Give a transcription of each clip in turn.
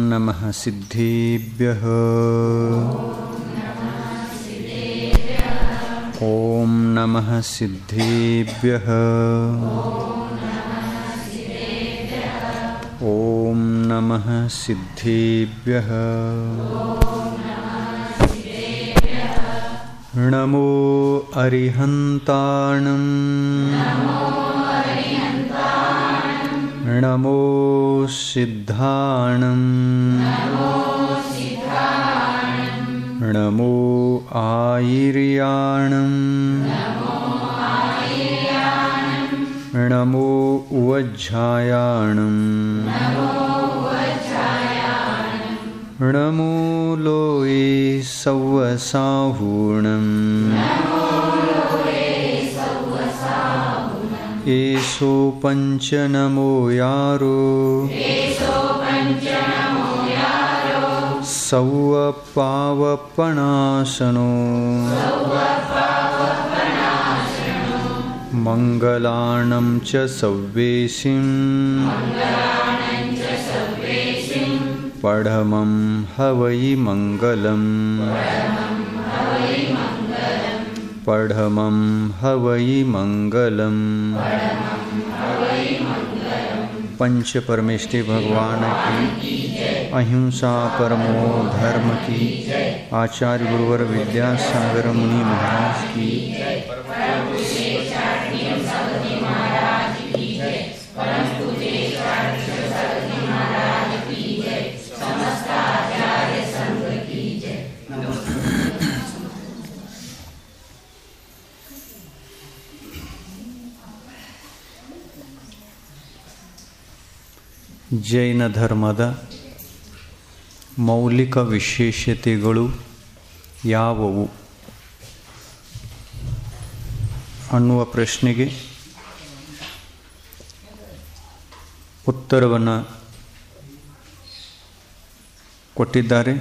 नमः सिद्धेभ्यः ॐ नमः सिद्धेभ्यः ॐ नमः सिद्धेभ्यः नमो अरिहन्ताणम् नमो सिद्धाणम् नमो आयिर्याणम् नमो उवज्झायाणम् नमो लोये सव्वसाहूणम् एषो पञ्चनमो यारो सौवपावपणासनो मङ्गलाणं च सव्वेशिं पढमं हवै मङ्गलम् पढमं हवै मङ्गलम् पंच परमेष्टि भगवान की अहिंसा परमो धर्म की आचार्य गुरुवर विद्यासागर मुनि महाराज की ಜೈನ ಧರ್ಮದ ಮೌಲಿಕ ವಿಶೇಷತೆಗಳು ಯಾವುವು ಅನ್ನುವ ಪ್ರಶ್ನೆಗೆ ಉತ್ತರವನ್ನು ಕೊಟ್ಟಿದ್ದಾರೆ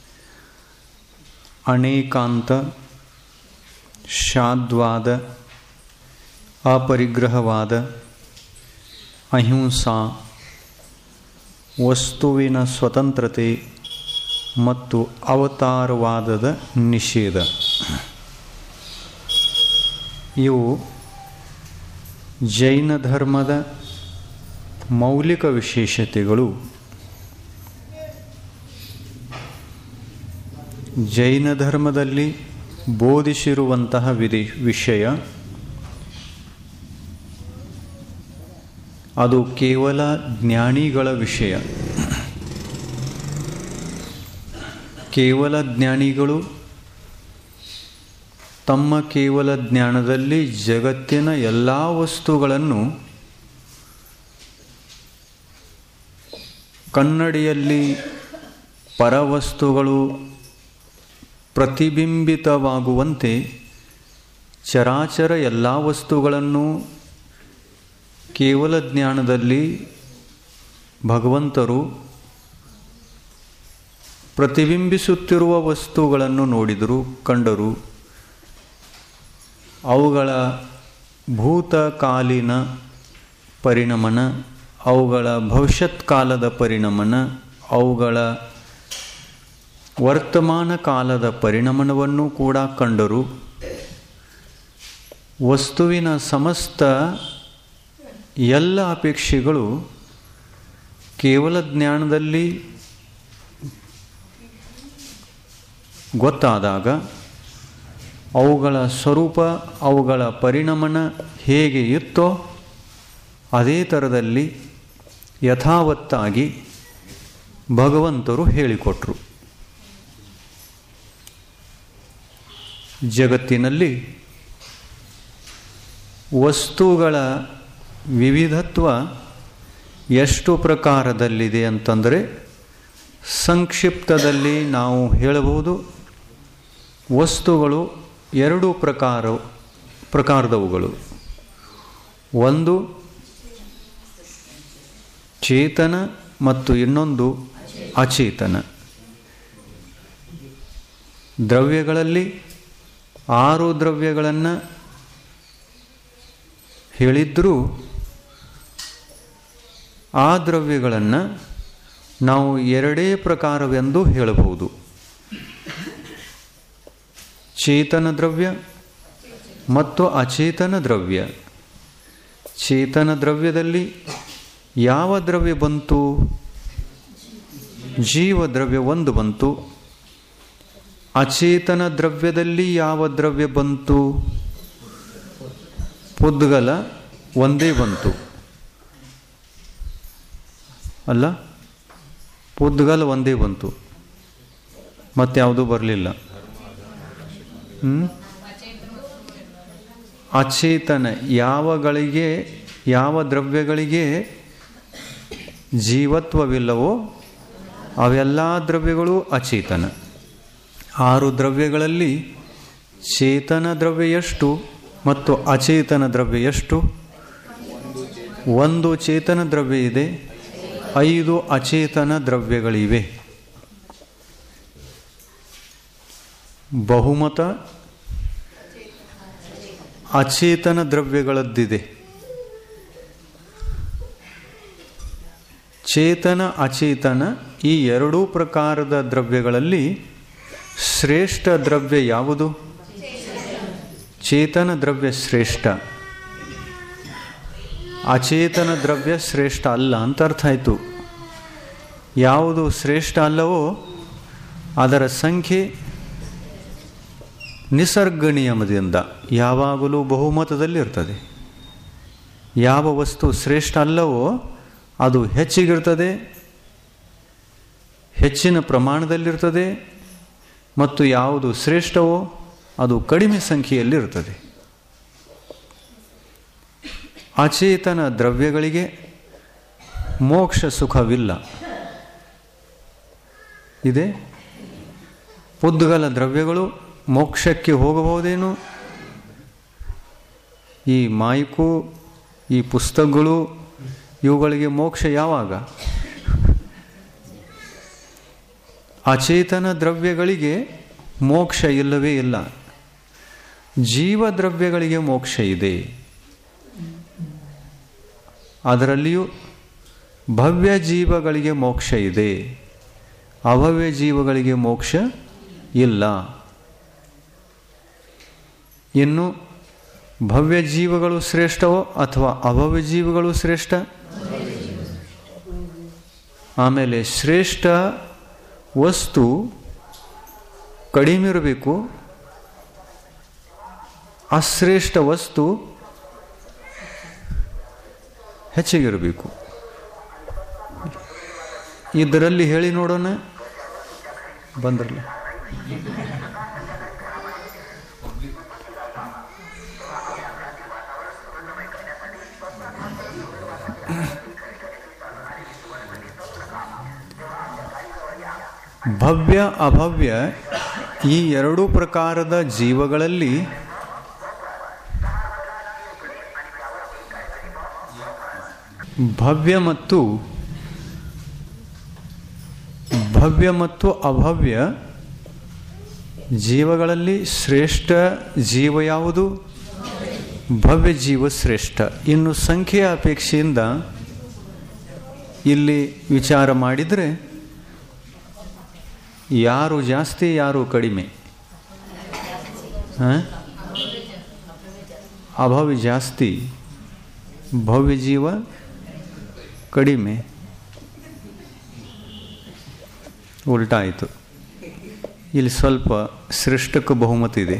ಅನೇಕಾಂತ ಶಾದ್ವಾದ ಅಪರಿಗ್ರಹವಾದ ಅಹಿಂಸಾ ವಸ್ತುವಿನ ಸ್ವತಂತ್ರತೆ ಮತ್ತು ಅವತಾರವಾದದ ನಿಷೇಧ ಇವು ಜೈನ ಧರ್ಮದ ಮೌಲಿಕ ವಿಶೇಷತೆಗಳು ಜೈನ ಧರ್ಮದಲ್ಲಿ ಬೋಧಿಸಿರುವಂತಹ ವಿಧಿ ವಿಷಯ ಅದು ಕೇವಲ ಜ್ಞಾನಿಗಳ ವಿಷಯ ಕೇವಲ ಜ್ಞಾನಿಗಳು ತಮ್ಮ ಕೇವಲ ಜ್ಞಾನದಲ್ಲಿ ಜಗತ್ತಿನ ಎಲ್ಲ ವಸ್ತುಗಳನ್ನು ಕನ್ನಡಿಯಲ್ಲಿ ಪರವಸ್ತುಗಳು ಪ್ರತಿಬಿಂಬಿತವಾಗುವಂತೆ ಚರಾಚರ ಎಲ್ಲ ವಸ್ತುಗಳನ್ನು ಕೇವಲ ಜ್ಞಾನದಲ್ಲಿ ಭಗವಂತರು ಪ್ರತಿಬಿಂಬಿಸುತ್ತಿರುವ ವಸ್ತುಗಳನ್ನು ನೋಡಿದರು ಕಂಡರು ಅವುಗಳ ಭೂತಕಾಲೀನ ಪರಿಣಮನ ಅವುಗಳ ಭವಿಷ್ಯತ್ ಕಾಲದ ಪರಿಣಮನ ಅವುಗಳ ವರ್ತಮಾನ ಕಾಲದ ಪರಿಣಮನವನ್ನು ಕೂಡ ಕಂಡರು ವಸ್ತುವಿನ ಸಮಸ್ತ ಎಲ್ಲ ಅಪೇಕ್ಷೆಗಳು ಕೇವಲ ಜ್ಞಾನದಲ್ಲಿ ಗೊತ್ತಾದಾಗ ಅವುಗಳ ಸ್ವರೂಪ ಅವುಗಳ ಪರಿಣಮನ ಹೇಗೆ ಇತ್ತೋ ಅದೇ ಥರದಲ್ಲಿ ಯಥಾವತ್ತಾಗಿ ಭಗವಂತರು ಹೇಳಿಕೊಟ್ರು ಜಗತ್ತಿನಲ್ಲಿ ವಸ್ತುಗಳ ವಿವಿಧತ್ವ ಎಷ್ಟು ಪ್ರಕಾರದಲ್ಲಿದೆ ಅಂತಂದರೆ ಸಂಕ್ಷಿಪ್ತದಲ್ಲಿ ನಾವು ಹೇಳಬಹುದು ವಸ್ತುಗಳು ಎರಡು ಪ್ರಕಾರ ಪ್ರಕಾರದವುಗಳು ಒಂದು ಚೇತನ ಮತ್ತು ಇನ್ನೊಂದು ಅಚೇತನ ದ್ರವ್ಯಗಳಲ್ಲಿ ಆರು ದ್ರವ್ಯಗಳನ್ನು ಹೇಳಿದ್ರೂ ಆ ದ್ರವ್ಯಗಳನ್ನು ನಾವು ಎರಡೇ ಪ್ರಕಾರವೆಂದು ಹೇಳಬಹುದು ಚೇತನ ದ್ರವ್ಯ ಮತ್ತು ಅಚೇತನ ದ್ರವ್ಯ ಚೇತನ ದ್ರವ್ಯದಲ್ಲಿ ಯಾವ ದ್ರವ್ಯ ಬಂತು ಜೀವ ದ್ರವ್ಯ ಒಂದು ಬಂತು ಅಚೇತನ ದ್ರವ್ಯದಲ್ಲಿ ಯಾವ ದ್ರವ್ಯ ಬಂತು ಪುದ್ಗಲ ಒಂದೇ ಬಂತು ಅಲ್ಲ ಪುದ್ಗಲ ಒಂದೇ ಬಂತು ಮತ್ಯಾವುದೂ ಬರಲಿಲ್ಲ ಹ್ಞೂ ಅಚೇತನ ಯಾವಗಳಿಗೆ ಯಾವ ದ್ರವ್ಯಗಳಿಗೆ ಜೀವತ್ವವಿಲ್ಲವೋ ಅವೆಲ್ಲ ದ್ರವ್ಯಗಳು ಅಚೇತನ ಆರು ದ್ರವ್ಯಗಳಲ್ಲಿ ಚೇತನ ದ್ರವ್ಯ ಎಷ್ಟು ಮತ್ತು ಅಚೇತನ ದ್ರವ್ಯ ಎಷ್ಟು ಒಂದು ಚೇತನ ದ್ರವ್ಯ ಇದೆ ಐದು ಅಚೇತನ ದ್ರವ್ಯಗಳಿವೆ ಬಹುಮತ ಅಚೇತನ ದ್ರವ್ಯಗಳದ್ದಿದೆ ಚೇತನ ಅಚೇತನ ಈ ಎರಡೂ ಪ್ರಕಾರದ ದ್ರವ್ಯಗಳಲ್ಲಿ ಶ್ರೇಷ್ಠ ದ್ರವ್ಯ ಯಾವುದು ಚೇತನ ದ್ರವ್ಯ ಶ್ರೇಷ್ಠ ಅಚೇತನ ದ್ರವ್ಯ ಶ್ರೇಷ್ಠ ಅಲ್ಲ ಅಂತ ಅರ್ಥ ಆಯಿತು ಯಾವುದು ಶ್ರೇಷ್ಠ ಅಲ್ಲವೋ ಅದರ ಸಂಖ್ಯೆ ನಿಸರ್ಗ ನಿಯಮದಿಂದ ಯಾವಾಗಲೂ ಬಹುಮತದಲ್ಲಿರ್ತದೆ ಯಾವ ವಸ್ತು ಶ್ರೇಷ್ಠ ಅಲ್ಲವೋ ಅದು ಹೆಚ್ಚಿಗಿರ್ತದೆ ಹೆಚ್ಚಿನ ಪ್ರಮಾಣದಲ್ಲಿರ್ತದೆ ಮತ್ತು ಯಾವುದು ಶ್ರೇಷ್ಠವೋ ಅದು ಕಡಿಮೆ ಸಂಖ್ಯೆಯಲ್ಲಿರ್ತದೆ ಅಚೇತನ ದ್ರವ್ಯಗಳಿಗೆ ಮೋಕ್ಷ ಸುಖವಿಲ್ಲ ಇದೆ ಪುದ್ಗಲ ದ್ರವ್ಯಗಳು ಮೋಕ್ಷಕ್ಕೆ ಹೋಗಬಹುದೇನು ಈ ಮಾಯಿಕು ಈ ಪುಸ್ತಕಗಳು ಇವುಗಳಿಗೆ ಮೋಕ್ಷ ಯಾವಾಗ ಅಚೇತನ ದ್ರವ್ಯಗಳಿಗೆ ಮೋಕ್ಷ ಇಲ್ಲವೇ ಇಲ್ಲ ಜೀವ ದ್ರವ್ಯಗಳಿಗೆ ಮೋಕ್ಷ ಇದೆ ಅದರಲ್ಲಿಯೂ ಭವ್ಯ ಜೀವಗಳಿಗೆ ಮೋಕ್ಷ ಇದೆ ಅಭವ್ಯ ಜೀವಗಳಿಗೆ ಮೋಕ್ಷ ಇಲ್ಲ ಇನ್ನು ಭವ್ಯ ಜೀವಗಳು ಶ್ರೇಷ್ಠವೋ ಅಥವಾ ಅಭವ್ಯ ಜೀವಗಳು ಶ್ರೇಷ್ಠ ಆಮೇಲೆ ಶ್ರೇಷ್ಠ ವಸ್ತು ಕಡಿಮೆ ಇರಬೇಕು ಅಶ್ರೇಷ್ಠ ವಸ್ತು ಹೆಚ್ಚಿಗಿರಬೇಕು ಇದರಲ್ಲಿ ಹೇಳಿ ನೋಡೋಣ ಬಂದ್ರಲ್ಲ ಭವ್ಯ ಅಭವ್ಯ ಈ ಎರಡೂ ಪ್ರಕಾರದ ಜೀವಗಳಲ್ಲಿ ಭವ್ಯ ಮತ್ತು ಭವ್ಯ ಮತ್ತು ಅಭವ್ಯ ಜೀವಗಳಲ್ಲಿ ಶ್ರೇಷ್ಠ ಜೀವ ಯಾವುದು ಭವ್ಯ ಜೀವ ಶ್ರೇಷ್ಠ ಇನ್ನು ಸಂಖ್ಯೆಯ ಅಪೇಕ್ಷೆಯಿಂದ ಇಲ್ಲಿ ವಿಚಾರ ಮಾಡಿದರೆ ಯಾರು ಜಾಸ್ತಿ ಯಾರು ಕಡಿಮೆ ಹಾಂ ಅಭವ್ಯ ಜಾಸ್ತಿ ಭವ್ಯ ಜೀವ ಕಡಿಮೆ ಉಲ್ಟಾ ಆಯಿತು ಇಲ್ಲಿ ಸ್ವಲ್ಪ ಶ್ರೇಷ್ಠಕ್ಕೆ ಬಹುಮತ ಇದೆ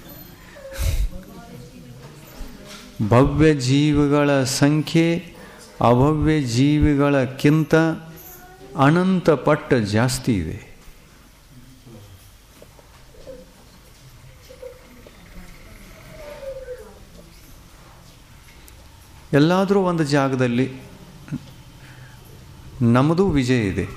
ಭವ್ಯ ಜೀವಿಗಳ ಸಂಖ್ಯೆ ಅಭವ್ಯ ಜೀವಿಗಳಕ್ಕಿಂತ ಅನಂತ ಪಟ್ಟ ಜಾಸ್ತಿ ಇದೆ ಎಲ್ಲಾದರೂ ಒಂದು ಜಾಗದಲ್ಲಿ ನಮ್ಮದು ವಿಜಯ ಇದೆ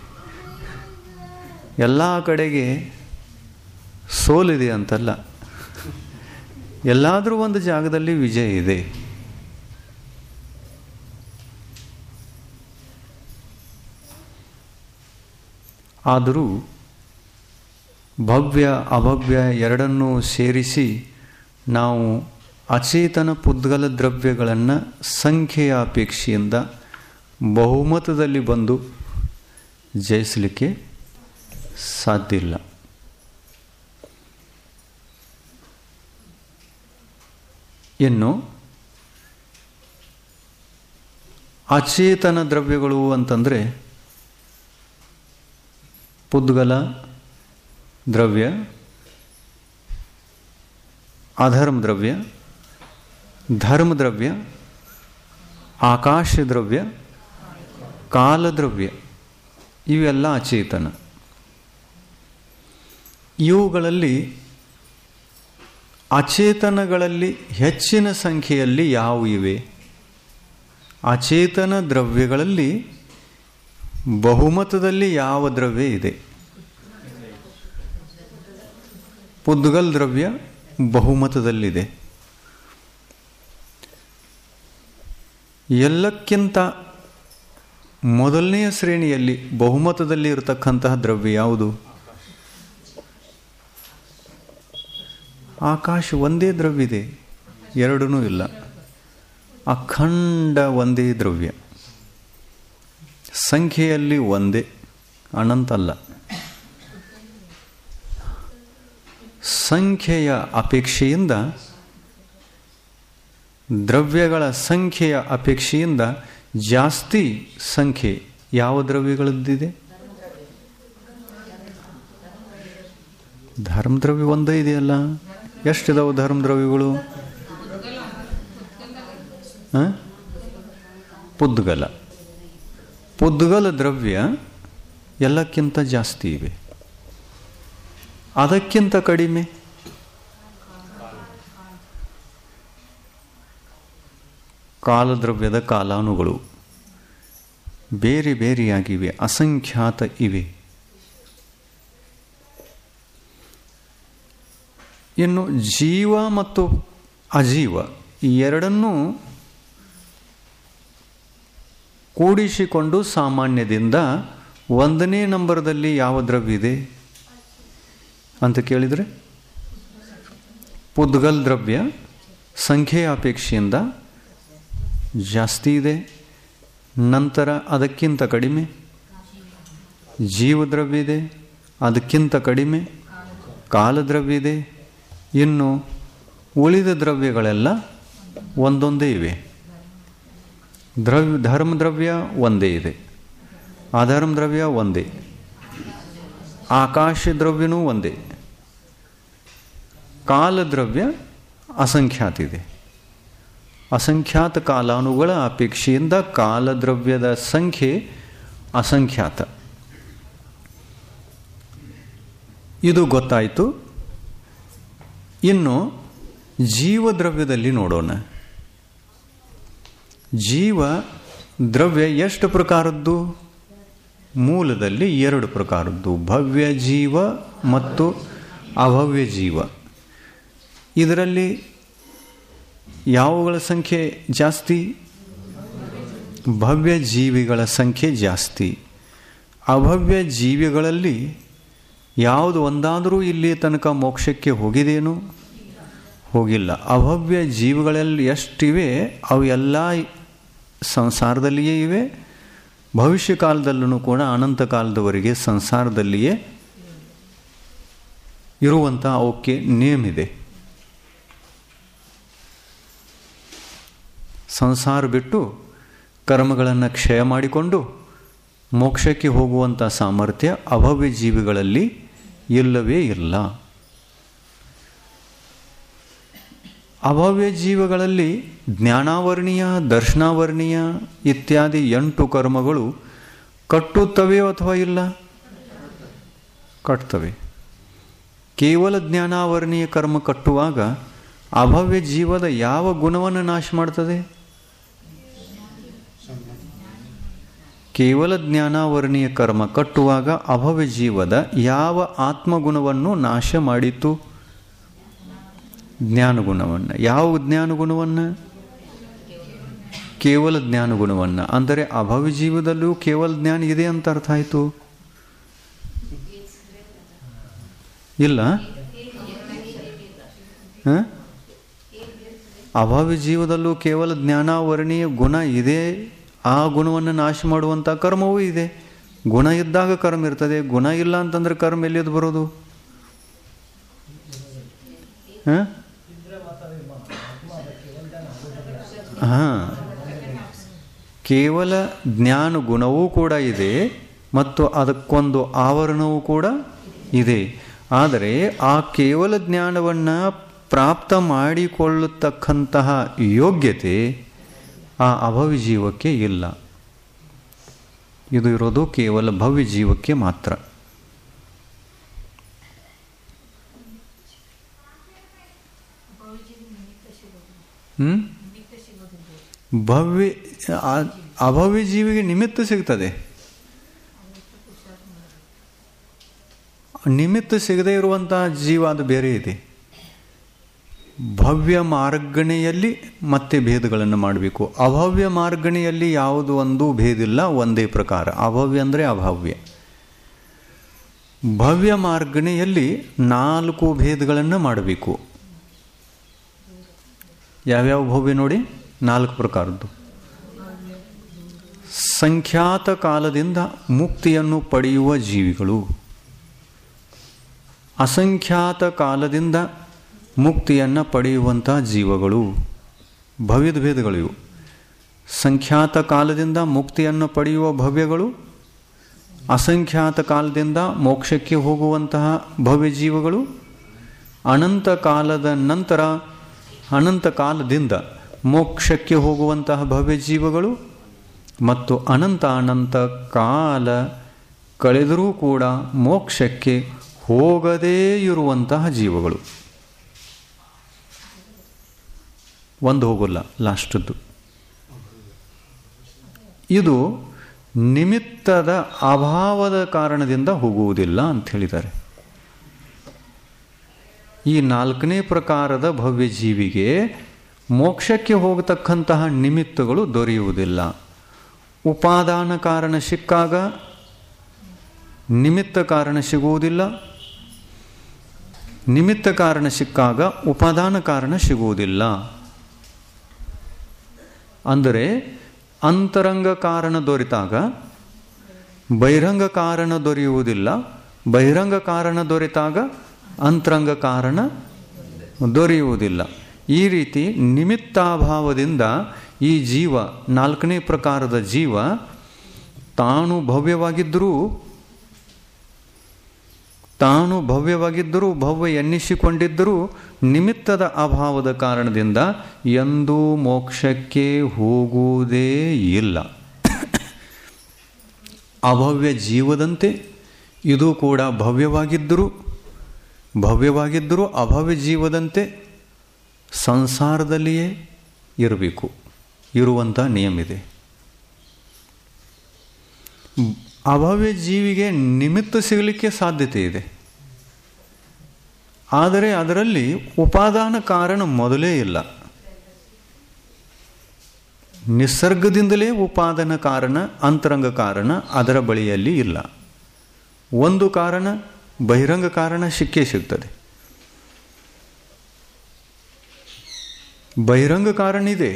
ಎಲ್ಲ ಕಡೆಗೆ ಸೋಲಿದೆ ಅಂತಲ್ಲ ಎಲ್ಲಾದರೂ ಒಂದು ಜಾಗದಲ್ಲಿ ವಿಜಯ ಇದೆ ಆದರೂ ಭವ್ಯ ಅಭವ್ಯ ಎರಡನ್ನೂ ಸೇರಿಸಿ ನಾವು ಅಚೇತನ ಪುದ್ಗಲ ದ್ರವ್ಯಗಳನ್ನು ಸಂಖ್ಯೆಯ ಅಪೇಕ್ಷೆಯಿಂದ ಬಹುಮತದಲ್ಲಿ ಬಂದು ಜಯಿಸಲಿಕ್ಕೆ ಸಾಧ್ಯ ಇಲ್ಲ ಇನ್ನು ಅಚೇತನ ದ್ರವ್ಯಗಳು ಅಂತಂದರೆ ಪುದ್ಗಲ ದ್ರವ್ಯ ಅಧರ್ಮ ದ್ರವ್ಯ ಧರ್ಮ ದ್ರವ್ಯ ಆಕಾಶ ದ್ರವ್ಯ ಕಾಲದ್ರವ್ಯ ಇವೆಲ್ಲ ಅಚೇತನ ಇವುಗಳಲ್ಲಿ ಅಚೇತನಗಳಲ್ಲಿ ಹೆಚ್ಚಿನ ಸಂಖ್ಯೆಯಲ್ಲಿ ಯಾವುವು ಇವೆ ಅಚೇತನ ದ್ರವ್ಯಗಳಲ್ಲಿ ಬಹುಮತದಲ್ಲಿ ಯಾವ ದ್ರವ್ಯ ಇದೆ ಪುದ್ಗಲ್ ದ್ರವ್ಯ ಬಹುಮತದಲ್ಲಿದೆ ಎಲ್ಲಕ್ಕಿಂತ ಮೊದಲನೆಯ ಶ್ರೇಣಿಯಲ್ಲಿ ಬಹುಮತದಲ್ಲಿ ಇರತಕ್ಕಂತಹ ದ್ರವ್ಯ ಯಾವುದು ಆಕಾಶ ಒಂದೇ ದ್ರವ್ಯ ಇದೆ ಎರಡೂ ಇಲ್ಲ ಅಖಂಡ ಒಂದೇ ದ್ರವ್ಯ ಸಂಖ್ಯೆಯಲ್ಲಿ ಒಂದೇ ಅನಂತ ಅಲ್ಲ ಸಂಖ್ಯೆಯ ಅಪೇಕ್ಷೆಯಿಂದ ದ್ರವ್ಯಗಳ ಸಂಖ್ಯೆಯ ಅಪೇಕ್ಷೆಯಿಂದ ಜಾಸ್ತಿ ಸಂಖ್ಯೆ ಯಾವ ದ್ರವ್ಯಗಳದ್ದಿದೆ ಧರ್ಮದ್ರವ್ಯ ಒಂದೇ ಇದೆಯಲ್ಲ ಎಷ್ಟಿದಾವೆ ಧರ್ಮದ್ರವ್ಯಗಳು ಪುದ್ಗಲ ಪುದ್ಗಲ ದ್ರವ್ಯ ಎಲ್ಲಕ್ಕಿಂತ ಜಾಸ್ತಿ ಇವೆ ಅದಕ್ಕಿಂತ ಕಡಿಮೆ ಕಾಲದ್ರವ್ಯದ ಕಾಲಾನುಗಳು ಬೇರೆ ಬೇರೆಯಾಗಿವೆ ಅಸಂಖ್ಯಾತ ಇವೆ ಇನ್ನು ಜೀವ ಮತ್ತು ಅಜೀವ ಈ ಎರಡನ್ನೂ ಕೂಡಿಸಿಕೊಂಡು ಸಾಮಾನ್ಯದಿಂದ ಒಂದನೇ ನಂಬರ್ದಲ್ಲಿ ಯಾವ ದ್ರವ್ಯ ಇದೆ ಅಂತ ಕೇಳಿದರೆ ಪುದ್ಗಲ್ ದ್ರವ್ಯ ಸಂಖ್ಯೆಯ ಅಪೇಕ್ಷೆಯಿಂದ ಜಾಸ್ತಿ ಇದೆ ನಂತರ ಅದಕ್ಕಿಂತ ಕಡಿಮೆ ಜೀವದ್ರವ್ಯ ಇದೆ ಅದಕ್ಕಿಂತ ಕಡಿಮೆ ಕಾಲದ್ರವ್ಯ ಇದೆ ಇನ್ನು ಉಳಿದ ದ್ರವ್ಯಗಳೆಲ್ಲ ಒಂದೊಂದೇ ಇವೆ ದ್ರವ್ಯ ಧರ್ಮ ದ್ರವ್ಯ ಒಂದೇ ಇದೆ ಅಧರ್ಮ ದ್ರವ್ಯ ಒಂದೇ ಆಕಾಶ ದ್ರವ್ಯನೂ ಒಂದೇ ಕಾಲದ್ರವ್ಯ ಅಸಂಖ್ಯಾತ ಇದೆ ಅಸಂಖ್ಯಾತ ಕಾಲಾನುಗಳ ಅಪೇಕ್ಷೆಯಿಂದ ಕಾಲದ್ರವ್ಯದ ಸಂಖ್ಯೆ ಅಸಂಖ್ಯಾತ ಇದು ಗೊತ್ತಾಯಿತು ಇನ್ನು ಜೀವದ್ರವ್ಯದಲ್ಲಿ ನೋಡೋಣ ಜೀವ ದ್ರವ್ಯ ಎಷ್ಟು ಪ್ರಕಾರದ್ದು ಮೂಲದಲ್ಲಿ ಎರಡು ಪ್ರಕಾರದ್ದು ಭವ್ಯ ಜೀವ ಮತ್ತು ಅಭವ್ಯ ಜೀವ ಇದರಲ್ಲಿ ಯಾವುಗಳ ಸಂಖ್ಯೆ ಜಾಸ್ತಿ ಭವ್ಯ ಜೀವಿಗಳ ಸಂಖ್ಯೆ ಜಾಸ್ತಿ ಅಭವ್ಯ ಜೀವಿಗಳಲ್ಲಿ ಯಾವುದು ಒಂದಾದರೂ ಇಲ್ಲಿ ತನಕ ಮೋಕ್ಷಕ್ಕೆ ಹೋಗಿದೇನು ಹೋಗಿಲ್ಲ ಅಭವ್ಯ ಜೀವಿಗಳಲ್ಲಿ ಎಷ್ಟಿವೆ ಅವು ಎಲ್ಲ ಸಂಸಾರದಲ್ಲಿಯೇ ಇವೆ ಭವಿಷ್ಯ ಕಾಲದಲ್ಲೂ ಕೂಡ ಅನಂತ ಕಾಲದವರೆಗೆ ಸಂಸಾರದಲ್ಲಿಯೇ ಇರುವಂಥ ಅವಕ್ಕೆ ನೇಮಿದೆ ಸಂಸಾರ ಬಿಟ್ಟು ಕರ್ಮಗಳನ್ನು ಕ್ಷಯ ಮಾಡಿಕೊಂಡು ಮೋಕ್ಷಕ್ಕೆ ಹೋಗುವಂಥ ಸಾಮರ್ಥ್ಯ ಅಭವ್ಯ ಜೀವಿಗಳಲ್ಲಿ ಇಲ್ಲವೇ ಇಲ್ಲ ಅಭವ್ಯ ಜೀವಗಳಲ್ಲಿ ಜ್ಞಾನಾವರ್ಣೀಯ ದರ್ಶನಾವರ್ಣೀಯ ಇತ್ಯಾದಿ ಎಂಟು ಕರ್ಮಗಳು ಕಟ್ಟುತ್ತವೆಯೋ ಅಥವಾ ಇಲ್ಲ ಕಟ್ತವೆ ಕೇವಲ ಜ್ಞಾನಾವರ್ಣೀಯ ಕರ್ಮ ಕಟ್ಟುವಾಗ ಅಭವ್ಯ ಜೀವದ ಯಾವ ಗುಣವನ್ನು ನಾಶ ಮಾಡ್ತದೆ ಕೇವಲ ಜ್ಞಾನಾವರ್ಣೀಯ ಕರ್ಮ ಕಟ್ಟುವಾಗ ಅಭವ್ಯ ಜೀವದ ಯಾವ ಆತ್ಮಗುಣವನ್ನು ನಾಶ ಮಾಡಿತು ಜ್ಞಾನಗುಣವನ್ನು ಯಾವ ಜ್ಞಾನಗುಣವನ್ನು ಕೇವಲ ಜ್ಞಾನಗುಣವನ್ನು ಅಂದರೆ ಅಭವ್ಯ ಜೀವದಲ್ಲೂ ಕೇವಲ ಜ್ಞಾನ ಇದೆ ಅಂತ ಅರ್ಥ ಆಯಿತು ಇಲ್ಲ ಅಭಾವಿ ಜೀವದಲ್ಲೂ ಕೇವಲ ಜ್ಞಾನಾವರಣೀಯ ಗುಣ ಇದೆ ಆ ಗುಣವನ್ನು ನಾಶ ಮಾಡುವಂಥ ಕರ್ಮವೂ ಇದೆ ಗುಣ ಇದ್ದಾಗ ಕರ್ಮ ಇರ್ತದೆ ಗುಣ ಇಲ್ಲ ಅಂತಂದ್ರೆ ಕರ್ಮ ಎಲ್ಲಿದ್ದು ಬರೋದು ಹಾಂ ಹಾಂ ಕೇವಲ ಜ್ಞಾನ ಗುಣವೂ ಕೂಡ ಇದೆ ಮತ್ತು ಅದಕ್ಕೊಂದು ಆವರಣವೂ ಕೂಡ ಇದೆ ಆದರೆ ಆ ಕೇವಲ ಜ್ಞಾನವನ್ನು ಪ್ರಾಪ್ತ ಮಾಡಿಕೊಳ್ಳತಕ್ಕಂತಹ ಯೋಗ್ಯತೆ ಆ ಅಭವಿ ಜೀವಕ್ಕೆ ಇಲ್ಲ ಇದು ಇರೋದು ಕೇವಲ ಭವ್ಯ ಜೀವಕ್ಕೆ ಮಾತ್ರ ಹ್ಮ್ ಭವ್ಯ ಆ- ಅಭವ್ಯ ಜೀವಿಗೆ ನಿಮಿತ್ತ ಸಿಗ್ತದೆ ನಿಮಿತ್ತ ಸಿಗದೇ ಇರುವಂತಹ ಜೀವ ಅದು ಬೇರೆ ಇದೆ ಭವ್ಯ ಮಾರ್ಗಣೆಯಲ್ಲಿ ಮತ್ತೆ ಭೇದಗಳನ್ನು ಮಾಡಬೇಕು ಅಭವ್ಯ ಮಾರ್ಗಣೆಯಲ್ಲಿ ಯಾವುದು ಒಂದು ಭೇದಿಲ್ಲ ಒಂದೇ ಪ್ರಕಾರ ಅಭವ್ಯ ಅಂದರೆ ಅಭವ್ಯ ಭವ್ಯ ಮಾರ್ಗಣೆಯಲ್ಲಿ ನಾಲ್ಕು ಭೇದಗಳನ್ನು ಮಾಡಬೇಕು ಯಾವ್ಯಾವ ಭವ್ಯ ನೋಡಿ ನಾಲ್ಕು ಪ್ರಕಾರದ್ದು ಸಂಖ್ಯಾತ ಕಾಲದಿಂದ ಮುಕ್ತಿಯನ್ನು ಪಡೆಯುವ ಜೀವಿಗಳು ಅಸಂಖ್ಯಾತ ಕಾಲದಿಂದ ಮುಕ್ತಿಯನ್ನು ಪಡೆಯುವಂಥ ಜೀವಗಳು ಭವ್ಯದ ಭೇದಗಳು ಇವು ಸಂಖ್ಯಾತ ಕಾಲದಿಂದ ಮುಕ್ತಿಯನ್ನು ಪಡೆಯುವ ಭವ್ಯಗಳು ಅಸಂಖ್ಯಾತ ಕಾಲದಿಂದ ಮೋಕ್ಷಕ್ಕೆ ಹೋಗುವಂತಹ ಭವ್ಯ ಜೀವಗಳು ಅನಂತ ಕಾಲದ ನಂತರ ಅನಂತ ಕಾಲದಿಂದ ಮೋಕ್ಷಕ್ಕೆ ಹೋಗುವಂತಹ ಭವ್ಯ ಜೀವಗಳು ಮತ್ತು ಅನಂತ ಅನಂತ ಕಾಲ ಕಳೆದರೂ ಕೂಡ ಮೋಕ್ಷಕ್ಕೆ ಹೋಗದೇ ಇರುವಂತಹ ಜೀವಗಳು ಒಂದು ಹೋಗೋಲ್ಲ ಲಾಸ್ಟದ್ದು ಇದು ನಿಮಿತ್ತದ ಅಭಾವದ ಕಾರಣದಿಂದ ಹೋಗುವುದಿಲ್ಲ ಅಂತ ಹೇಳಿದ್ದಾರೆ ಈ ನಾಲ್ಕನೇ ಪ್ರಕಾರದ ಭವ್ಯ ಜೀವಿಗೆ ಮೋಕ್ಷಕ್ಕೆ ಹೋಗತಕ್ಕಂತಹ ನಿಮಿತ್ತಗಳು ದೊರೆಯುವುದಿಲ್ಲ ಉಪಾದಾನ ಕಾರಣ ಸಿಕ್ಕಾಗ ನಿಮಿತ್ತ ಕಾರಣ ಸಿಗುವುದಿಲ್ಲ ನಿಮಿತ್ತ ಕಾರಣ ಸಿಕ್ಕಾಗ ಉಪಾದಾನ ಕಾರಣ ಸಿಗುವುದಿಲ್ಲ ಅಂದರೆ ಅಂತರಂಗ ಕಾರಣ ದೊರೆತಾಗ ಬಹಿರಂಗ ಕಾರಣ ದೊರೆಯುವುದಿಲ್ಲ ಬಹಿರಂಗ ಕಾರಣ ದೊರೆತಾಗ ಅಂತರಂಗ ಕಾರಣ ದೊರೆಯುವುದಿಲ್ಲ ಈ ರೀತಿ ನಿಮಿತ್ತಾಭಾವದಿಂದ ಈ ಜೀವ ನಾಲ್ಕನೇ ಪ್ರಕಾರದ ಜೀವ ತಾನು ಭವ್ಯವಾಗಿದ್ದರೂ ತಾನು ಭವ್ಯವಾಗಿದ್ದರೂ ಭವ್ಯ ಎನ್ನಿಸಿಕೊಂಡಿದ್ದರೂ ನಿಮಿತ್ತದ ಅಭಾವದ ಕಾರಣದಿಂದ ಎಂದೂ ಮೋಕ್ಷಕ್ಕೆ ಹೋಗುವುದೇ ಇಲ್ಲ ಅಭವ್ಯ ಜೀವದಂತೆ ಇದು ಕೂಡ ಭವ್ಯವಾಗಿದ್ದರೂ ಭವ್ಯವಾಗಿದ್ದರೂ ಅಭವ್ಯ ಜೀವದಂತೆ ಸಂಸಾರದಲ್ಲಿಯೇ ಇರಬೇಕು ಇರುವಂಥ ನಿಯಮ ಇದೆ ಅಭವ್ಯ ಜೀವಿಗೆ ನಿಮಿತ್ತ ಸಿಗಲಿಕ್ಕೆ ಸಾಧ್ಯತೆ ಇದೆ ಆದರೆ ಅದರಲ್ಲಿ ಉಪಾದಾನ ಕಾರಣ ಮೊದಲೇ ಇಲ್ಲ ನಿಸರ್ಗದಿಂದಲೇ ಉಪಾದಾನ ಕಾರಣ ಅಂತರಂಗ ಕಾರಣ ಅದರ ಬಳಿಯಲ್ಲಿ ಇಲ್ಲ ಒಂದು ಕಾರಣ ಬಹಿರಂಗ ಕಾರಣ ಸಿಕ್ಕೇ ಸಿಗ್ತದೆ ಬಹಿರಂಗ ಕಾರಣ ಇದೆ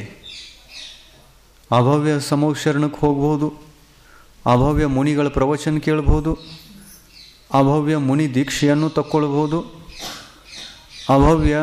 ಅಭವ್ಯ ಸಮೌಶರಣಕ್ಕೆ ಹೋಗ್ಬೋದು ಅಭವ್ಯ ಮುನಿಗಳ ಪ್ರವಚನ ಕೇಳ್ಬೋದು ಅಭವ್ಯ ಮುನಿ ದೀಕ್ಷೆಯನ್ನು ತಕ್ಕೊಳ್ಬೋದು ಅಭವ್ಯ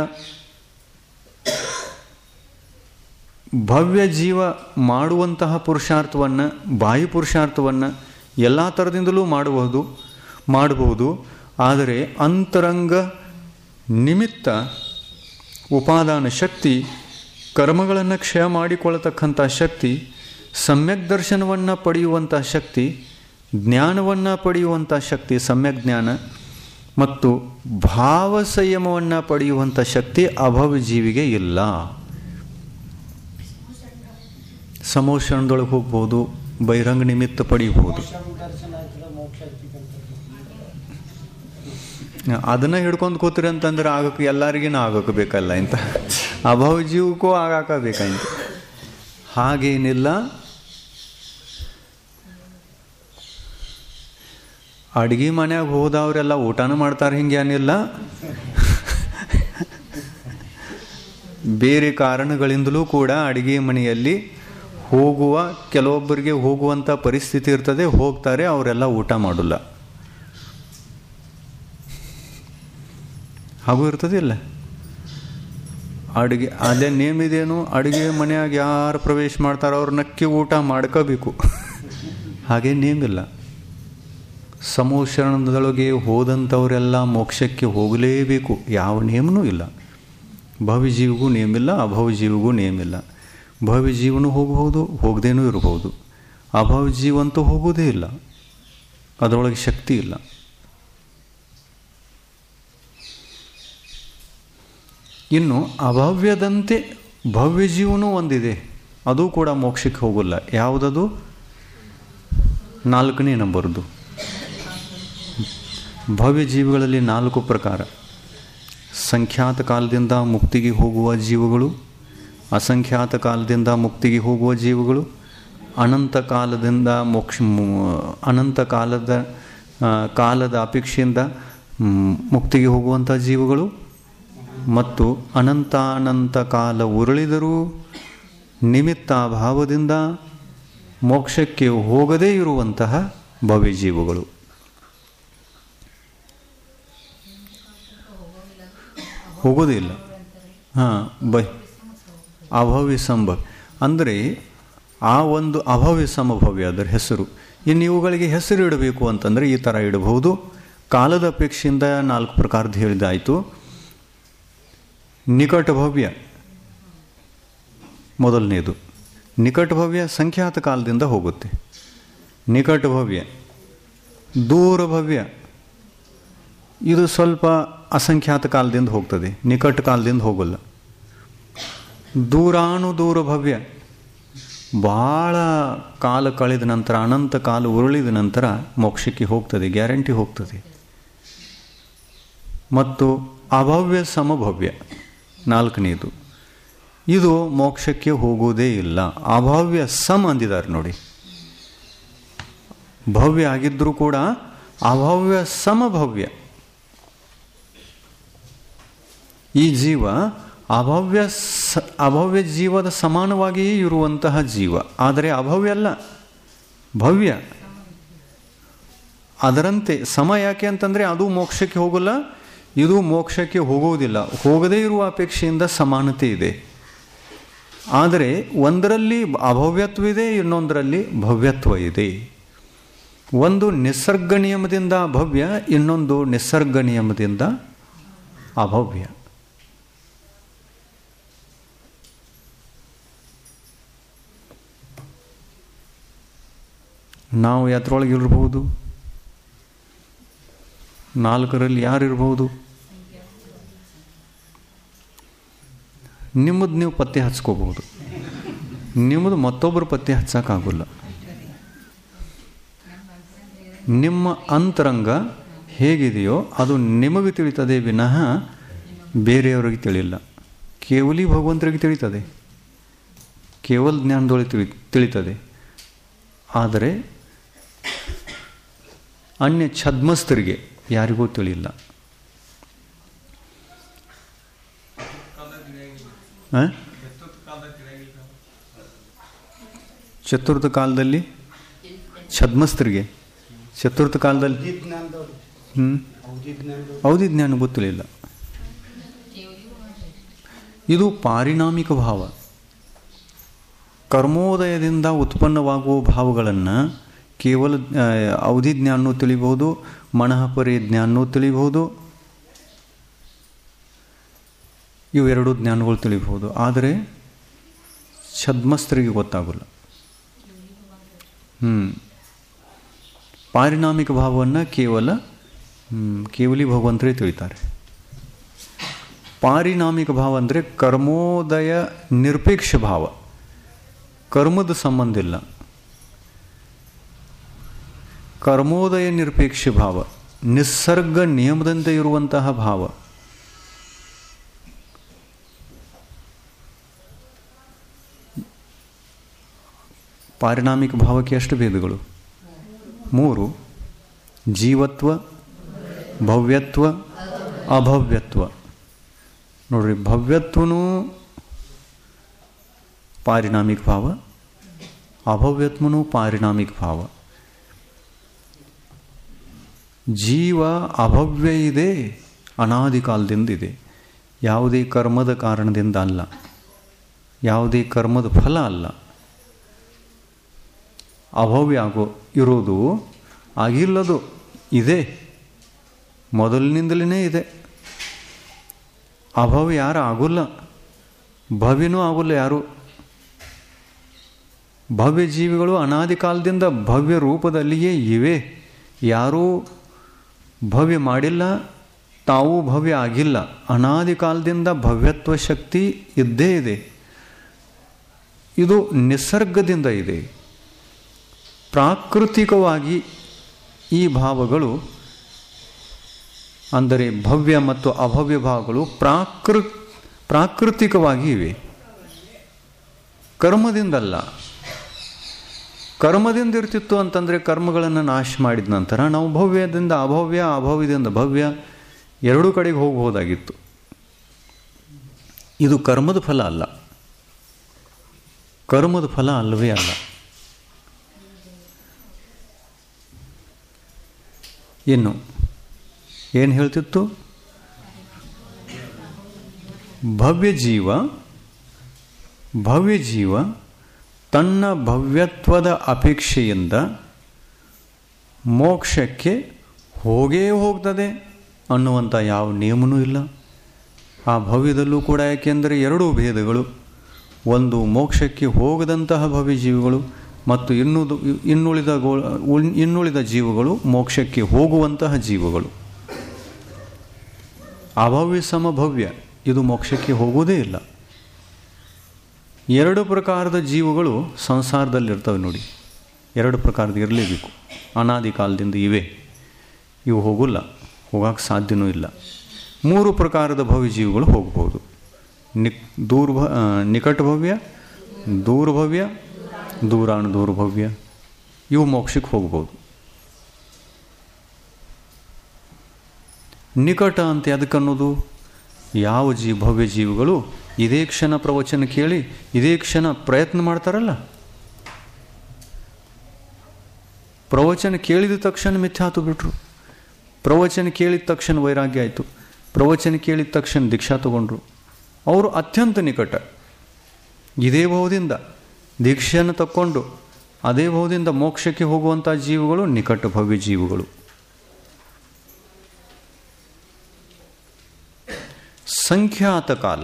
ಭವ್ಯ ಜೀವ ಮಾಡುವಂತಹ ಪುರುಷಾರ್ಥವನ್ನು ಬಾಯಿ ಪುರುಷಾರ್ಥವನ್ನು ಎಲ್ಲ ಥರದಿಂದಲೂ ಮಾಡಬಹುದು ಮಾಡಬಹುದು ಆದರೆ ಅಂತರಂಗ ನಿಮಿತ್ತ ಉಪಾದಾನ ಶಕ್ತಿ ಕರ್ಮಗಳನ್ನು ಕ್ಷಯ ಮಾಡಿಕೊಳ್ಳತಕ್ಕಂಥ ಶಕ್ತಿ ಸಮ್ಯಕ್ ದರ್ಶನವನ್ನು ಪಡೆಯುವಂಥ ಶಕ್ತಿ ಜ್ಞಾನವನ್ನು ಪಡೆಯುವಂಥ ಶಕ್ತಿ ಸಮ್ಯಕ್ ಜ್ಞಾನ ಮತ್ತು ಭಾವ ಸಂಯಮವನ್ನು ಪಡೆಯುವಂಥ ಶಕ್ತಿ ಅಭವ ಜೀವಿಗೆ ಇಲ್ಲ ಸಮೋಷಣದೊಳಗೆ ಹೋಗ್ಬೋದು ಬಹಿರಂಗ ನಿಮಿತ್ತ ಪಡೆಯಬಹುದು ಅದನ್ನ ಹಿಡ್ಕೊಂಡು ಕೂತ್ರಿ ಅಂತಂದ್ರೆ ಆಗಕ್ಕೆ ಎಲ್ಲರಿಗಿನ ಆಗಕ್ಕೆ ಬೇಕಲ್ಲ ಇಂತ ಅಭಾವ ಜೀವಕ್ಕೂ ಆಗಾಕ ಬೇಕಾಯ್ತು ಹಾಗೇನಿಲ್ಲ ಅಡ್ಗೆ ಮನ್ಯಾಗ ಹೋದವರೆಲ್ಲ ಊಟನೂ ಮಾಡ್ತಾರೆ ಹಿಂಗೆ ಏನಿಲ್ಲ ಬೇರೆ ಕಾರಣಗಳಿಂದಲೂ ಕೂಡ ಅಡುಗೆ ಮನೆಯಲ್ಲಿ ಹೋಗುವ ಕೆಲವೊಬ್ಬರಿಗೆ ಹೋಗುವಂಥ ಪರಿಸ್ಥಿತಿ ಇರ್ತದೆ ಹೋಗ್ತಾರೆ ಅವರೆಲ್ಲ ಊಟ ಮಾಡಲ್ಲ ಹಾಗೂ ಇರ್ತದಿಲ್ಲ ಅಡುಗೆ ಅದೇ ನೇಮ್ ಇದೇನು ಅಡುಗೆ ಮನೆಯಾಗ ಯಾರು ಪ್ರವೇಶ ಮಾಡ್ತಾರೋ ಅವ್ರು ನಕ್ಕಿ ಊಟ ಮಾಡ್ಕೋಬೇಕು ಹಾಗೆ ನೇಮ್ ಇಲ್ಲ ಸಮೋಷಣದೊಳಗೆ ಹೋದಂಥವರೆಲ್ಲ ಮೋಕ್ಷಕ್ಕೆ ಹೋಗಲೇಬೇಕು ಯಾವ ನೇಮನೂ ಇಲ್ಲ ಭವ್ಯ ಜೀವಿಗೂ ನೇಮಿಲ್ಲ ಅಭವ್ಯ ಜೀವಿಗೂ ನೇಮಿಲ್ಲ ಭವ್ಯ ಜೀವನೂ ಹೋಗಬಹುದು ಹೋಗದೇನೂ ಇರಬಹುದು ಅಭವ್ಯ ಜೀವಂತೂ ಹೋಗೋದೇ ಇಲ್ಲ ಅದರೊಳಗೆ ಶಕ್ತಿ ಇಲ್ಲ ಇನ್ನು ಅಭವ್ಯದಂತೆ ಭವ್ಯ ಜೀವನೂ ಒಂದಿದೆ ಅದು ಕೂಡ ಮೋಕ್ಷಕ್ಕೆ ಹೋಗಲ್ಲ ಯಾವುದದು ನಾಲ್ಕನೇ ನಂಬರ್ದು ಭವ್ಯ ಜೀವಿಗಳಲ್ಲಿ ನಾಲ್ಕು ಪ್ರಕಾರ ಸಂಖ್ಯಾತ ಕಾಲದಿಂದ ಮುಕ್ತಿಗೆ ಹೋಗುವ ಜೀವಗಳು ಅಸಂಖ್ಯಾತ ಕಾಲದಿಂದ ಮುಕ್ತಿಗೆ ಹೋಗುವ ಜೀವಗಳು ಅನಂತ ಕಾಲದಿಂದ ಮೋಕ್ಷ ಅನಂತ ಕಾಲದ ಕಾಲದ ಅಪೇಕ್ಷೆಯಿಂದ ಮುಕ್ತಿಗೆ ಹೋಗುವಂಥ ಜೀವಗಳು ಮತ್ತು ಅನಂತಾನಂತ ಕಾಲ ಉರುಳಿದರೂ ನಿಮಿತ್ತಾಭಾವದಿಂದ ಮೋಕ್ಷಕ್ಕೆ ಹೋಗದೇ ಇರುವಂತಹ ಭವ್ಯ ಜೀವಗಳು ಹೋಗೋದಿಲ್ಲ ಹಾಂ ಬೈ ಅಭವ್ಯ ಸಂಭವ ಅಂದರೆ ಆ ಒಂದು ಅಭವ್ಯ ಸಮಭವ್ಯ ಅದರ ಹೆಸರು ಇನ್ನು ಇವುಗಳಿಗೆ ಹೆಸರು ಇಡಬೇಕು ಅಂತಂದರೆ ಈ ಥರ ಇಡಬಹುದು ಕಾಲದ ಅಪೇಕ್ಷೆಯಿಂದ ನಾಲ್ಕು ಪ್ರಕಾರದ ಹೇಳಿದಾಯಿತು ನಿಕಟ ಭವ್ಯ ಮೊದಲನೇದು ನಿಕಟ ಭವ್ಯ ಸಂಖ್ಯಾತ ಕಾಲದಿಂದ ಹೋಗುತ್ತೆ ನಿಕಟ ಭವ್ಯ ದೂರ ಭವ್ಯ ಇದು ಸ್ವಲ್ಪ ಅಸಂಖ್ಯಾತ ಕಾಲದಿಂದ ಹೋಗ್ತದೆ ನಿಕಟ ಕಾಲದಿಂದ ಹೋಗಲ್ಲ ದೂರಾನು ದೂರ ಭವ್ಯ ಭಾಳ ಕಾಲ ಕಳೆದ ನಂತರ ಅನಂತ ಕಾಲ ಉರುಳಿದ ನಂತರ ಮೋಕ್ಷಕ್ಕೆ ಹೋಗ್ತದೆ ಗ್ಯಾರಂಟಿ ಹೋಗ್ತದೆ ಮತ್ತು ಅಭವ್ಯ ಸಮಭವ್ಯ ನಾಲ್ಕನೇದು ಇದು ಮೋಕ್ಷಕ್ಕೆ ಹೋಗುವುದೇ ಇಲ್ಲ ಅಭವ್ಯ ಸಮ ಅಂದಿದ್ದಾರೆ ನೋಡಿ ಭವ್ಯ ಆಗಿದ್ದರೂ ಕೂಡ ಅಭವ್ಯ ಸಮಭವ್ಯ ಈ ಜೀವ ಅಭವ್ಯ ಸ ಅಭವ್ಯ ಜೀವದ ಸಮಾನವಾಗಿಯೇ ಇರುವಂತಹ ಜೀವ ಆದರೆ ಅಭವ್ಯ ಅಲ್ಲ ಭವ್ಯ ಅದರಂತೆ ಸಮ ಯಾಕೆ ಅಂತಂದರೆ ಅದು ಮೋಕ್ಷಕ್ಕೆ ಹೋಗಲ್ಲ ಇದು ಮೋಕ್ಷಕ್ಕೆ ಹೋಗುವುದಿಲ್ಲ ಹೋಗದೇ ಇರುವ ಅಪೇಕ್ಷೆಯಿಂದ ಸಮಾನತೆ ಇದೆ ಆದರೆ ಒಂದರಲ್ಲಿ ಅಭವ್ಯತ್ವ ಇನ್ನೊಂದರಲ್ಲಿ ಭವ್ಯತ್ವ ಇದೆ ಒಂದು ನಿಸರ್ಗ ನಿಯಮದಿಂದ ಭವ್ಯ ಇನ್ನೊಂದು ನಿಸರ್ಗ ನಿಯಮದಿಂದ ಅಭವ್ಯ ನಾವು ಯಾತ್ರೊಳಗೆ ಇರಬಹುದು ನಾಲ್ಕರಲ್ಲಿ ಯಾರಿರ್ಬೋದು ನಿಮ್ಮದು ನೀವು ಪತ್ತೆ ಹಚ್ಕೋಬಹುದು ನಿಮ್ಮದು ಮತ್ತೊಬ್ಬರು ಪತ್ತೆ ಹಚ್ಚೋಕ್ಕಾಗಲ್ಲ ನಿಮ್ಮ ಅಂತರಂಗ ಹೇಗಿದೆಯೋ ಅದು ನಿಮಗೆ ತಿಳಿತದೆ ವಿನಃ ಬೇರೆಯವರಿಗೆ ತಿಳಿಲ್ಲ ಕೇವಲಿ ಭಗವಂತರಿಗೆ ತಿಳಿತದೆ ಕೇವಲ ಜ್ಞಾನದೊಳಗೆ ತಿಳಿ ತಿಳಿತದೆ ಆದರೆ ಅನ್ಯ ಛದ್ಮಸ್ಥರಿಗೆ ಯಾರಿಗೂ ತಿಳಿಲ್ಲ ಚತುರ್ಥ ಕಾಲದಲ್ಲಿ ಛದ್ಮಸ್ಥರಿಗೆ ಚತುರ್ಥ ಕಾಲದಲ್ಲಿ ಹ್ಞೂ ಅವಧಿ ಜ್ಞಾನ ಗೊತ್ತಿರಲಿಲ್ಲ ಇದು ಪಾರಿಣಾಮಿಕ ಭಾವ ಕರ್ಮೋದಯದಿಂದ ಉತ್ಪನ್ನವಾಗುವ ಭಾವಗಳನ್ನು ಕೇವಲ ಅವಧಿ ಜ್ಞಾನವೂ ತಿಳಿಬಹುದು ಮನಃಪರಿ ಜ್ಞಾನವೂ ತಿಳಿಬಹುದು ಇವೆರಡು ಜ್ಞಾನಗಳು ತಿಳಿಬಹುದು ಆದರೆ ಛದ್ಮಸ್ಥರಿಗೆ ಗೊತ್ತಾಗಲ್ಲ ಹ್ಞೂ ಪಾರಿಣಾಮಿಕ ಭಾವವನ್ನು ಕೇವಲ ಕೇವಲಿ ಭಗವಂತರೇ ತಿಳಿತಾರೆ ಪಾರಿಣಾಮಿಕ ಭಾವ ಅಂದರೆ ಕರ್ಮೋದಯ ನಿರಪೇಕ್ಷ ಭಾವ ಕರ್ಮದ ಸಂಬಂಧ ಇಲ್ಲ ಕರ್ಮೋದಯ ನಿರಪೇಕ್ಷ ಭಾವ ನಿಸರ್ಗ ನಿಯಮದಂತೆ ಇರುವಂತಹ ಭಾವ ಪಾರಿಣಾಮಿಕ ಭಾವಕ್ಕೆ ಎಷ್ಟು ಭೇದಗಳು ಮೂರು ಜೀವತ್ವ ಭವ್ಯತ್ವ ಅಭವ್ಯತ್ವ ನೋಡ್ರಿ ಭವ್ಯತ್ವನೂ ಪಾರಿಣಾಮಿಕ ಭಾವ ಅಭವ್ಯತ್ಮನೂ ಪಾರಿಣಾಮಿಕ ಭಾವ ಜೀವ ಅಭವ್ಯ ಇದೆ ಅನಾದಿ ಕಾಲದಿಂದ ಇದೆ ಯಾವುದೇ ಕರ್ಮದ ಕಾರಣದಿಂದ ಅಲ್ಲ ಯಾವುದೇ ಕರ್ಮದ ಫಲ ಅಲ್ಲ ಅಭವ್ಯ ಆಗೋ ಇರೋದು ಆಗಿಲ್ಲದು ಇದೆ ಮೊದಲಿನಿಂದಲೇ ಇದೆ ಅಭವ್ಯ ಯಾರು ಆಗೋಲ್ಲ ಭವ್ಯನೂ ಆಗೋಲ್ಲ ಯಾರು ಭವ್ಯ ಜೀವಿಗಳು ಅನಾದಿ ಕಾಲದಿಂದ ಭವ್ಯ ರೂಪದಲ್ಲಿಯೇ ಇವೆ ಯಾರೂ ಭವ್ಯ ಮಾಡಿಲ್ಲ ತಾವು ಭವ್ಯ ಆಗಿಲ್ಲ ಅನಾದಿ ಕಾಲದಿಂದ ಭವ್ಯತ್ವ ಶಕ್ತಿ ಇದ್ದೇ ಇದೆ ಇದು ನಿಸರ್ಗದಿಂದ ಇದೆ ಪ್ರಾಕೃತಿಕವಾಗಿ ಈ ಭಾವಗಳು ಅಂದರೆ ಭವ್ಯ ಮತ್ತು ಅಭವ್ಯ ಭಾವಗಳು ಪ್ರಾಕೃ ಪ್ರಾಕೃತಿಕವಾಗಿ ಇವೆ ಕರ್ಮದಿಂದಲ್ಲ ಕರ್ಮದಿಂದ ಇರ್ತಿತ್ತು ಅಂತಂದರೆ ಕರ್ಮಗಳನ್ನು ನಾಶ ಮಾಡಿದ ನಂತರ ನಾವು ಭವ್ಯದಿಂದ ಅಭವ್ಯ ಅಭವ್ಯದಿಂದ ಭವ್ಯ ಎರಡೂ ಕಡೆಗೆ ಹೋಗಬಹುದಾಗಿತ್ತು ಇದು ಕರ್ಮದ ಫಲ ಅಲ್ಲ ಕರ್ಮದ ಫಲ ಅಲ್ಲವೇ ಅಲ್ಲ ಇನ್ನು ಏನು ಹೇಳ್ತಿತ್ತು ಭವ್ಯ ಜೀವ ಭವ್ಯ ಜೀವ ತನ್ನ ಭವ್ಯತ್ವದ ಅಪೇಕ್ಷೆಯಿಂದ ಮೋಕ್ಷಕ್ಕೆ ಹೋಗೇ ಹೋಗ್ತದೆ ಅನ್ನುವಂಥ ಯಾವ ನಿಯಮನೂ ಇಲ್ಲ ಆ ಭವ್ಯದಲ್ಲೂ ಕೂಡ ಯಾಕೆಂದರೆ ಎರಡೂ ಭೇದಗಳು ಒಂದು ಮೋಕ್ಷಕ್ಕೆ ಹೋಗದಂತಹ ಭವ್ಯ ಜೀವಿಗಳು ಮತ್ತು ಇನ್ನುದು ಇನ್ನುಳಿದ ಗೋ ಇನ್ನುಳಿದ ಜೀವಗಳು ಮೋಕ್ಷಕ್ಕೆ ಹೋಗುವಂತಹ ಜೀವಗಳು ಅಭವ್ಯ ಸಮಭವ್ಯ ಇದು ಮೋಕ್ಷಕ್ಕೆ ಹೋಗುವುದೇ ಇಲ್ಲ ಎರಡು ಪ್ರಕಾರದ ಜೀವಗಳು ಸಂಸಾರದಲ್ಲಿರ್ತವೆ ನೋಡಿ ಎರಡು ಪ್ರಕಾರದ ಇರಲೇಬೇಕು ಅನಾದಿ ಕಾಲದಿಂದ ಇವೆ ಇವು ಹೋಗಲ್ಲ ಹೋಗಕ್ಕೆ ಸಾಧ್ಯನೂ ಇಲ್ಲ ಮೂರು ಪ್ರಕಾರದ ಭವ್ಯ ಜೀವಿಗಳು ಹೋಗ್ಬೋದು ನಿಕ್ ದೂರ್ಭ ನಿಕಟ ಭವ್ಯ ದೂರ್ಭವ್ಯ ದೂರಾಣು ದೂರ್ಭವ್ಯ ಇವು ಮೋಕ್ಷಕ್ಕೆ ಹೋಗ್ಬೋದು ನಿಕಟ ಅಂತ ಅದಕ್ಕನ್ನೋದು ಯಾವ ಜೀವ ಭವ್ಯ ಜೀವಿಗಳು ಇದೇ ಕ್ಷಣ ಪ್ರವಚನ ಕೇಳಿ ಇದೇ ಕ್ಷಣ ಪ್ರಯತ್ನ ಮಾಡ್ತಾರಲ್ಲ ಪ್ರವಚನ ಕೇಳಿದ ತಕ್ಷಣ ಮಿಥ್ಯಾತು ಬಿಟ್ರು ಪ್ರವಚನ ಕೇಳಿದ ತಕ್ಷಣ ವೈರಾಗ್ಯ ಆಯಿತು ಪ್ರವಚನ ಕೇಳಿದ ತಕ್ಷಣ ದೀಕ್ಷಾ ತಗೊಂಡ್ರು ಅವರು ಅತ್ಯಂತ ನಿಕಟ ಇದೇ ಭಾವದಿಂದ ದೀಕ್ಷೆಯನ್ನು ತಕ್ಕೊಂಡು ಅದೇ ಭಾವದಿಂದ ಮೋಕ್ಷಕ್ಕೆ ಹೋಗುವಂಥ ಜೀವಿಗಳು ನಿಕಟ ಭವ್ಯ ಜೀವಿಗಳು ಸಂಖ್ಯಾತ ಕಾಲ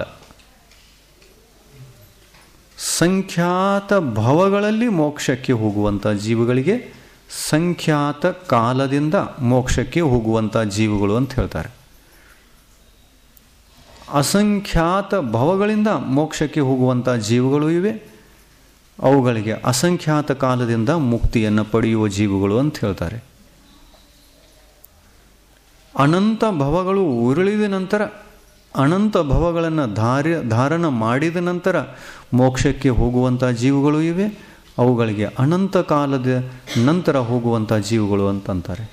ಸಂಖ್ಯಾತ ಭವಗಳಲ್ಲಿ ಮೋಕ್ಷಕ್ಕೆ ಹೋಗುವಂಥ ಜೀವಿಗಳಿಗೆ ಸಂಖ್ಯಾತ ಕಾಲದಿಂದ ಮೋಕ್ಷಕ್ಕೆ ಹೋಗುವಂಥ ಜೀವಿಗಳು ಅಂತ ಹೇಳ್ತಾರೆ ಅಸಂಖ್ಯಾತ ಭವಗಳಿಂದ ಮೋಕ್ಷಕ್ಕೆ ಹೋಗುವಂಥ ಜೀವಿಗಳು ಇವೆ ಅವುಗಳಿಗೆ ಅಸಂಖ್ಯಾತ ಕಾಲದಿಂದ ಮುಕ್ತಿಯನ್ನು ಪಡೆಯುವ ಜೀವಿಗಳು ಅಂತ ಹೇಳ್ತಾರೆ ಅನಂತ ಭವಗಳು ಉರುಳಿದ ನಂತರ ಅನಂತ ಭವಗಳನ್ನು ಧಾರ್ಯ ಧಾರಣ ಮಾಡಿದ ನಂತರ ಮೋಕ್ಷಕ್ಕೆ ಹೋಗುವಂಥ ಜೀವಿಗಳು ಇವೆ ಅವುಗಳಿಗೆ ಅನಂತ ಕಾಲದ ನಂತರ ಹೋಗುವಂಥ ಜೀವಿಗಳು ಅಂತಂತಾರೆ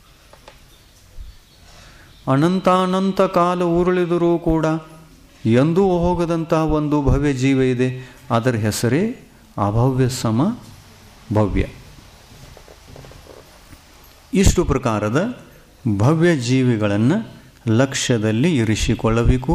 ಅನಂತಾನಂತ ಕಾಲ ಉರುಳಿದರೂ ಕೂಡ ಎಂದೂ ಹೋಗದಂತಹ ಒಂದು ಭವ್ಯ ಜೀವ ಇದೆ ಅದರ ಹೆಸರೇ ಅಭವ್ಯ ಸಮ ಭವ್ಯ ಇಷ್ಟು ಪ್ರಕಾರದ ಭವ್ಯ ಜೀವಿಗಳನ್ನು ಲಕ್ಷ್ಯದಲ್ಲಿ ಇರಿಸಿಕೊಳ್ಳಬೇಕು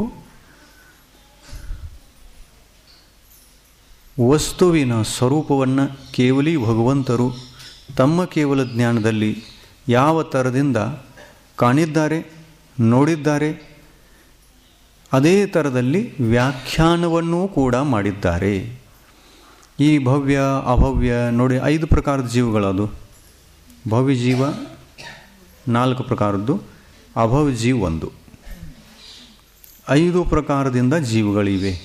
ವಸ್ತುವಿನ ಸ್ವರೂಪವನ್ನು ಕೇವಲಿ ಭಗವಂತರು ತಮ್ಮ ಕೇವಲ ಜ್ಞಾನದಲ್ಲಿ ಯಾವ ಥರದಿಂದ ಕಾಣಿದ್ದಾರೆ ನೋಡಿದ್ದಾರೆ ಅದೇ ಥರದಲ್ಲಿ ವ್ಯಾಖ್ಯಾನವನ್ನೂ ಕೂಡ ಮಾಡಿದ್ದಾರೆ ಈ ಭವ್ಯ ಅಭವ್ಯ ನೋಡಿ ಐದು ಪ್ರಕಾರದ ಜೀವಗಳದು ಭವ್ಯ ಜೀವ ನಾಲ್ಕು ಪ್ರಕಾರದ್ದು ಅಭವ್ಯ ಜೀವ ಒಂದು ಐದು ಪ್ರಕಾರದಿಂದ ಜೀವಗಳಿವೆ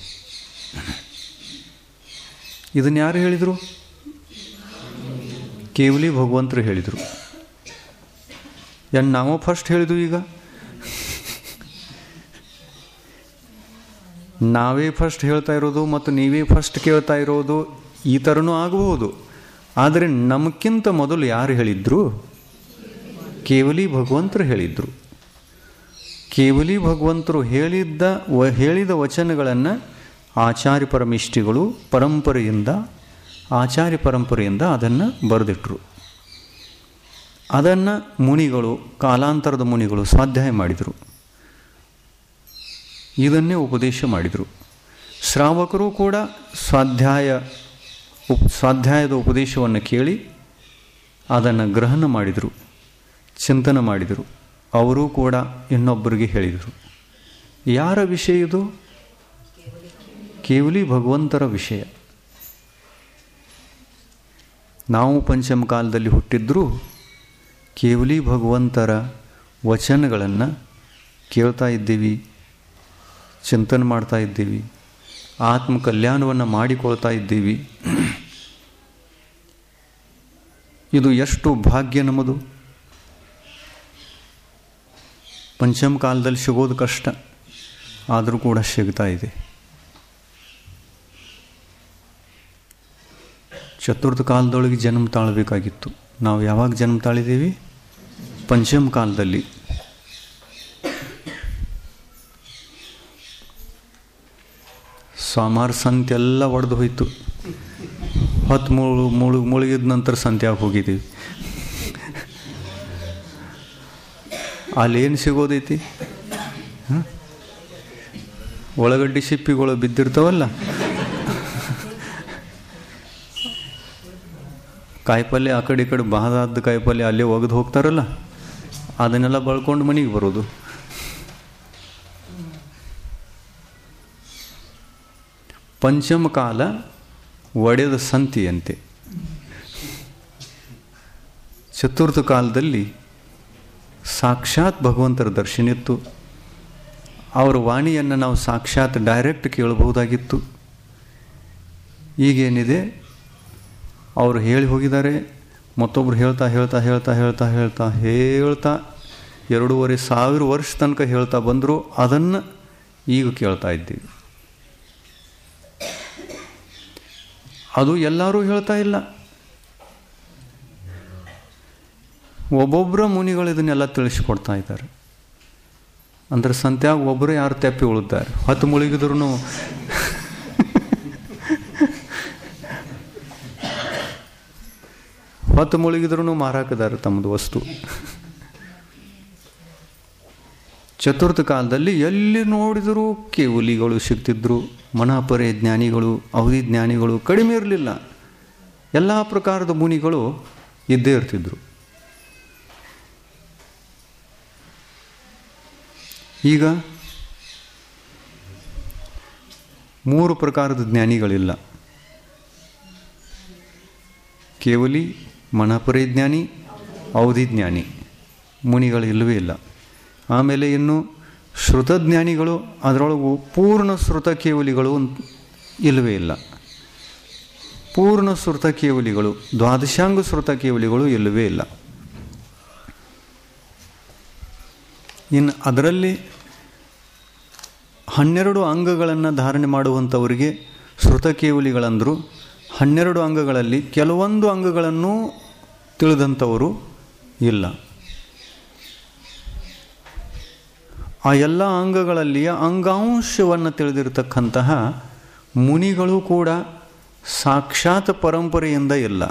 ಇದನ್ನು ಯಾರು ಹೇಳಿದರು ಕೇವಲಿ ಭಗವಂತರು ಹೇಳಿದರು ಏನು ನಾವು ಫಸ್ಟ್ ಹೇಳಿದ್ವು ಈಗ ನಾವೇ ಫಸ್ಟ್ ಹೇಳ್ತಾ ಇರೋದು ಮತ್ತು ನೀವೇ ಫಸ್ಟ್ ಕೇಳ್ತಾ ಇರೋದು ಈ ಥರನೂ ಆಗಬಹುದು ಆದರೆ ನಮಗಿಂತ ಮೊದಲು ಯಾರು ಹೇಳಿದ್ರು ಕೇವಲಿ ಭಗವಂತರು ಹೇಳಿದರು ಕೇವಲಿ ಭಗವಂತರು ಹೇಳಿದ್ದ ವ ಹೇಳಿದ ವಚನಗಳನ್ನು ಆಚಾರ್ಯ ಪರಮಿಷ್ಠಿಗಳು ಪರಂಪರೆಯಿಂದ ಆಚಾರ್ಯ ಪರಂಪರೆಯಿಂದ ಅದನ್ನು ಬರೆದಿಟ್ರು ಅದನ್ನು ಮುನಿಗಳು ಕಾಲಾಂತರದ ಮುನಿಗಳು ಸ್ವಾಧ್ಯಾಯ ಮಾಡಿದರು ಇದನ್ನೇ ಉಪದೇಶ ಮಾಡಿದರು ಶ್ರಾವಕರು ಕೂಡ ಸ್ವಾಧ್ಯಾಯ ಉಪ್ ಸ್ವಾಧ್ಯಾಯದ ಉಪದೇಶವನ್ನು ಕೇಳಿ ಅದನ್ನು ಗ್ರಹಣ ಮಾಡಿದರು ಚಿಂತನೆ ಮಾಡಿದರು ಅವರೂ ಕೂಡ ಇನ್ನೊಬ್ಬರಿಗೆ ಹೇಳಿದರು ಯಾರ ವಿಷಯ ಇದು ಕೇವಲಿ ಭಗವಂತರ ವಿಷಯ ನಾವು ಪಂಚಮ ಕಾಲದಲ್ಲಿ ಹುಟ್ಟಿದ್ರೂ ಕೇವಲಿ ಭಗವಂತರ ವಚನಗಳನ್ನು ಕೇಳ್ತಾ ಇದ್ದೀವಿ ಚಿಂತನೆ ಮಾಡ್ತಾ ಇದ್ದೀವಿ ಆತ್ಮ ಕಲ್ಯಾಣವನ್ನು ಮಾಡಿಕೊಳ್ತಾ ಇದ್ದೀವಿ ಇದು ಎಷ್ಟು ಭಾಗ್ಯ ನಮ್ಮದು ಪಂಚಮ ಕಾಲದಲ್ಲಿ ಸಿಗೋದು ಕಷ್ಟ ಆದರೂ ಕೂಡ ಸಿಗ್ತಾ ಇದೆ ಚತುರ್ಥ ಕಾಲದೊಳಗೆ ಜನ್ಮ ತಾಳಬೇಕಾಗಿತ್ತು ನಾವು ಯಾವಾಗ ಜನ್ಮ ತಾಳಿದ್ದೀವಿ ಪಂಚಮ ಕಾಲದಲ್ಲಿ ಸೋಮಾರ ಸಂತೆ ಎಲ್ಲ ಒಡೆದು ಹೋಯ್ತು ಹೊತ್ತು ಮುಳು ಮುಳು ಮುಳುಗಿದ ನಂತರ ಸಂತ್ಯಾಗ ಹೋಗಿದ್ದೀವಿ ಅಲ್ಲೇನು ಸಿಗೋದೈತಿ ಹಾಂ ಒಳಗಡ್ಡಿ ಸಿಪ್ಪಿಗಳು ಬಿದ್ದಿರ್ತಾವಲ್ಲ ಕಾಯಿಪಲ್ಯ ಆ ಕಡೆ ಈ ಕಡೆ ಬಾದಾದ ಕಾಯಿಪಲ್ಯ ಅಲ್ಲೇ ಒಗೆದು ಹೋಗ್ತಾರಲ್ಲ ಅದನ್ನೆಲ್ಲ ಬಳ್ಕೊಂಡು ಮನೆಗೆ ಬರೋದು ಪಂಚಮ ಕಾಲ ಒಡೆದ ಸಂತಿಯಂತೆ ಚತುರ್ಥ ಕಾಲದಲ್ಲಿ ಸಾಕ್ಷಾತ್ ಭಗವಂತರ ದರ್ಶನಿತ್ತು ಅವರ ವಾಣಿಯನ್ನು ನಾವು ಸಾಕ್ಷಾತ್ ಡೈರೆಕ್ಟ್ ಕೇಳಬಹುದಾಗಿತ್ತು ಈಗೇನಿದೆ ಅವರು ಹೇಳಿ ಹೋಗಿದ್ದಾರೆ ಮತ್ತೊಬ್ರು ಹೇಳ್ತಾ ಹೇಳ್ತಾ ಹೇಳ್ತಾ ಹೇಳ್ತಾ ಹೇಳ್ತಾ ಹೇಳ್ತಾ ಎರಡೂವರೆ ಸಾವಿರ ವರ್ಷ ತನಕ ಹೇಳ್ತಾ ಬಂದರು ಅದನ್ನು ಈಗ ಕೇಳ್ತಾ ಇದ್ದೀವಿ ಅದು ಎಲ್ಲರೂ ಹೇಳ್ತಾ ಇಲ್ಲ ಒಬ್ಬೊಬ್ಬರ ಮುನಿಗಳು ಇದನ್ನೆಲ್ಲ ತಿಳಿಸ್ಕೊಡ್ತಾ ಇದ್ದಾರೆ ಅಂದ್ರೆ ಸಂತ್ಯಾಗ ಒಬ್ಬರು ಯಾರು ತೆಪ್ಪಿ ಉಳಿದ್ದಾರೆ ಹತ್ತು ಮುಳುಗಿದ್ರು ಹೊತ್ತು ಮುಳುಗಿದ್ರು ಮಾರಾಕದಾರ ತಮ್ಮದು ವಸ್ತು ಚತುರ್ಥ ಕಾಲದಲ್ಲಿ ಎಲ್ಲಿ ನೋಡಿದರೂ ಕೇವಲಿಗಳು ಸಿಗ್ತಿದ್ರು ಮನಾಪರೆ ಜ್ಞಾನಿಗಳು ಅವಧಿ ಜ್ಞಾನಿಗಳು ಕಡಿಮೆ ಇರಲಿಲ್ಲ ಎಲ್ಲ ಪ್ರಕಾರದ ಮುನಿಗಳು ಇದ್ದೇ ಇರ್ತಿದ್ರು ಈಗ ಮೂರು ಪ್ರಕಾರದ ಜ್ಞಾನಿಗಳಿಲ್ಲ ಕೇವಲಿ ಮನಪರಿ ಜ್ಞಾನಿ ಅವಧಿ ಜ್ಞಾನಿ ಮುನಿಗಳು ಇಲ್ಲವೇ ಇಲ್ಲ ಆಮೇಲೆ ಇನ್ನು ಶ್ರುತಜ್ಞಾನಿಗಳು ಅದರೊಳಗೂ ಪೂರ್ಣ ಶ್ರುತ ಕೇವಲಿಗಳು ಇಲ್ಲವೇ ಇಲ್ಲ ಪೂರ್ಣ ಶ್ರುತ ಕೇವಲಿಗಳು ದ್ವಾದಶಾಂಗ ಶ್ರುತ ಕೇವಲಿಗಳು ಇಲ್ಲವೇ ಇಲ್ಲ ಇನ್ನು ಅದರಲ್ಲಿ ಹನ್ನೆರಡು ಅಂಗಗಳನ್ನು ಧಾರಣೆ ಮಾಡುವಂಥವರಿಗೆ ಶ್ರುತ ಕೇವಲಿಗಳಂದರು ಹನ್ನೆರಡು ಅಂಗಗಳಲ್ಲಿ ಕೆಲವೊಂದು ಅಂಗಗಳನ್ನು ತಿಳಿದಂಥವರು ಇಲ್ಲ ಆ ಎಲ್ಲ ಅಂಗಗಳಲ್ಲಿಯ ಅಂಗಾಂಶವನ್ನು ತಿಳಿದಿರತಕ್ಕಂತಹ ಮುನಿಗಳು ಕೂಡ ಸಾಕ್ಷಾತ್ ಪರಂಪರೆಯಿಂದ ಇಲ್ಲ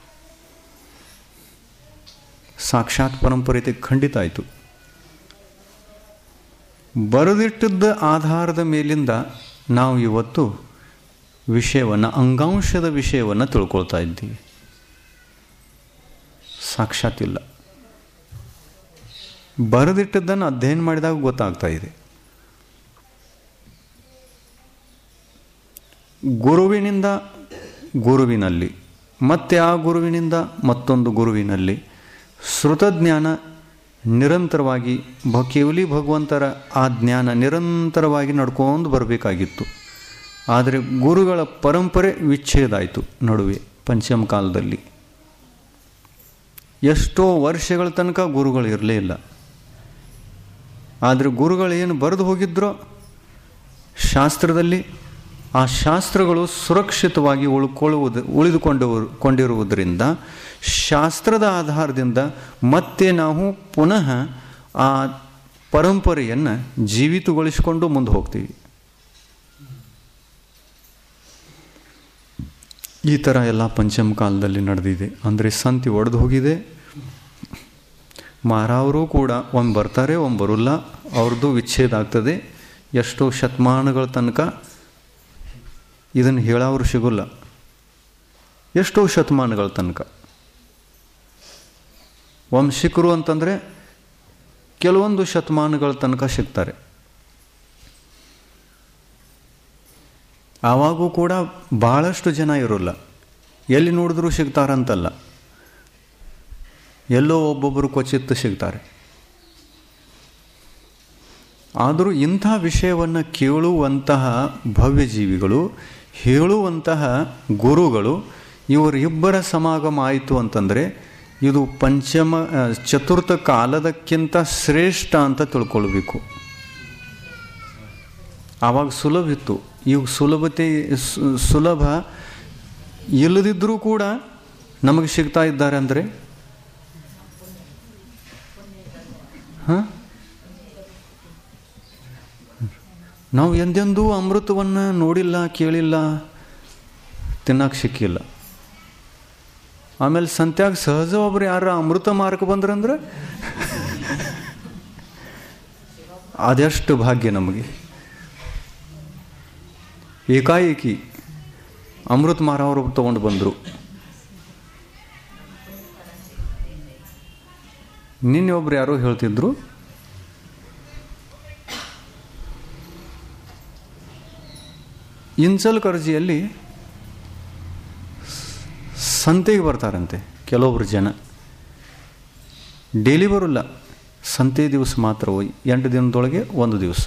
ಸಾಕ್ಷಾತ್ ಪರಂಪರೆ ಖಂಡಿತ ಆಯಿತು ಬರೆದಿಟ್ಟದ್ದ ಆಧಾರದ ಮೇಲಿಂದ ನಾವು ಇವತ್ತು ವಿಷಯವನ್ನು ಅಂಗಾಂಶದ ವಿಷಯವನ್ನು ತಿಳ್ಕೊಳ್ತಾ ಇದ್ದೀವಿ ಸಾಕ್ಷಾತ್ ಇಲ್ಲ ಬರೆದಿಟ್ಟದ್ದನ್ನು ಅಧ್ಯಯನ ಮಾಡಿದಾಗ ಗೊತ್ತಾಗ್ತಾ ಇದೆ ಗುರುವಿನಿಂದ ಗುರುವಿನಲ್ಲಿ ಮತ್ತೆ ಆ ಗುರುವಿನಿಂದ ಮತ್ತೊಂದು ಗುರುವಿನಲ್ಲಿ ಶ್ರುತಜ್ಞಾನ ನಿರಂತರವಾಗಿ ಭ ಕೇವಲಿ ಭಗವಂತರ ಆ ಜ್ಞಾನ ನಿರಂತರವಾಗಿ ನಡ್ಕೊಂಡು ಬರಬೇಕಾಗಿತ್ತು ಆದರೆ ಗುರುಗಳ ಪರಂಪರೆ ವಿಚ್ಛೇದ ಆಯಿತು ನಡುವೆ ಪಂಚಮ ಕಾಲದಲ್ಲಿ ಎಷ್ಟೋ ವರ್ಷಗಳ ತನಕ ಗುರುಗಳು ಇರಲೇ ಇಲ್ಲ ಆದರೆ ಗುರುಗಳು ಏನು ಬರೆದು ಹೋಗಿದ್ರೋ ಶಾಸ್ತ್ರದಲ್ಲಿ ಆ ಶಾಸ್ತ್ರಗಳು ಸುರಕ್ಷಿತವಾಗಿ ಉಳ್ಕೊಳ್ಳುವುದು ಉಳಿದುಕೊಂಡು ಕೊಂಡಿರುವುದರಿಂದ ಶಾಸ್ತ್ರದ ಆಧಾರದಿಂದ ಮತ್ತೆ ನಾವು ಪುನಃ ಆ ಪರಂಪರೆಯನ್ನು ಜೀವಿತಗೊಳಿಸಿಕೊಂಡು ಮುಂದೆ ಹೋಗ್ತೀವಿ ಈ ಥರ ಎಲ್ಲ ಪಂಚಮ ಕಾಲದಲ್ಲಿ ನಡೆದಿದೆ ಅಂದರೆ ಸಂತಿ ಒಡೆದು ಹೋಗಿದೆ ಮಾರಾವರು ಕೂಡ ಒಮ್ಮೆ ಬರ್ತಾರೆ ಒಮ್ಮೆ ಬರೋಲ್ಲ ಅವ್ರದ್ದು ವಿಚ್ಛೇದ ಆಗ್ತದೆ ಎಷ್ಟೋ ಶತಮಾನಗಳ ತನಕ ಇದನ್ನು ಹೇಳೋರು ಸಿಗೋಲ್ಲ ಎಷ್ಟೋ ಶತಮಾನಗಳ ತನಕ ವಂಶಿಕರು ಅಂತಂದರೆ ಕೆಲವೊಂದು ಶತಮಾನಗಳ ತನಕ ಸಿಗ್ತಾರೆ ಆವಾಗೂ ಕೂಡ ಭಾಳಷ್ಟು ಜನ ಇರೋಲ್ಲ ಎಲ್ಲಿ ನೋಡಿದ್ರೂ ಸಿಗ್ತಾರಂತಲ್ಲ ಎಲ್ಲೋ ಒಬ್ಬೊಬ್ಬರು ಕ್ವಚಿತ್ತು ಸಿಗ್ತಾರೆ ಆದರೂ ಇಂಥ ವಿಷಯವನ್ನು ಕೇಳುವಂತಹ ಭವ್ಯ ಜೀವಿಗಳು ಹೇಳುವಂತಹ ಗುರುಗಳು ಇವರಿಬ್ಬರ ಸಮಾಗಮ ಆಯಿತು ಅಂತಂದರೆ ಇದು ಪಂಚಮ ಚತುರ್ಥ ಕಾಲದಕ್ಕಿಂತ ಶ್ರೇಷ್ಠ ಅಂತ ತಿಳ್ಕೊಳ್ಬೇಕು ಆವಾಗ ಸುಲಭ ಇತ್ತು ಈಗ ಸುಲಭತೆ ಸುಲಭ ಇಲ್ಲದಿದ್ದರೂ ಕೂಡ ನಮಗೆ ಸಿಗ್ತಾ ಇದ್ದಾರೆ ಅಂದರೆ ಹಾಂ ನಾವು ಎಂದೆಂದೂ ಅಮೃತವನ್ನು ನೋಡಿಲ್ಲ ಕೇಳಿಲ್ಲ ತಿನ್ನಕ್ಕೆ ಸಿಕ್ಕಿಲ್ಲ ಆಮೇಲೆ ಸಂತ್ಯಾಗ ಸಹಜ ಒಬ್ರು ಯಾರ ಅಮೃತ ಮಾರ್ಕ ಬಂದ್ರಂದ್ರೆ ಅದೆಷ್ಟು ಭಾಗ್ಯ ನಮಗೆ ಏಕಾಏಕಿ ಅಮೃತ ಮಾರವರು ತೊಗೊಂಡು ಬಂದರು ನಿನ್ನೆ ಒಬ್ರು ಯಾರೋ ಹೇಳ್ತಿದ್ರು ಇಂಚಲ್ ಕರ್ಜಿಯಲ್ಲಿ ಸಂತೆಗೆ ಬರ್ತಾರಂತೆ ಕೆಲವೊಬ್ರು ಜನ ಡೈಲಿ ಬರೋಲ್ಲ ಸಂತೆ ದಿವಸ ಮಾತ್ರ ಎಂಟು ದಿನದೊಳಗೆ ಒಂದು ದಿವಸ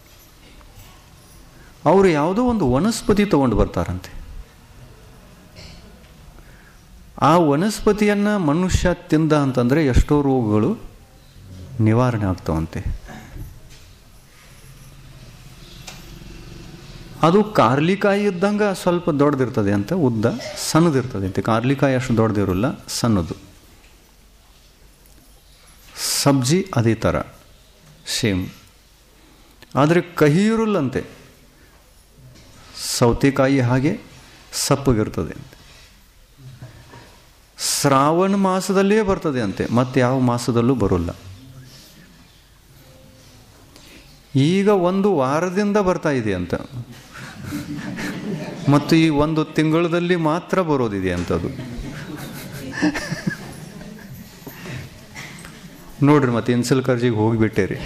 ಅವರು ಯಾವುದೋ ಒಂದು ವನಸ್ಪತಿ ತಗೊಂಡು ಬರ್ತಾರಂತೆ ಆ ವನಸ್ಪತಿಯನ್ನು ಮನುಷ್ಯ ತಿಂದ ಅಂತಂದರೆ ಎಷ್ಟೋ ರೋಗಗಳು ನಿವಾರಣೆ ಆಗ್ತಾವಂತೆ ಅದು ಕಾರ್ಲಿಕಾಯಿ ಇದ್ದಂಗೆ ಸ್ವಲ್ಪ ದೊಡ್ಡದಿರ್ತದೆ ಅಂತ ಉದ್ದ ಸಣ್ಣದಿರ್ತದೆ ಅಂತೆ ಕಾರ್ಲಿಕಾಯಿ ಅಷ್ಟು ದೊಡ್ಡದಿರೋಲ್ಲ ಸಣ್ಣದು ಸಬ್ಜಿ ಅದೇ ಥರ ಸೇಮ್ ಆದರೆ ಕಹಿ ಇರಲ್ಲಂತೆ ಸೌತೆಕಾಯಿ ಹಾಗೆ ಸಪ್ಪಗಿರ್ತದೆ ಅಂತೆ ಶ್ರಾವಣ ಮಾಸದಲ್ಲೇ ಬರ್ತದೆ ಅಂತೆ ಮತ್ತೆ ಯಾವ ಮಾಸದಲ್ಲೂ ಬರೋಲ್ಲ ಈಗ ಒಂದು ವಾರದಿಂದ ಬರ್ತಾ ಇದೆ ಅಂತ ಮತ್ತು ಈ ಒಂದು ತಿಂಗಳಲ್ಲಿ ಮಾತ್ರ ಬರೋದಿದೆ ಅಂತದು ನೋಡ್ರಿ ಮತ್ತೆ ಇನ್ಸಲ್ ಕರ್ಜಿಗೆ ಹೋಗಿಬಿಟ್ಟೆ ರೀ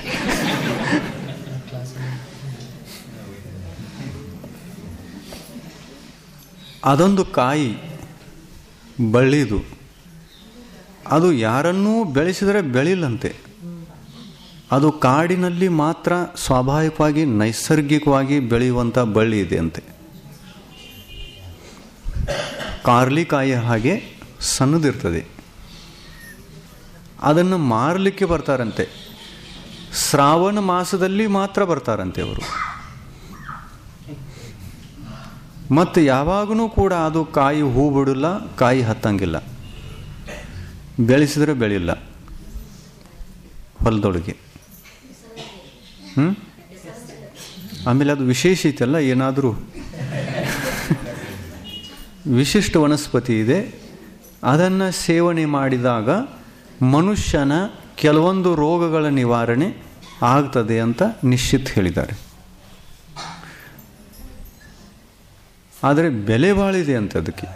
ಅದೊಂದು ಕಾಯಿ ಬಳ್ಳಿದು ಅದು ಯಾರನ್ನೂ ಬೆಳೆಸಿದರೆ ಬೆಳಿಲ್ಲಂತೆ ಅದು ಕಾಡಿನಲ್ಲಿ ಮಾತ್ರ ಸ್ವಾಭಾವಿಕವಾಗಿ ನೈಸರ್ಗಿಕವಾಗಿ ಬೆಳೆಯುವಂಥ ಬಳ್ಳಿ ಇದೆ ಅಂತೆ ಕಾರ್ಲಿಕಾಯಿ ಹಾಗೆ ಸಣ್ಣದಿರ್ತದೆ ಅದನ್ನು ಮಾರಲಿಕ್ಕೆ ಬರ್ತಾರಂತೆ ಶ್ರಾವಣ ಮಾಸದಲ್ಲಿ ಮಾತ್ರ ಬರ್ತಾರಂತೆ ಅವರು ಮತ್ತು ಯಾವಾಗಲೂ ಕೂಡ ಅದು ಕಾಯಿ ಹೂ ಬಿಡಲ್ಲ ಕಾಯಿ ಹತ್ತಂಗಿಲ್ಲ ಬೆಳೆಸಿದ್ರೆ ಬೆಳಿಲ್ಲ ಹೊಲದೊಳಗೆ ಹ್ಞೂ ಆಮೇಲೆ ಅದು ವಿಶೇಷ ಐತಲ್ಲ ಏನಾದರೂ ವಿಶಿಷ್ಟ ವನಸ್ಪತಿ ಇದೆ ಅದನ್ನು ಸೇವನೆ ಮಾಡಿದಾಗ ಮನುಷ್ಯನ ಕೆಲವೊಂದು ರೋಗಗಳ ನಿವಾರಣೆ ಆಗ್ತದೆ ಅಂತ ನಿಶ್ಚಿತ್ ಹೇಳಿದ್ದಾರೆ ಆದರೆ ಬೆಲೆ ಬಾಳಿದೆ ಅಂತ ಅದಕ್ಕೆ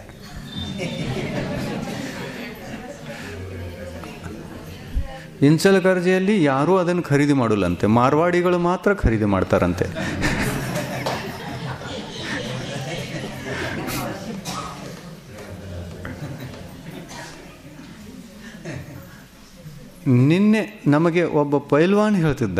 ಇಂಚಲಕರ್ಜಿಯಲ್ಲಿ ಯಾರೂ ಅದನ್ನು ಖರೀದಿ ಮಾಡಲ್ಲಂತೆ ಮಾರ್ವಾಡಿಗಳು ಮಾತ್ರ ಖರೀದಿ ಮಾಡ್ತಾರಂತೆ ನಿನ್ನೆ ನಮಗೆ ಒಬ್ಬ ಪೈಲ್ವಾನ್ ಹೇಳ್ತಿದ್ದ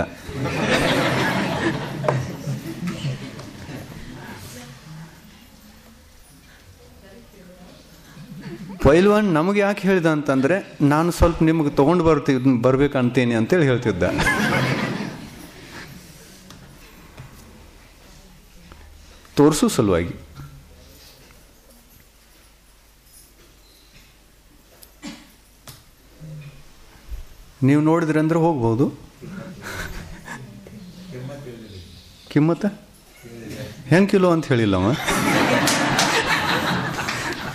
ಪೈಲ್ವಾನ್ ನಮಗೆ ಯಾಕೆ ಹೇಳಿದ ಅಂತಂದರೆ ನಾನು ಸ್ವಲ್ಪ ನಿಮಗೆ ತೊಗೊಂಡು ಬರ್ತಿ ಬರ್ಬೇಕಂತೀನಿ ಅಂತೇಳಿ ಹೇಳ್ತಿದ್ದ ತೋರಿಸು ಸಲುವಾಗಿ ನೀವು ನೋಡಿದ್ರಿ ಅಂದ್ರೆ ಹೋಗ್ಬೋದು ಕಿಮ್ಮತ್ತ ಹೆಂಗೆ ಕಿಲೋ ಅಂತ ಹೇಳಿಲ್ಲವ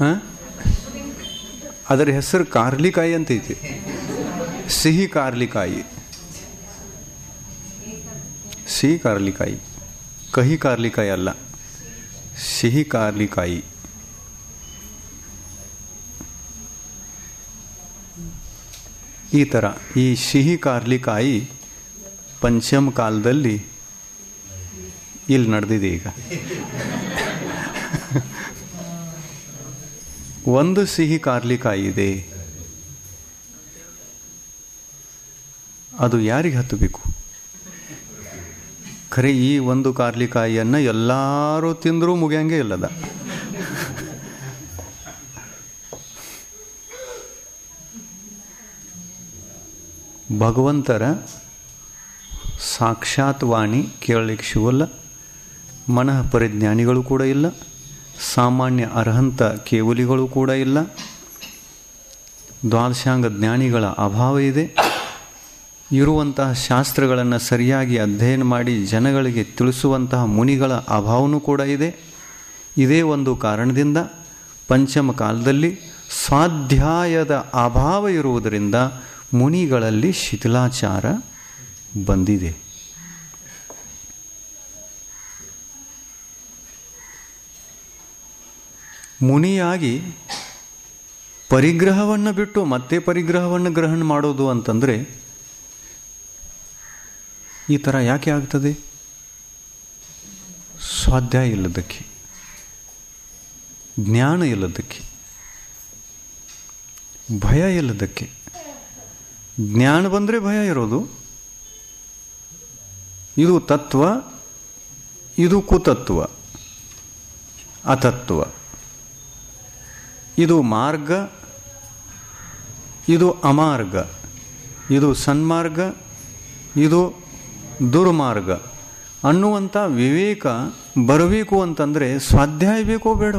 ಹಾಂ ಅದರ ಹೆಸರು ಕಾರ್ಲಿಕಾಯಿ ಅಂತ ಐತಿ ಸಿಹಿ ಕಾರ್ಲಿಕಾಯಿ ಸಿಹಿ ಕಾರ್ಲಿಕಾಯಿ ಕಹಿ ಕಾರ್ಲಿಕಾಯಿ ಅಲ್ಲ ಸಿಹಿ ಕಾರ್ಲಿಕಾಯಿ ಈ ಥರ ಈ ಸಿಹಿ ಕಾರ್ಲಿಕಾಯಿ ಪಂಚಮ ಕಾಲದಲ್ಲಿ ಇಲ್ಲಿ ನಡೆದಿದೆ ಈಗ ಒಂದು ಸಿಹಿ ಕಾರ್ಲಿಕಾಯಿ ಇದೆ ಅದು ಯಾರಿಗೆ ಹತ್ತಬೇಕು ಖರೆ ಈ ಒಂದು ಕಾರ್ಲಿಕಾಯಿಯನ್ನು ಎಲ್ಲರೂ ತಿಂದರೂ ಮುಗಿಯಂಗೆ ಇಲ್ಲದ ಭಗವಂತರ ಸಾಕ್ಷಾತ್ ವಾಣಿ ಕೇಳಲಿಕ್ಕೆ ಸಿಗೋಲ್ಲ ಮನಃ ಪರಿಜ್ಞಾನಿಗಳು ಕೂಡ ಇಲ್ಲ ಸಾಮಾನ್ಯ ಅರ್ಹಂತ ಕೇವಲಿಗಳು ಕೂಡ ಇಲ್ಲ ದ್ವಾದಶಾಂಗ ಜ್ಞಾನಿಗಳ ಅಭಾವ ಇದೆ ಇರುವಂತಹ ಶಾಸ್ತ್ರಗಳನ್ನು ಸರಿಯಾಗಿ ಅಧ್ಯಯನ ಮಾಡಿ ಜನಗಳಿಗೆ ತಿಳಿಸುವಂತಹ ಮುನಿಗಳ ಅಭಾವನೂ ಕೂಡ ಇದೆ ಇದೇ ಒಂದು ಕಾರಣದಿಂದ ಪಂಚಮ ಕಾಲದಲ್ಲಿ ಸ್ವಾಧ್ಯಾಯದ ಅಭಾವ ಇರುವುದರಿಂದ ಮುನಿಗಳಲ್ಲಿ ಶಿಥಿಲಾಚಾರ ಬಂದಿದೆ ಮುನಿಯಾಗಿ ಪರಿಗ್ರಹವನ್ನು ಬಿಟ್ಟು ಮತ್ತೆ ಪರಿಗ್ರಹವನ್ನು ಗ್ರಹಣ ಮಾಡೋದು ಅಂತಂದರೆ ಈ ಥರ ಯಾಕೆ ಆಗ್ತದೆ ಸ್ವಾಧ್ಯಾಯ ಇಲ್ಲದಕ್ಕೆ ಜ್ಞಾನ ಇಲ್ಲದಕ್ಕೆ ಭಯ ಇಲ್ಲದಕ್ಕೆ ಜ್ಞಾನ ಬಂದರೆ ಭಯ ಇರೋದು ಇದು ತತ್ವ ಇದು ಕುತತ್ವ ಅತತ್ವ ಇದು ಮಾರ್ಗ ಇದು ಅಮಾರ್ಗ ಇದು ಸನ್ಮಾರ್ಗ ಇದು ದುರ್ಮಾರ್ಗ ಅನ್ನುವಂಥ ವಿವೇಕ ಬರಬೇಕು ಅಂತಂದರೆ ಸ್ವಾಧ್ಯಾಯ ಬೇಕೋ ಬೇಡ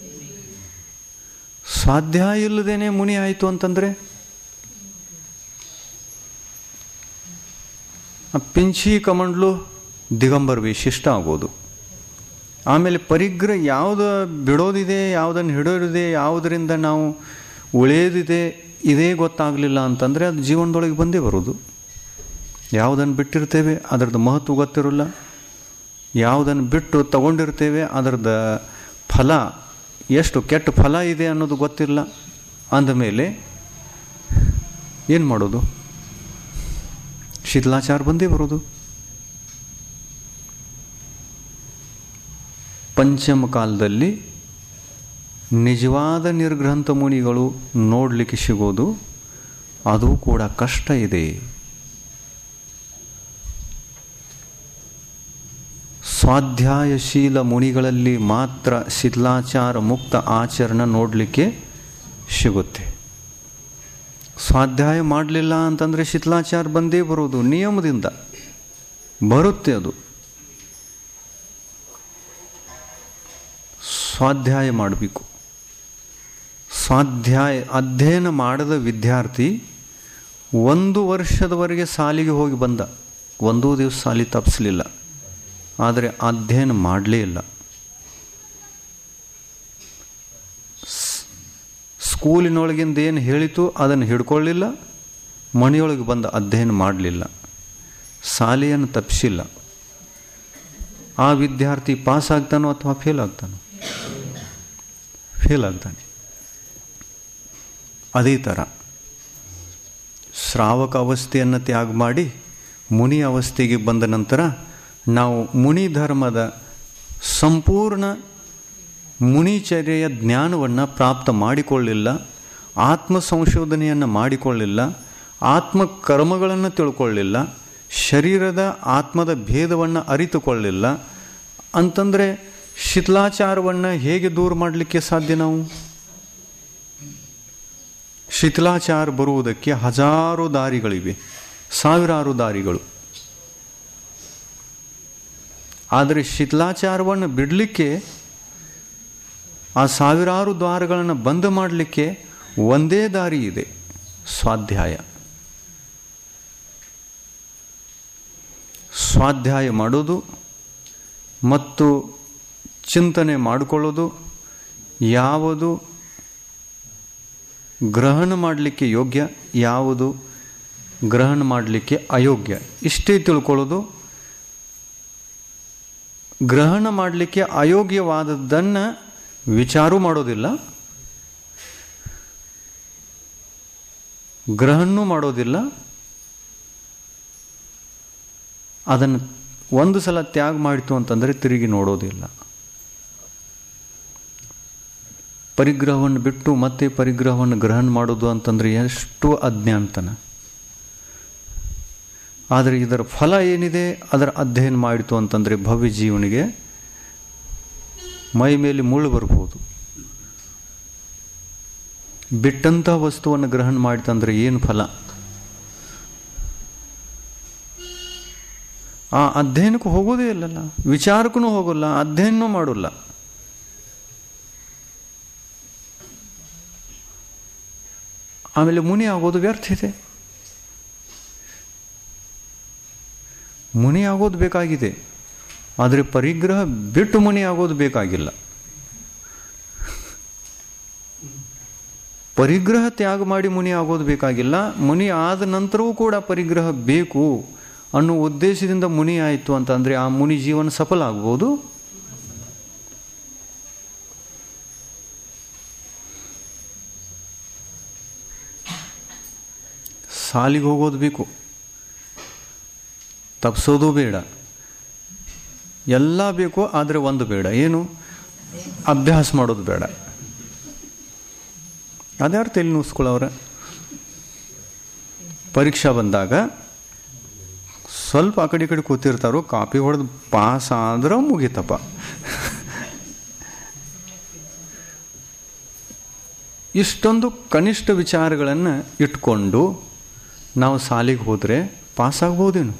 ಸ್ವಾಧ್ಯಾಯ ಇಲ್ಲದೇನೆ ಮುನಿ ಆಯಿತು ಅಂತಂದರೆ ಪಿಂಚಿ ಕಮಂಡ್ಲು ದಿಗಂಬರ್ ವಿಶಿಷ್ಟ ಆಗೋದು ಆಮೇಲೆ ಪರಿಗ್ರಹ ಯಾವುದು ಬಿಡೋದಿದೆ ಯಾವುದನ್ನು ಹಿಡೋದಿದೆ ಯಾವುದರಿಂದ ನಾವು ಉಳಿಯೋದಿದೆ ಇದೇ ಗೊತ್ತಾಗಲಿಲ್ಲ ಅಂತಂದರೆ ಅದು ಜೀವನದೊಳಗೆ ಬಂದೇ ಬರೋದು ಯಾವುದನ್ನು ಬಿಟ್ಟಿರ್ತೇವೆ ಅದರದ್ದು ಮಹತ್ವ ಗೊತ್ತಿರೋಲ್ಲ ಯಾವುದನ್ನು ಬಿಟ್ಟು ತಗೊಂಡಿರ್ತೇವೆ ಅದರದ್ದು ಫಲ ಎಷ್ಟು ಕೆಟ್ಟ ಫಲ ಇದೆ ಅನ್ನೋದು ಗೊತ್ತಿಲ್ಲ ಅಂದಮೇಲೆ ಏನು ಮಾಡೋದು ಶಿಥಿಲಾಚಾರ ಬಂದೇ ಬರೋದು ಪಂಚಮ ಕಾಲದಲ್ಲಿ ನಿಜವಾದ ನಿರ್ಗ್ರಂಥ ಮುನಿಗಳು ನೋಡಲಿಕ್ಕೆ ಸಿಗೋದು ಅದು ಕೂಡ ಕಷ್ಟ ಇದೆ ಸ್ವಾಧ್ಯಾಯಶೀಲ ಮುನಿಗಳಲ್ಲಿ ಮಾತ್ರ ಶಿಥಿಲಾಚಾರ ಮುಕ್ತ ಆಚರಣೆ ನೋಡಲಿಕ್ಕೆ ಸಿಗುತ್ತೆ ಸ್ವಾಧ್ಯಾಯ ಮಾಡಲಿಲ್ಲ ಅಂತಂದರೆ ಶಿಥಿಲಾಚಾರ ಬಂದೇ ಬರೋದು ನಿಯಮದಿಂದ ಬರುತ್ತೆ ಅದು ಸ್ವಾಧ್ಯಾಯ ಮಾಡಬೇಕು ಸ್ವಾಧ್ಯಾಯ ಅಧ್ಯಯನ ಮಾಡದ ವಿದ್ಯಾರ್ಥಿ ಒಂದು ವರ್ಷದವರೆಗೆ ಸಾಲಿಗೆ ಹೋಗಿ ಬಂದ ಒಂದೂ ದಿವಸ ಸಾಲಿ ತಪ್ಪಿಸಲಿಲ್ಲ ಆದರೆ ಅಧ್ಯಯನ ಮಾಡಲೇ ಇಲ್ಲ ಸ್ಕೂಲಿನೊಳಗಿಂದ ಏನು ಹೇಳಿತು ಅದನ್ನು ಹಿಡ್ಕೊಳ್ಳಿಲ್ಲ ಮನೆಯೊಳಗೆ ಬಂದ ಅಧ್ಯಯನ ಮಾಡಲಿಲ್ಲ ಶಾಲೆಯನ್ನು ತಪ್ಪಿಸಿಲ್ಲ ಆ ವಿದ್ಯಾರ್ಥಿ ಪಾಸ್ ಆಗ್ತಾನೋ ಅಥವಾ ಫೇಲ್ ಆಗ್ತಾನೋ ಫೇಲ್ ಆಗ್ತಾನೆ ಅದೇ ಥರ ಶ್ರಾವಕ ಅವಸ್ಥೆಯನ್ನು ತ್ಯಾಗ ಮಾಡಿ ಮುನಿ ಅವಸ್ಥೆಗೆ ಬಂದ ನಂತರ ನಾವು ಮುನಿ ಧರ್ಮದ ಸಂಪೂರ್ಣ ಮುನಿಚರ್ಯೆಯ ಜ್ಞಾನವನ್ನು ಪ್ರಾಪ್ತ ಮಾಡಿಕೊಳ್ಳಿಲ್ಲ ಆತ್ಮ ಸಂಶೋಧನೆಯನ್ನು ಮಾಡಿಕೊಳ್ಳಿಲ್ಲ ಆತ್ಮ ಕರ್ಮಗಳನ್ನು ತಿಳ್ಕೊಳ್ಳಿಲ್ಲ ಶರೀರದ ಆತ್ಮದ ಭೇದವನ್ನು ಅರಿತುಕೊಳ್ಳಿಲ್ಲ ಅಂತಂದರೆ ಶಿಥಿಲಾಚಾರವನ್ನು ಹೇಗೆ ದೂರ ಮಾಡಲಿಕ್ಕೆ ಸಾಧ್ಯ ನಾವು ಶಿಥಿಲಾಚಾರ ಬರುವುದಕ್ಕೆ ಹಜಾರು ದಾರಿಗಳಿವೆ ಸಾವಿರಾರು ದಾರಿಗಳು ಆದರೆ ಶಿಥಿಲಾಚಾರವನ್ನು ಬಿಡಲಿಕ್ಕೆ ಆ ಸಾವಿರಾರು ದ್ವಾರಗಳನ್ನು ಬಂದ್ ಮಾಡಲಿಕ್ಕೆ ಒಂದೇ ದಾರಿ ಇದೆ ಸ್ವಾಧ್ಯಾಯ ಸ್ವಾಧ್ಯಾಯ ಮಾಡೋದು ಮತ್ತು ಚಿಂತನೆ ಮಾಡಿಕೊಳ್ಳೋದು ಯಾವುದು ಗ್ರಹಣ ಮಾಡಲಿಕ್ಕೆ ಯೋಗ್ಯ ಯಾವುದು ಗ್ರಹಣ ಮಾಡಲಿಕ್ಕೆ ಅಯೋಗ್ಯ ಇಷ್ಟೇ ತಿಳ್ಕೊಳ್ಳೋದು ಗ್ರಹಣ ಮಾಡಲಿಕ್ಕೆ ಅಯೋಗ್ಯವಾದದ್ದನ್ನು ವಿಚಾರ ಮಾಡೋದಿಲ್ಲ ಗ್ರಹಣ ಮಾಡೋದಿಲ್ಲ ಅದನ್ನು ಒಂದು ಸಲ ತ್ಯಾಗ ಮಾಡಿತು ಅಂತಂದರೆ ತಿರುಗಿ ನೋಡೋದಿಲ್ಲ ಪರಿಗ್ರಹವನ್ನು ಬಿಟ್ಟು ಮತ್ತೆ ಪರಿಗ್ರಹವನ್ನು ಗ್ರಹಣ ಮಾಡೋದು ಅಂತಂದರೆ ಎಷ್ಟು ಅಜ್ಞಾನತನ ಆದರೆ ಇದರ ಫಲ ಏನಿದೆ ಅದರ ಅಧ್ಯಯನ ಮಾಡಿತು ಅಂತಂದರೆ ಭವ್ಯ ಜೀವನಿಗೆ ಮೈ ಮೇಲೆ ಮುಳ್ಳು ಬರ್ಬೋದು ಬಿಟ್ಟಂಥ ವಸ್ತುವನ್ನು ಗ್ರಹಣ ಮಾಡಿತಂದ್ರೆ ಏನು ಫಲ ಆ ಅಧ್ಯಯನಕ್ಕೂ ಹೋಗೋದೇ ಇಲ್ಲಲ್ಲ ವಿಚಾರಕ್ಕೂ ಹೋಗೋಲ್ಲ ಅಧ್ಯಯನನೂ ಮಾಡೋಲ್ಲ ಆಮೇಲೆ ಮುನಿ ಆಗೋದು ವ್ಯರ್ಥ ಇದೆ ಮುನಿ ಆಗೋದು ಬೇಕಾಗಿದೆ ಆದರೆ ಪರಿಗ್ರಹ ಬಿಟ್ಟು ಮುನಿ ಆಗೋದು ಬೇಕಾಗಿಲ್ಲ ಪರಿಗ್ರಹ ತ್ಯಾಗ ಮಾಡಿ ಮುನಿ ಆಗೋದು ಬೇಕಾಗಿಲ್ಲ ಮುನಿ ಆದ ನಂತರವೂ ಕೂಡ ಪರಿಗ್ರಹ ಬೇಕು ಅನ್ನೋ ಉದ್ದೇಶದಿಂದ ಮುನಿ ಆಯಿತು ಅಂತಂದರೆ ಆ ಮುನಿ ಜೀವನ ಸಫಲ ಆಗ್ಬೋದು ಸಾಲಿಗೆ ಹೋಗೋದು ಬೇಕು ತಪ್ಪಿಸೋದು ಬೇಡ ಎಲ್ಲ ಬೇಕು ಆದರೆ ಒಂದು ಬೇಡ ಏನು ಅಭ್ಯಾಸ ಮಾಡೋದು ಬೇಡ ಅದ್ಯಾರು ತಲೆ ನುಸ್ಕೊಳ್ಳೋರ ಪರೀಕ್ಷಾ ಬಂದಾಗ ಸ್ವಲ್ಪ ಆ ಕಡೆ ಈ ಕಡೆ ಕೂತಿರ್ತಾರೋ ಕಾಪಿ ಹೊಡೆದು ಪಾಸ್ ಆದ್ರೆ ಮುಗೀತಪ್ಪ ಇಷ್ಟೊಂದು ಕನಿಷ್ಠ ವಿಚಾರಗಳನ್ನು ಇಟ್ಕೊಂಡು ನಾವು ಸಾಲಿಗೆ ಹೋದರೆ ಪಾಸ್ ಆಗ್ಬೋದೇನು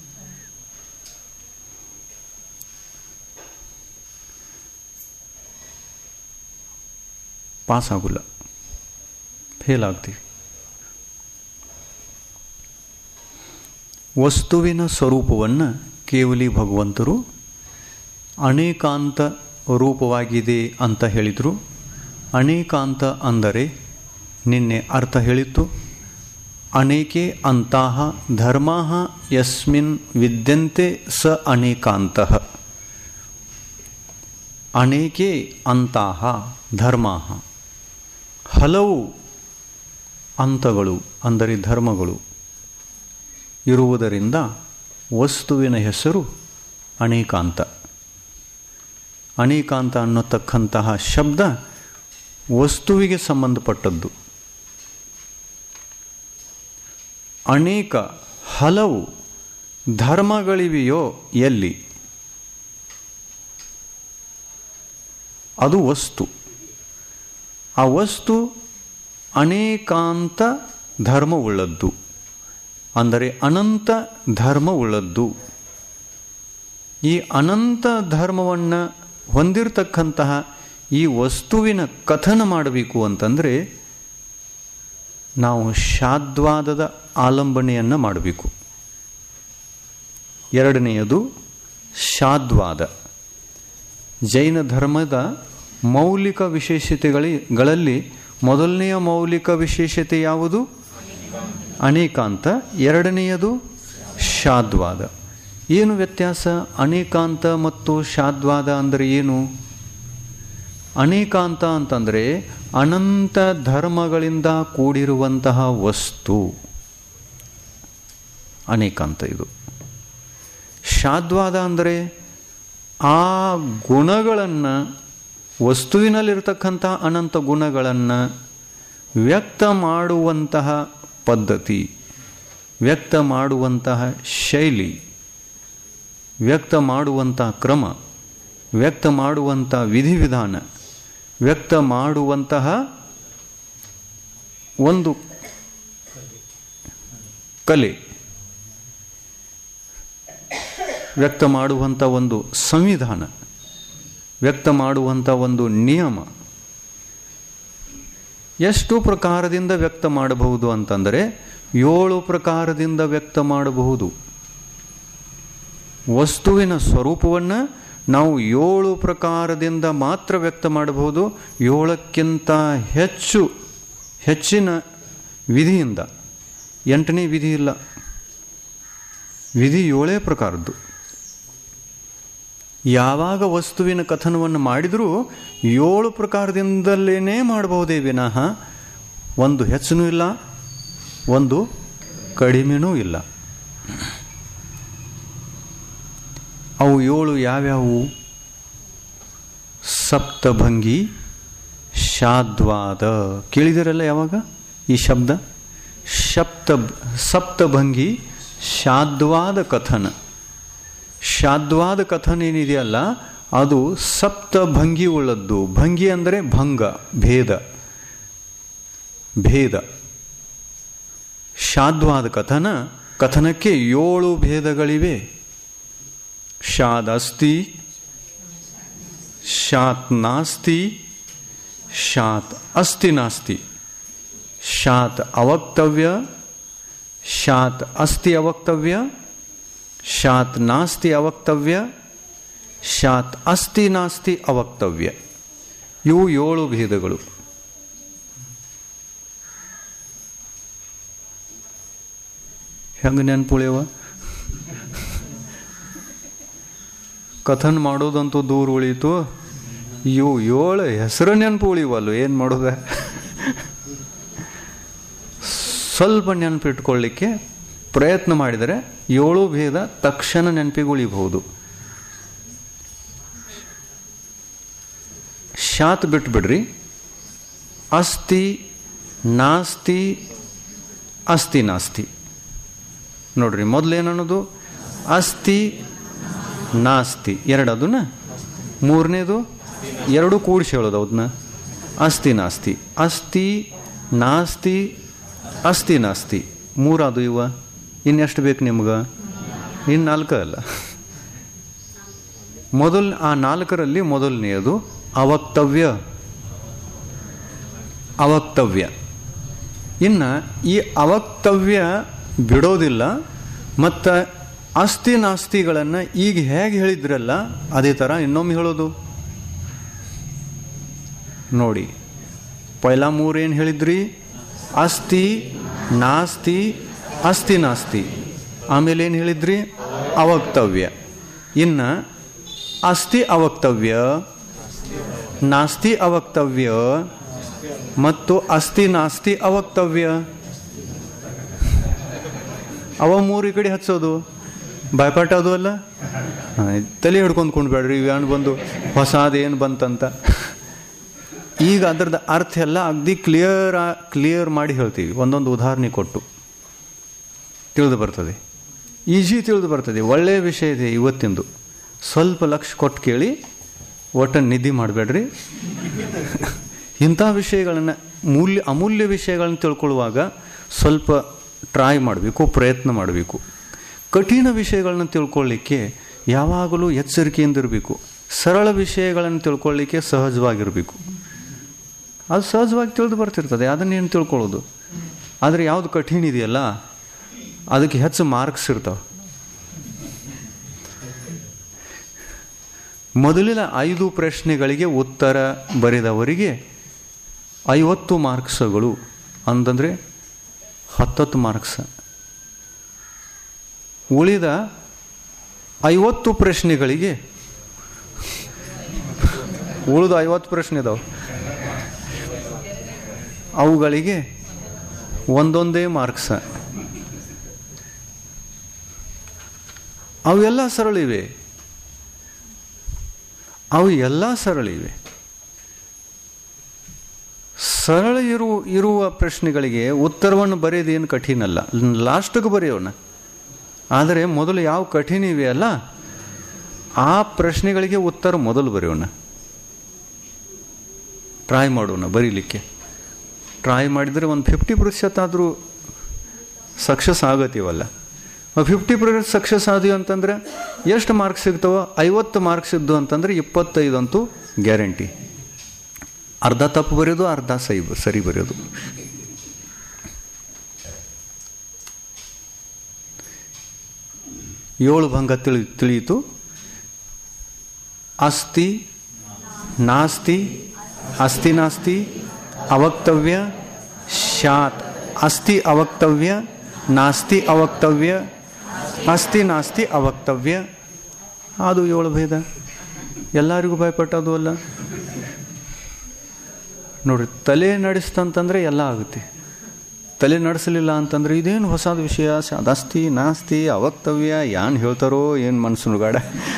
ಪಾಸ್ ಆಗೋಲ್ಲ ಫೇಲ್ ಆಗ್ತೀವಿ ವಸ್ತುವಿನ ಸ್ವರೂಪವನ್ನು ಕೇವಲಿ ಭಗವಂತರು ಅನೇಕಾಂತ ರೂಪವಾಗಿದೆ ಅಂತ ಹೇಳಿದರು ಅನೇಕಾಂತ ಅಂದರೆ ನಿನ್ನೆ ಅರ್ಥ ಹೇಳಿತ್ತು ಅನೇಕೆ ಅಂತಹ ಧರ್ಮ ಯಸ್ಮಿನ್ ವಿದ್ಯಂತೆ ಸ ಅನೇಕಾಂತ ಅನೇಕೆ ಅಂತಹ ಧರ್ಮ ಹಲವು ಅಂತಗಳು ಅಂದರೆ ಧರ್ಮಗಳು ಇರುವುದರಿಂದ ವಸ್ತುವಿನ ಹೆಸರು ಅನೇಕಾಂತ ಅನೇಕಾಂತ ಅನ್ನತಕ್ಕಂತಹ ಶಬ್ದ ವಸ್ತುವಿಗೆ ಸಂಬಂಧಪಟ್ಟದ್ದು ಅನೇಕ ಹಲವು ಧರ್ಮಗಳಿವೆಯೋ ಎಲ್ಲಿ ಅದು ವಸ್ತು ಆ ವಸ್ತು ಅನೇಕಾಂತ ಧರ್ಮವುಳ್ಳದ್ದು ಅಂದರೆ ಅನಂತ ಧರ್ಮವುಳ್ಳದ್ದು ಈ ಅನಂತ ಧರ್ಮವನ್ನು ಹೊಂದಿರತಕ್ಕಂತಹ ಈ ವಸ್ತುವಿನ ಕಥನ ಮಾಡಬೇಕು ಅಂತಂದರೆ ನಾವು ಶಾದ್ವಾದದ ಆಲಂಬನೆಯನ್ನು ಮಾಡಬೇಕು ಎರಡನೆಯದು ಶಾದ್ವಾದ ಜೈನ ಧರ್ಮದ ಮೌಲಿಕ ವಿಶೇಷತೆಗಳಲ್ಲಿ ಮೊದಲನೆಯ ಮೌಲಿಕ ವಿಶೇಷತೆ ಯಾವುದು ಅನೇಕಾಂತ ಎರಡನೆಯದು ಶಾದ್ವಾದ ಏನು ವ್ಯತ್ಯಾಸ ಅನೇಕಾಂತ ಮತ್ತು ಶಾದ್ವಾದ ಅಂದರೆ ಏನು ಅನೇಕಾಂತ ಅಂತಂದರೆ ಅನಂತ ಧರ್ಮಗಳಿಂದ ಕೂಡಿರುವಂತಹ ವಸ್ತು ಅನೇಕಾಂತ ಇದು ಶಾದ್ವಾದ ಅಂದರೆ ಆ ಗುಣಗಳನ್ನು ವಸ್ತುವಿನಲ್ಲಿರ್ತಕ್ಕಂಥ ಅನಂತ ಗುಣಗಳನ್ನು ವ್ಯಕ್ತ ಮಾಡುವಂತಹ ಪದ್ಧತಿ ವ್ಯಕ್ತ ಮಾಡುವಂತಹ ಶೈಲಿ ವ್ಯಕ್ತ ಮಾಡುವಂತಹ ಕ್ರಮ ವ್ಯಕ್ತ ಮಾಡುವಂಥ ವಿಧಿವಿಧಾನ ವ್ಯಕ್ತ ಮಾಡುವಂತಹ ಒಂದು ಕಲೆ ವ್ಯಕ್ತ ಮಾಡುವಂಥ ಒಂದು ಸಂವಿಧಾನ ವ್ಯಕ್ತ ಮಾಡುವಂಥ ಒಂದು ನಿಯಮ ಎಷ್ಟು ಪ್ರಕಾರದಿಂದ ವ್ಯಕ್ತ ಮಾಡಬಹುದು ಅಂತಂದರೆ ಏಳು ಪ್ರಕಾರದಿಂದ ವ್ಯಕ್ತ ಮಾಡಬಹುದು ವಸ್ತುವಿನ ಸ್ವರೂಪವನ್ನು ನಾವು ಏಳು ಪ್ರಕಾರದಿಂದ ಮಾತ್ರ ವ್ಯಕ್ತ ಮಾಡಬಹುದು ಏಳಕ್ಕಿಂತ ಹೆಚ್ಚು ಹೆಚ್ಚಿನ ವಿಧಿಯಿಂದ ಎಂಟನೇ ವಿಧಿ ಇಲ್ಲ ವಿಧಿ ಏಳೇ ಪ್ರಕಾರದ್ದು ಯಾವಾಗ ವಸ್ತುವಿನ ಕಥನವನ್ನು ಮಾಡಿದರೂ ಏಳು ಪ್ರಕಾರದಿಂದಲೇ ಮಾಡಬಹುದೇ ವಿನಃ ಒಂದು ಹೆಚ್ಚನೂ ಇಲ್ಲ ಒಂದು ಕಡಿಮೆನೂ ಇಲ್ಲ ಅವು ಏಳು ಯಾವ್ಯಾವು ಸಪ್ತಭಂಗಿ ಶಾದ್ವಾದ ಕೇಳಿದಿರಲ್ಲ ಯಾವಾಗ ಈ ಶಬ್ದ ಸಪ್ತ ಸಪ್ತಭಂಗಿ ಶಾದ್ವಾದ ಕಥನ ಶಾದ್ವಾದ ಕಥನ ಏನಿದೆಯಲ್ಲ ಅದು ಸಪ್ತಭಂಗಿ ಉಳ್ಳದ್ದು ಭಂಗಿ ಅಂದರೆ ಭಂಗ ಭೇದ ಭೇದ ಶಾದ್ವಾದ ಕಥನ ಕಥನಕ್ಕೆ ಏಳು ಭೇದಗಳಿವೆ ಶಾದ್ ಅಸ್ತಿ ಶಾತ್ ನಾಸ್ತಿ ಶಾತ್ ಅಸ್ತಿ ನಾಸ್ತಿ ಶಾತ್ ಅವಕ್ತವ್ಯ ಶಾತ್ ಅಸ್ತಿ ಅವಕ್ತವ್ಯ ಶಾತ್ ನಾಸ್ತಿ ಅವಕ್ತವ್ಯ ಶಾತ್ ಅಸ್ತಿ ನಾಸ್ತಿ ಅವಕ್ತವ್ಯ ಇವು ಏಳು ಭೇದಗಳು ಹೆಂಗೆ ನೆನ್ಪುಳಿಯವ ಕಥನ್ ಮಾಡೋದಂತೂ ದೂರ ಉಳೀತು ಇವು ಏಳು ಹೆಸರು ನೆನಪು ಉಳಿವಲ್ವ ಏನು ಮಾಡೋದ ಸ್ವಲ್ಪ ನೆನಪಿಟ್ಕೊಳ್ಳಿಕ್ಕೆ ಪ್ರಯತ್ನ ಮಾಡಿದರೆ ಏಳು ಭೇದ ತಕ್ಷಣ ನೆನಪಿಗೆ ಉಳಿಬಹುದು ಶಾತ್ ಬಿಟ್ಬಿಡ್ರಿ ಅಸ್ತಿ ನಾಸ್ತಿ ಅಸ್ತಿ ನಾಸ್ತಿ ನೋಡ್ರಿ ಮೊದಲೇನನ್ನೋದು ಅಸ್ತಿ ನಾಸ್ತಿ ಎರಡು ಅದನ್ನ ಮೂರನೇದು ಎರಡು ಕೂಡಿಸಿ ಹೇಳೋದು ಅದನ್ನ ಅಸ್ತಿ ನಾಸ್ತಿ ಅಸ್ತಿ ನಾಸ್ತಿ ಅಸ್ತಿ ನಾಸ್ತಿ ಮೂರಾದು ಇವ ಇನ್ನೆಷ್ಟು ಬೇಕು ನಿಮ್ಗೆ ಇನ್ನು ನಾಲ್ಕು ಅಲ್ಲ ಮೊದಲ್ ಆ ನಾಲ್ಕರಲ್ಲಿ ಮೊದಲನೆಯದು ಅವಕ್ತವ್ಯ ಅವಕ್ತವ್ಯ ಇನ್ನು ಈ ಅವಕ್ತವ್ಯ ಬಿಡೋದಿಲ್ಲ ಮತ್ತು ಆಸ್ತಿ ನಾಸ್ತಿಗಳನ್ನು ಈಗ ಹೇಗೆ ಹೇಳಿದ್ರಲ್ಲ ಅದೇ ಥರ ಇನ್ನೊಮ್ಮೆ ಹೇಳೋದು ನೋಡಿ ಪೈಲ ಮೂರೇನು ಹೇಳಿದ್ರಿ ಅಸ್ತಿ ನಾಸ್ತಿ ಅಸ್ತಿ ನಾಸ್ತಿ ಆಮೇಲೆ ಏನು ಹೇಳಿದ್ರಿ ಅವಕ್ತವ್ಯ ಇನ್ನು ಅಸ್ತಿ ಅವಕ್ತವ್ಯ ನಾಸ್ತಿ ಅವಕ್ತವ್ಯ ಮತ್ತು ಅಸ್ತಿ ನಾಸ್ತಿ ಅವಕ್ತವ್ಯ ಅವ ಮೂರು ಈ ಕಡೆ ಹಚ್ಚೋದು ಬಾಯ್ಪಾಟ ಅದು ಅಲ್ಲ ಹಾಂ, ತಲೆ ಹಿಡ್ಕೊಂಡು ಕುಂಡ್ಬೇಡ್ರಿ ಇವೇನು ಬಂದು ಹೊಸದೇನು ಬಂತಂತ ಈಗ ಅದ್ರದ್ದು ಅರ್ಥ ಎಲ್ಲ ಅಗ್ದಿ ಕ್ಲಿಯರ್ ಕ್ಲಿಯರ್ ಮಾಡಿ ಹೇಳ್ತೀವಿ ಒಂದೊಂದು ಉದಾಹರಣೆ ಕೊಟ್ಟು ತಿಳಿದು ಬರ್ತದೆ ಈಜಿ ತಿಳಿದು ಬರ್ತದೆ ಒಳ್ಳೆಯ ವಿಷಯ ಇದೆ ಇವತ್ತಿಂದು ಸ್ವಲ್ಪ ಲಕ್ಷ ಕೊಟ್ಟು ಕೇಳಿ ಒಟ್ಟು ನಿಧಿ ಮಾಡಬೇಡ್ರಿ ಇಂಥ ವಿಷಯಗಳನ್ನು ಮೂಲ್ಯ ಅಮೂಲ್ಯ ವಿಷಯಗಳನ್ನು ತಿಳ್ಕೊಳ್ಳುವಾಗ ಸ್ವಲ್ಪ ಟ್ರೈ ಮಾಡಬೇಕು ಪ್ರಯತ್ನ ಮಾಡಬೇಕು ಕಠಿಣ ವಿಷಯಗಳನ್ನ ತಿಳ್ಕೊಳ್ಳಿಕ್ಕೆ ಯಾವಾಗಲೂ ಎಚ್ಚರಿಕೆಯಿಂದ ಇರಬೇಕು ಸರಳ ವಿಷಯಗಳನ್ನು ತಿಳ್ಕೊಳ್ಳಿಕ್ಕೆ ಸಹಜವಾಗಿರಬೇಕು ಅದು ಸಹಜವಾಗಿ ತಿಳಿದು ಬರ್ತಿರ್ತದೆ ಅದನ್ನೇನು ತಿಳ್ಕೊಳ್ಳೋದು ಆದರೆ ಯಾವುದು ಕಠಿಣ ಇದೆಯಲ್ಲ ಅದಕ್ಕೆ ಹೆಚ್ಚು ಮಾರ್ಕ್ಸ್ ಇರ್ತಾವೆ ಮೊದಲಿನ ಐದು ಪ್ರಶ್ನೆಗಳಿಗೆ ಉತ್ತರ ಬರೆದವರಿಗೆ ಐವತ್ತು ಮಾರ್ಕ್ಸ್ಗಳು ಅಂತಂದರೆ ಹತ್ತತ್ತು ಮಾರ್ಕ್ಸ್ ಉಳಿದ ಐವತ್ತು ಪ್ರಶ್ನೆಗಳಿಗೆ ಉಳಿದ ಐವತ್ತು ಪ್ರಶ್ನೆ ಇದಾವೆ ಅವುಗಳಿಗೆ ಒಂದೊಂದೇ ಮಾರ್ಕ್ಸ ಅವೆಲ್ಲ ಸರಳ ಇವೆ ಅವು ಎಲ್ಲ ಸರಳ ಇವೆ ಸರಳ ಇರುವ ಇರುವ ಪ್ರಶ್ನೆಗಳಿಗೆ ಉತ್ತರವನ್ನು ಬರೆಯೋದೇನು ಕಠಿಣ ಅಲ್ಲ ಲಾಸ್ಟಿಗೆ ಬರೆಯೋಣ ಆದರೆ ಮೊದಲು ಯಾವ ಕಠಿಣ ಇವೆಯಲ್ಲ ಆ ಪ್ರಶ್ನೆಗಳಿಗೆ ಉತ್ತರ ಮೊದಲು ಬರೆಯೋಣ ಟ್ರೈ ಮಾಡೋಣ ಬರೀಲಿಕ್ಕೆ ಟ್ರೈ ಮಾಡಿದರೆ ಒಂದು ಫಿಫ್ಟಿ ಪ್ರತಿಶತ ಆದರೂ ಸಕ್ಸಸ್ ಆಗತ್ತೀವಲ್ಲ ಫಿಫ್ಟಿ ಪರ್ಸೆಂಟ್ ಸಕ್ಸಸ್ ಆದೀವಿ ಅಂತಂದ್ರೆ ಎಷ್ಟು ಮಾರ್ಕ್ಸ್ ಸಿಗ್ತಾವೋ ಐವತ್ತು ಮಾರ್ಕ್ಸ್ ಇದ್ದು ಅಂತಂದ್ರೆ ಇಪ್ಪತ್ತೈದು ಅಂತೂ ಗ್ಯಾರಂಟಿ ಅರ್ಧ ತಪ್ಪು ಬರೆಯೋದು ಅರ್ಧ ಸೈ ಸರಿ ಬರೆಯೋದು ಏಳು ಭಂಗ ತಿಳಿ ತಿಳಿಯಿತು ಅಸ್ತಿ ನಾಸ್ತಿ ಅಸ್ತಿ ನಾಸ್ತಿ ಅವಕ್ತವ್ಯ ಶಾತ್ ಅಸ್ತಿ ಅವಕ್ತವ್ಯ ನಾಸ್ತಿ ಅವಕ್ತವ್ಯ ಅಸ್ತಿ ನಾಸ್ತಿ ಅವಕ್ತವ್ಯ ಅದು ಏಳು ಭೇದ ಎಲ್ಲರಿಗೂ ಭಯಪಟ್ಟದು ಅಲ್ಲ ನೋಡ್ರಿ ತಲೆ ನಡೆಸ್ತಂತಂದ್ರೆ ಎಲ್ಲ ಆಗುತ್ತೆ ತಲೆ ನಡೆಸಲಿಲ್ಲ ಅಂತಂದ್ರೆ ಇದೇನು ಹೊಸದು ವಿಷಯ ಅದಸ್ತಿ ನಾಸ್ತಿ ಅವಕ್ತವ್ಯ ಏನ್ ಹೇಳ್ತಾರೋ ಏನು ಮನಸ್ಸುನುಗಾಡ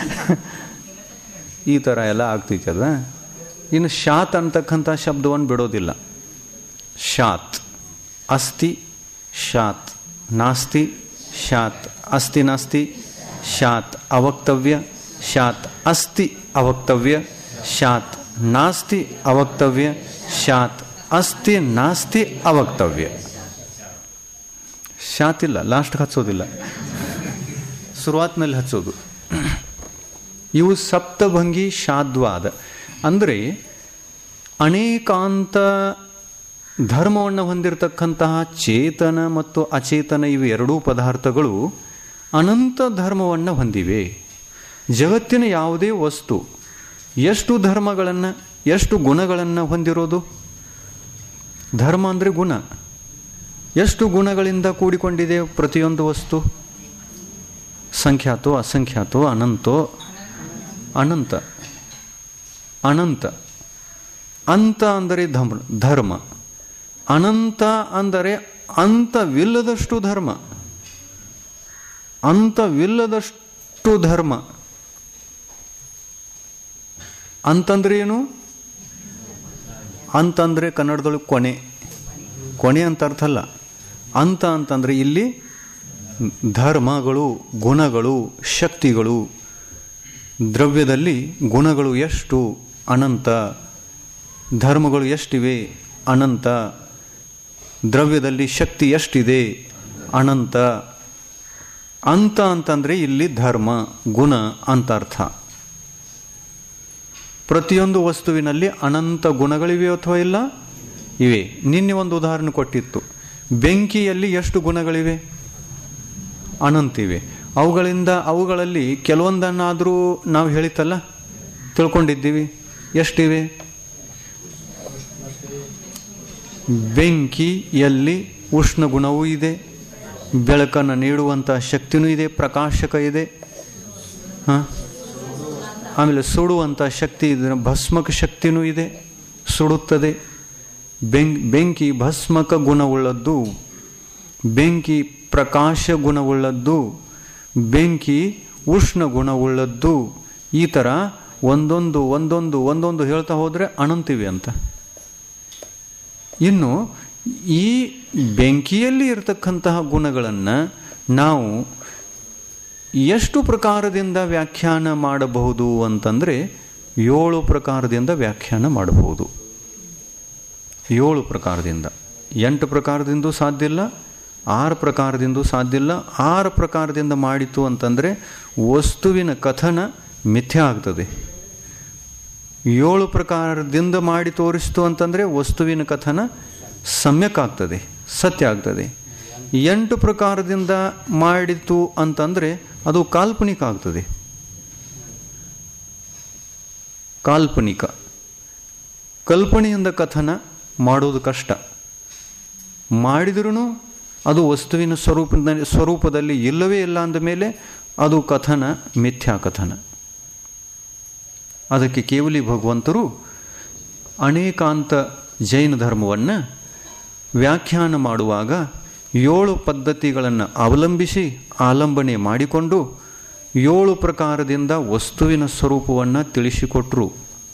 ಈ ಥರ ಎಲ್ಲ ಆಗ್ತೈತಲ್ಲ ಇನ್ನು ಶಾತ್ ಅಂತಕ್ಕಂಥ ಶಬ್ದವನ್ನು ಬಿಡೋದಿಲ್ಲ ಶಾತ್ ಅಸ್ತಿ ಶಾತ್ ನಾಸ್ತಿ ಶಾತ್ ಅಸ್ತಿ ನಾಸ್ತಿ ಶಾತ್ ಅವಕ್ತವ್ಯ ಶಾತ್ ಅಸ್ತಿ ಅವಕ್ತವ್ಯ ಶಾತ್ ನಾಸ್ತಿ ಅವಕ್ತವ್ಯ ಶಾತ್ ಅಸ್ತಿ ನಾಸ್ತಿ ಅವಕ್ತವ್ಯ ಶಾತ್ ಇಲ್ಲ ಲಾಸ್ಟ್ಗೆ ಹಚ್ಚೋದಿಲ್ಲ ಶುರುವಾತ್ನಲ್ಲಿ ಹಚ್ಚೋದು ಇವು ಸಪ್ತಭಂಗಿ ಶಾದ್ವಾದ ಅಂದರೆ ಅನೇಕಾಂತ ಧರ್ಮವನ್ನು ಹೊಂದಿರತಕ್ಕಂತಹ ಚೇತನ ಮತ್ತು ಅಚೇತನ ಇವು ಎರಡೂ ಪದಾರ್ಥಗಳು ಅನಂತ ಧರ್ಮವನ್ನು ಹೊಂದಿವೆ ಜಗತ್ತಿನ ಯಾವುದೇ ವಸ್ತು ಎಷ್ಟು ಧರ್ಮಗಳನ್ನು ಎಷ್ಟು ಗುಣಗಳನ್ನು ಹೊಂದಿರೋದು ಧರ್ಮ ಅಂದರೆ ಗುಣ ಎಷ್ಟು ಗುಣಗಳಿಂದ ಕೂಡಿಕೊಂಡಿದೆ ಪ್ರತಿಯೊಂದು ವಸ್ತು ಸಂಖ್ಯಾತೋ ಅಸಂಖ್ಯಾತೋ ಅನಂತೋ ಅನಂತ ಅನಂತ ಅಂತ ಅಂದರೆ ಧರ್ಮ ಧರ್ಮ ಅನಂತ ಅಂದರೆ ಅಂತವಿಲ್ಲದಷ್ಟು ಧರ್ಮ ಅಂತವಿಲ್ಲದಷ್ಟು ಧರ್ಮ ಅಂತಂದ್ರೆ ಏನು ಅಂತಂದರೆ ಕನ್ನಡದೊಳಗೆ ಕೊನೆ ಕೊನೆ ಅಂತ ಅರ್ಥ ಅಲ್ಲ ಅಂತ ಅಂತಂದರೆ ಇಲ್ಲಿ ಧರ್ಮಗಳು ಗುಣಗಳು ಶಕ್ತಿಗಳು ದ್ರವ್ಯದಲ್ಲಿ ಗುಣಗಳು ಎಷ್ಟು ಅನಂತ ಧರ್ಮಗಳು ಎಷ್ಟಿವೆ ಅನಂತ ದ್ರವ್ಯದಲ್ಲಿ ಶಕ್ತಿ ಎಷ್ಟಿದೆ ಅನಂತ ಅಂತ ಅಂತಂದರೆ ಇಲ್ಲಿ ಧರ್ಮ ಗುಣ ಅಂತ ಅರ್ಥ ಪ್ರತಿಯೊಂದು ವಸ್ತುವಿನಲ್ಲಿ ಅನಂತ ಗುಣಗಳಿವೆ ಅಥವಾ ಇಲ್ಲ ಇವೆ ನಿನ್ನೆ ಒಂದು ಉದಾಹರಣೆ ಕೊಟ್ಟಿತ್ತು ಬೆಂಕಿಯಲ್ಲಿ ಎಷ್ಟು ಗುಣಗಳಿವೆ ಅನಂತಿವೆ ಅವುಗಳಿಂದ ಅವುಗಳಲ್ಲಿ ಕೆಲವೊಂದನ್ನಾದರೂ ನಾವು ಹೇಳಿತಲ್ಲ ತಿಳ್ಕೊಂಡಿದ್ದೀವಿ ಎಷ್ಟಿವೆ ಬೆಂಕಿಯಲ್ಲಿ ಉಷ್ಣ ಗುಣವೂ ಇದೆ ಬೆಳಕನ್ನು ನೀಡುವಂಥ ಶಕ್ತಿನೂ ಇದೆ ಪ್ರಕಾಶಕ ಇದೆ ಹಾಂ ಆಮೇಲೆ ಸುಡುವಂಥ ಶಕ್ತಿ ಇದೆ ಭಸ್ಮಕ ಶಕ್ತಿನೂ ಇದೆ ಸುಡುತ್ತದೆ ಬೆಂಕ್ ಬೆಂಕಿ ಭಸ್ಮಕ ಗುಣವುಳ್ಳದ್ದು ಬೆಂಕಿ ಪ್ರಕಾಶ ಗುಣವುಳ್ಳದ್ದು ಬೆಂಕಿ ಉಷ್ಣ ಗುಣವುಳ್ಳದ್ದು ಈ ಥರ ಒಂದೊಂದು ಒಂದೊಂದು ಒಂದೊಂದು ಹೇಳ್ತಾ ಹೋದರೆ ಅನಂತಿವೆ ಅಂತ ಇನ್ನು ಈ ಬೆಂಕಿಯಲ್ಲಿ ಇರತಕ್ಕಂತಹ ಗುಣಗಳನ್ನು ನಾವು ಎಷ್ಟು ಪ್ರಕಾರದಿಂದ ವ್ಯಾಖ್ಯಾನ ಮಾಡಬಹುದು ಅಂತಂದರೆ ಏಳು ಪ್ರಕಾರದಿಂದ ವ್ಯಾಖ್ಯಾನ ಮಾಡಬಹುದು ಏಳು ಪ್ರಕಾರದಿಂದ ಎಂಟು ಪ್ರಕಾರದಿಂದ ಸಾಧ್ಯ ಇಲ್ಲ ಆರು ಪ್ರಕಾರದಿಂದ ಸಾಧ್ಯ ಇಲ್ಲ ಆರು ಪ್ರಕಾರದಿಂದ ಮಾಡಿತು ಅಂತಂದರೆ ವಸ್ತುವಿನ ಕಥನ ಮಿಥ್ಯ ಆಗ್ತದೆ ಏಳು ಪ್ರಕಾರದಿಂದ ಮಾಡಿ ತೋರಿಸ್ತು ಅಂತಂದರೆ ವಸ್ತುವಿನ ಕಥನ ಸಮ್ಯಕ್ ಆಗ್ತದೆ ಸತ್ಯ ಆಗ್ತದೆ ಎಂಟು ಪ್ರಕಾರದಿಂದ ಮಾಡಿತು ಅಂತಂದರೆ ಅದು ಕಾಲ್ಪನಿಕ ಆಗ್ತದೆ ಕಾಲ್ಪನಿಕ ಕಲ್ಪನೆಯಿಂದ ಕಥನ ಮಾಡೋದು ಕಷ್ಟ ಮಾಡಿದ್ರೂ ಅದು ವಸ್ತುವಿನ ಸ್ವರೂಪದಲ್ಲಿ ಸ್ವರೂಪದಲ್ಲಿ ಇಲ್ಲವೇ ಇಲ್ಲ ಅಂದ ಮೇಲೆ ಅದು ಕಥನ ಮಿಥ್ಯಾ ಕಥನ ಅದಕ್ಕೆ ಕೇವಲಿ ಭಗವಂತರು ಅನೇಕಾಂತ ಜೈನ ಧರ್ಮವನ್ನು ವ್ಯಾಖ್ಯಾನ ಮಾಡುವಾಗ ಏಳು ಪದ್ಧತಿಗಳನ್ನು ಅವಲಂಬಿಸಿ ಆಲಂಬನೆ ಮಾಡಿಕೊಂಡು ಏಳು ಪ್ರಕಾರದಿಂದ ವಸ್ತುವಿನ ಸ್ವರೂಪವನ್ನು ತಿಳಿಸಿಕೊಟ್ರು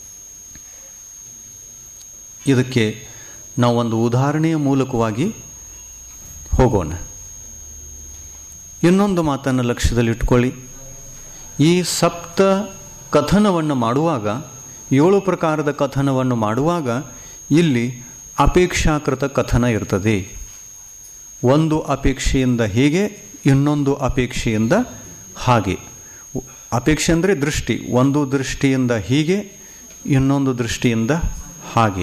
ಇದಕ್ಕೆ ನಾವೊಂದು ಉದಾಹರಣೆಯ ಮೂಲಕವಾಗಿ ಹೋಗೋಣ ಇನ್ನೊಂದು ಮಾತನ್ನು ಲಕ್ಷ್ಯದಲ್ಲಿಟ್ಕೊಳ್ಳಿ ಈ ಸಪ್ತ ಕಥನವನ್ನು ಮಾಡುವಾಗ ಏಳು ಪ್ರಕಾರದ ಕಥನವನ್ನು ಮಾಡುವಾಗ ಇಲ್ಲಿ ಅಪೇಕ್ಷಾಕೃತ ಕಥನ ಇರ್ತದೆ ಒಂದು ಅಪೇಕ್ಷೆಯಿಂದ ಹೇಗೆ ಇನ್ನೊಂದು ಅಪೇಕ್ಷೆಯಿಂದ ಹಾಗೆ ಅಪೇಕ್ಷೆ ಅಂದರೆ ದೃಷ್ಟಿ ಒಂದು ದೃಷ್ಟಿಯಿಂದ ಹೀಗೆ ಇನ್ನೊಂದು ದೃಷ್ಟಿಯಿಂದ ಹಾಗೆ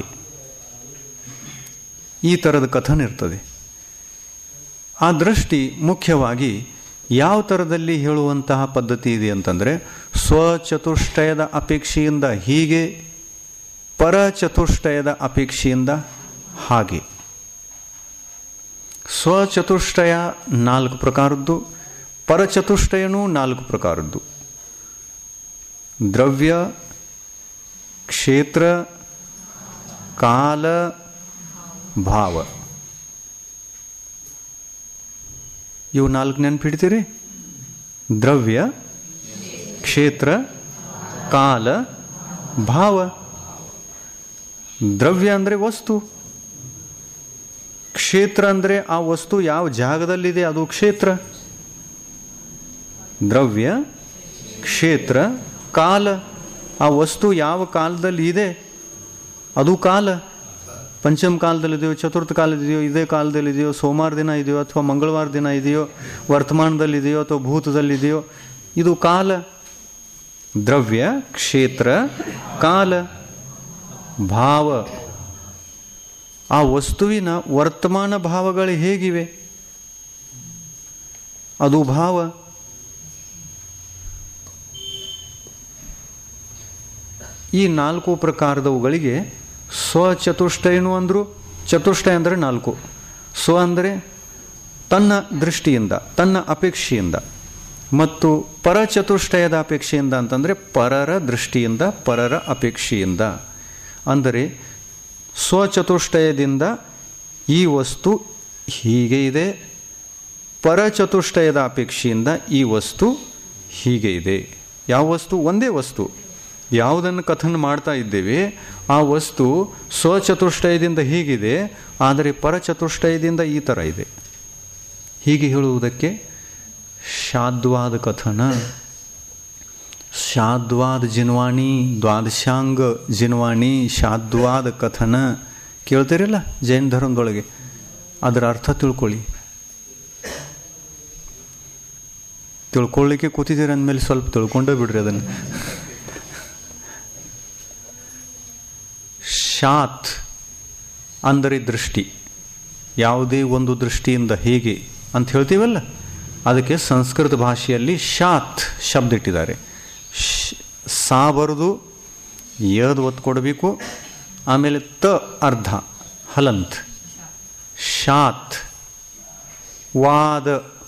ಈ ಥರದ ಕಥನ ಇರ್ತದೆ ಆ ದೃಷ್ಟಿ ಮುಖ್ಯವಾಗಿ ಯಾವ ಥರದಲ್ಲಿ ಹೇಳುವಂತಹ ಪದ್ಧತಿ ಇದೆ ಅಂತಂದರೆ ಸ್ವಚತುಷ್ಟಯದ ಅಪೇಕ್ಷೆಯಿಂದ ಹೀಗೆ ಪರಚತುಷ್ಟಯದ ಅಪೇಕ್ಷೆಯಿಂದ ಹಾಗೆ ಸ್ವಚತುಷ್ಟಯ ನಾಲ್ಕು ಪ್ರಕಾರದ್ದು ಪರಚತುಷ್ಟಯನೂ ನಾಲ್ಕು ಪ್ರಕಾರದ್ದು ದ್ರವ್ಯ ಕ್ಷೇತ್ರ ಕಾಲ ಭಾವ ಇವು ನಾಲ್ಕು ನೆನ್ಪಿಡ್ತೀರಿ ದ್ರವ್ಯ ಕ್ಷೇತ್ರ ಕಾಲ ಭಾವ ದ್ರವ್ಯ ಅಂದರೆ ವಸ್ತು ಕ್ಷೇತ್ರ ಅಂದರೆ ಆ ವಸ್ತು ಯಾವ ಜಾಗದಲ್ಲಿದೆ ಅದು ಕ್ಷೇತ್ರ ದ್ರವ್ಯ ಕ್ಷೇತ್ರ ಕಾಲ ಆ ವಸ್ತು ಯಾವ ಕಾಲದಲ್ಲಿ ಇದೆ ಅದು ಕಾಲ ಪಂಚಮ ಕಾಲದಲ್ಲಿದೆಯೋ ಚತುರ್ಥ ಕಾಲದಿದೆಯೋ ಇದೇ ಕಾಲದಲ್ಲಿದೆಯೋ ಸೋಮವಾರ ದಿನ ಇದೆಯೋ ಅಥವಾ ಮಂಗಳವಾರ ದಿನ ಇದೆಯೋ ವರ್ತಮಾನದಲ್ಲಿದೆಯೋ ಅಥವಾ ಭೂತದಲ್ಲಿದೆಯೋ ಇದು ಕಾಲ ದ್ರವ್ಯ ಕ್ಷೇತ್ರ ಕಾಲ ಭಾವ ಆ ವಸ್ತುವಿನ ವರ್ತಮಾನ ಭಾವಗಳು ಹೇಗಿವೆ ಅದು ಭಾವ ಈ ನಾಲ್ಕು ಪ್ರಕಾರದವುಗಳಿಗೆ ಸ್ವಚತುಷ್ಟಯನು ಅಂದರು ಚತುಷ್ಟಯ ಅಂದರೆ ನಾಲ್ಕು ಸ್ವ ಅಂದರೆ ತನ್ನ ದೃಷ್ಟಿಯಿಂದ ತನ್ನ ಅಪೇಕ್ಷೆಯಿಂದ ಮತ್ತು ಪರಚತುಷ್ಟಯದ ಅಪೇಕ್ಷೆಯಿಂದ ಅಂತಂದರೆ ಪರರ ದೃಷ್ಟಿಯಿಂದ ಪರರ ಅಪೇಕ್ಷೆಯಿಂದ ಅಂದರೆ ಸ್ವಚತುಷ್ಟಯದಿಂದ ಈ ವಸ್ತು ಹೀಗೆ ಇದೆ ಪರಚತುಷ್ಟಯದ ಅಪೇಕ್ಷೆಯಿಂದ ಈ ವಸ್ತು ಹೀಗೆ ಇದೆ ಯಾವ ವಸ್ತು ಒಂದೇ ವಸ್ತು ಯಾವುದನ್ನು ಕಥನ ಮಾಡ್ತಾ ಇದ್ದೇವೆ ಆ ವಸ್ತು ಸ್ವಚತುಷ್ಟಯದಿಂದ ಹೀಗಿದೆ ಆದರೆ ಪರಚತುಷ್ಟಯದಿಂದ ಈ ಥರ ಇದೆ ಹೀಗೆ ಹೇಳುವುದಕ್ಕೆ ಶಾದ್ವಾದ ಕಥನ ಶಾದ್ವಾದ ಜಿನ್ವಾಣಿ ದ್ವಾದಶಾಂಗ ಜಿನ್ವಾಣಿ ಶಾದ್ವಾದ ಕಥನ ಕೇಳ್ತೀರಲ್ಲ ಜೈನ ಧರ್ಮದೊಳಗೆ ಅದರ ಅರ್ಥ ತಿಳ್ಕೊಳ್ಳಿ ತಿಳ್ಕೊಳ್ಳಿಕ್ಕೆ ಕೂತಿದ್ದೀರ ಅಂದಮೇಲೆ ಸ್ವಲ್ಪ ತಿಳ್ಕೊಂಡೇ ಬಿಡ್ರಿ ಅದನ್ನು ಶಾತ್ ಅಂದರೆ ದೃಷ್ಟಿ ಯಾವುದೇ ಒಂದು ದೃಷ್ಟಿಯಿಂದ ಹೇಗೆ ಅಂತ ಹೇಳ್ತೀವಲ್ಲ ಅದಕ್ಕೆ ಸಂಸ್ಕೃತ ಭಾಷೆಯಲ್ಲಿ ಶಾತ್ ಶಬ್ದ ಇಟ್ಟಿದ್ದಾರೆ ಸಾ ಬರೆದು ಯದ್ ಒತ್ತು ಕೊಡಬೇಕು ಆಮೇಲೆ ತ ಅರ್ಧ ಹಲಂತ್ ಶಾತ್ ವಾದ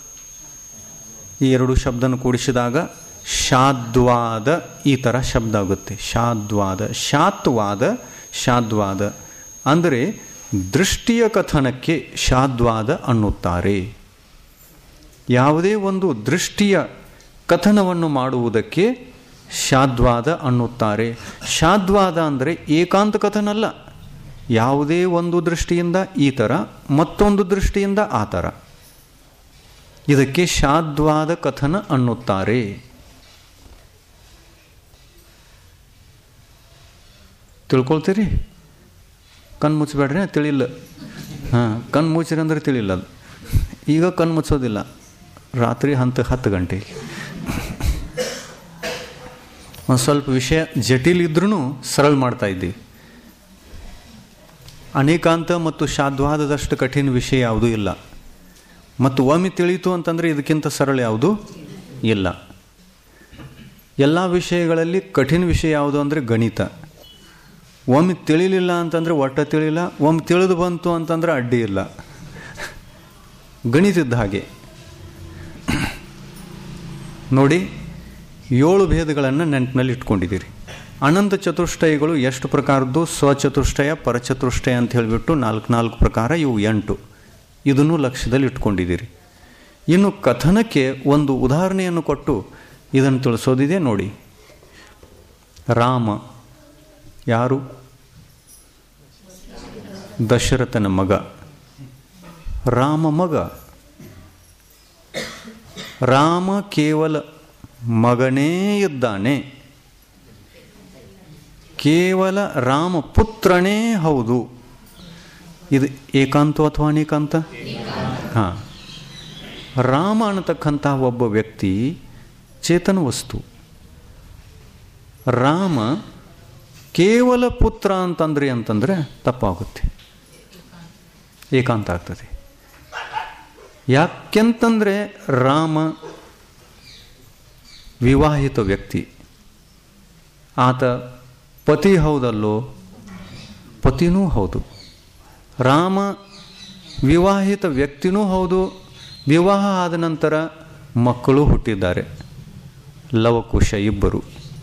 ಈ ಎರಡು ಶಬ್ದನ ಕೂಡಿಸಿದಾಗ ಶಾದ್ವಾದ ಈ ಥರ ಶಬ್ದ ಆಗುತ್ತೆ ಶಾದ್ವಾದ ಶಾತ್ವಾದ ಶಾದ್ವಾದ ಅಂದರೆ ದೃಷ್ಟಿಯ ಕಥನಕ್ಕೆ ಶಾದ್ವಾದ ಅನ್ನುತ್ತಾರೆ ಯಾವುದೇ ಒಂದು ದೃಷ್ಟಿಯ ಕಥನವನ್ನು ಮಾಡುವುದಕ್ಕೆ ಶಾದ್ವಾದ ಅನ್ನುತ್ತಾರೆ ಶಾದ್ವಾದ ಅಂದರೆ ಏಕಾಂತ ಕಥನ ಅಲ್ಲ ಯಾವುದೇ ಒಂದು ದೃಷ್ಟಿಯಿಂದ ಈ ಥರ ಮತ್ತೊಂದು ದೃಷ್ಟಿಯಿಂದ ಆ ಥರ ಇದಕ್ಕೆ ಶಾದ್ವಾದ ಕಥನ ಅನ್ನುತ್ತಾರೆ ತಿಳ್ಕೊಳ್ತೀರಿ ಕಣ್ಣು ಮುಚ್ಚಬೇಡ್ರಿ ತಿಳಿಲ್ಲ ಹಾಂ ಕಣ್ಣು ಮುಚ್ಚಿರಿ ಅಂದ್ರೆ ತಿಳಿಲ್ಲ ಅದು ಈಗ ಕಣ್ಣು ಮುಚ್ಚೋದಿಲ್ಲ ರಾತ್ರಿ ಹಂತ ಹತ್ತು ಗಂಟೆಗೆ ಒಂದು ಸ್ವಲ್ಪ ವಿಷಯ ಜಟಿಲ್ ಇದ್ರೂ ಸರಳ ಮಾಡ್ತಾ ಇದ್ದೀವಿ ಅನೇಕಾಂತ ಮತ್ತು ಶಾದ್ವಾದದಷ್ಟು ಕಠಿಣ ವಿಷಯ ಯಾವುದೂ ಇಲ್ಲ ಮತ್ತು ಒಮ್ಮೆ ತಿಳಿಯಿತು ಅಂತಂದರೆ ಇದಕ್ಕಿಂತ ಸರಳ ಯಾವುದು ಇಲ್ಲ ಎಲ್ಲ ವಿಷಯಗಳಲ್ಲಿ ಕಠಿಣ ವಿಷಯ ಯಾವುದು ಅಂದರೆ ಗಣಿತ ಒಮ್ಮೆ ತಿಳಿಲಿಲ್ಲ ಅಂತಂದರೆ ಒಟ್ಟ ತಿಳಿಲ್ಲ ಒಮ್ಮೆ ತಿಳಿದು ಬಂತು ಅಂತಂದರೆ ಅಡ್ಡಿ ಇಲ್ಲ ಗಣಿತದ ಹಾಗೆ ನೋಡಿ ಏಳು ಭೇದಗಳನ್ನು ನೆನಪಿನಲ್ಲಿ ಇಟ್ಕೊಂಡಿದ್ದೀರಿ ಅನಂತ ಚತುಷ್ಟಯಗಳು ಎಷ್ಟು ಪ್ರಕಾರದ್ದು ಸ್ವಚತುಷ್ಟಯ ಪರಚತುಷ್ಟಯ ಅಂತ ಹೇಳಿಬಿಟ್ಟು ನಾಲ್ಕು ನಾಲ್ಕು ಪ್ರಕಾರ ಇವು ಎಂಟು ಇದನ್ನು ಲಕ್ಷ್ಯದಲ್ಲಿ ಇಟ್ಕೊಂಡಿದ್ದೀರಿ ಇನ್ನು ಕಥನಕ್ಕೆ ಒಂದು ಉದಾಹರಣೆಯನ್ನು ಕೊಟ್ಟು ಇದನ್ನು ತಿಳಿಸೋದಿದೆ ನೋಡಿ ರಾಮ ಯಾರು ದಶರಥನ ಮಗ ರಾಮ ಮಗ ರಾಮ ಕೇವಲ ಮಗನೇ ಇದ್ದಾನೆ ಕೇವಲ ರಾಮ ಪುತ್ರನೇ ಹೌದು ಇದು ಏಕಾಂತ ಅಥವಾ ಅನೇಕಾಂತ ಹಾಂ ರಾಮ ಅನ್ನತಕ್ಕಂಥ ಒಬ್ಬ ವ್ಯಕ್ತಿ ಚೇತನ ವಸ್ತು ರಾಮ ಕೇವಲ ಪುತ್ರ ಅಂತಂದ್ರಿ ಅಂತಂದರೆ ತಪ್ಪಾಗುತ್ತೆ ಏಕಾಂತ ಆಗ್ತದೆ ಯಾಕೆಂತಂದರೆ ರಾಮ ವಿವಾಹಿತ ವ್ಯಕ್ತಿ ಆತ ಪತಿ ಹೌದಲ್ಲೋ ಪತಿನೂ ಹೌದು ರಾಮ ವಿವಾಹಿತ ವ್ಯಕ್ತಿನೂ ಹೌದು ವಿವಾಹ ಆದ ನಂತರ ಮಕ್ಕಳು ಹುಟ್ಟಿದ್ದಾರೆ ಲವಕುಶ ಇಬ್ಬರು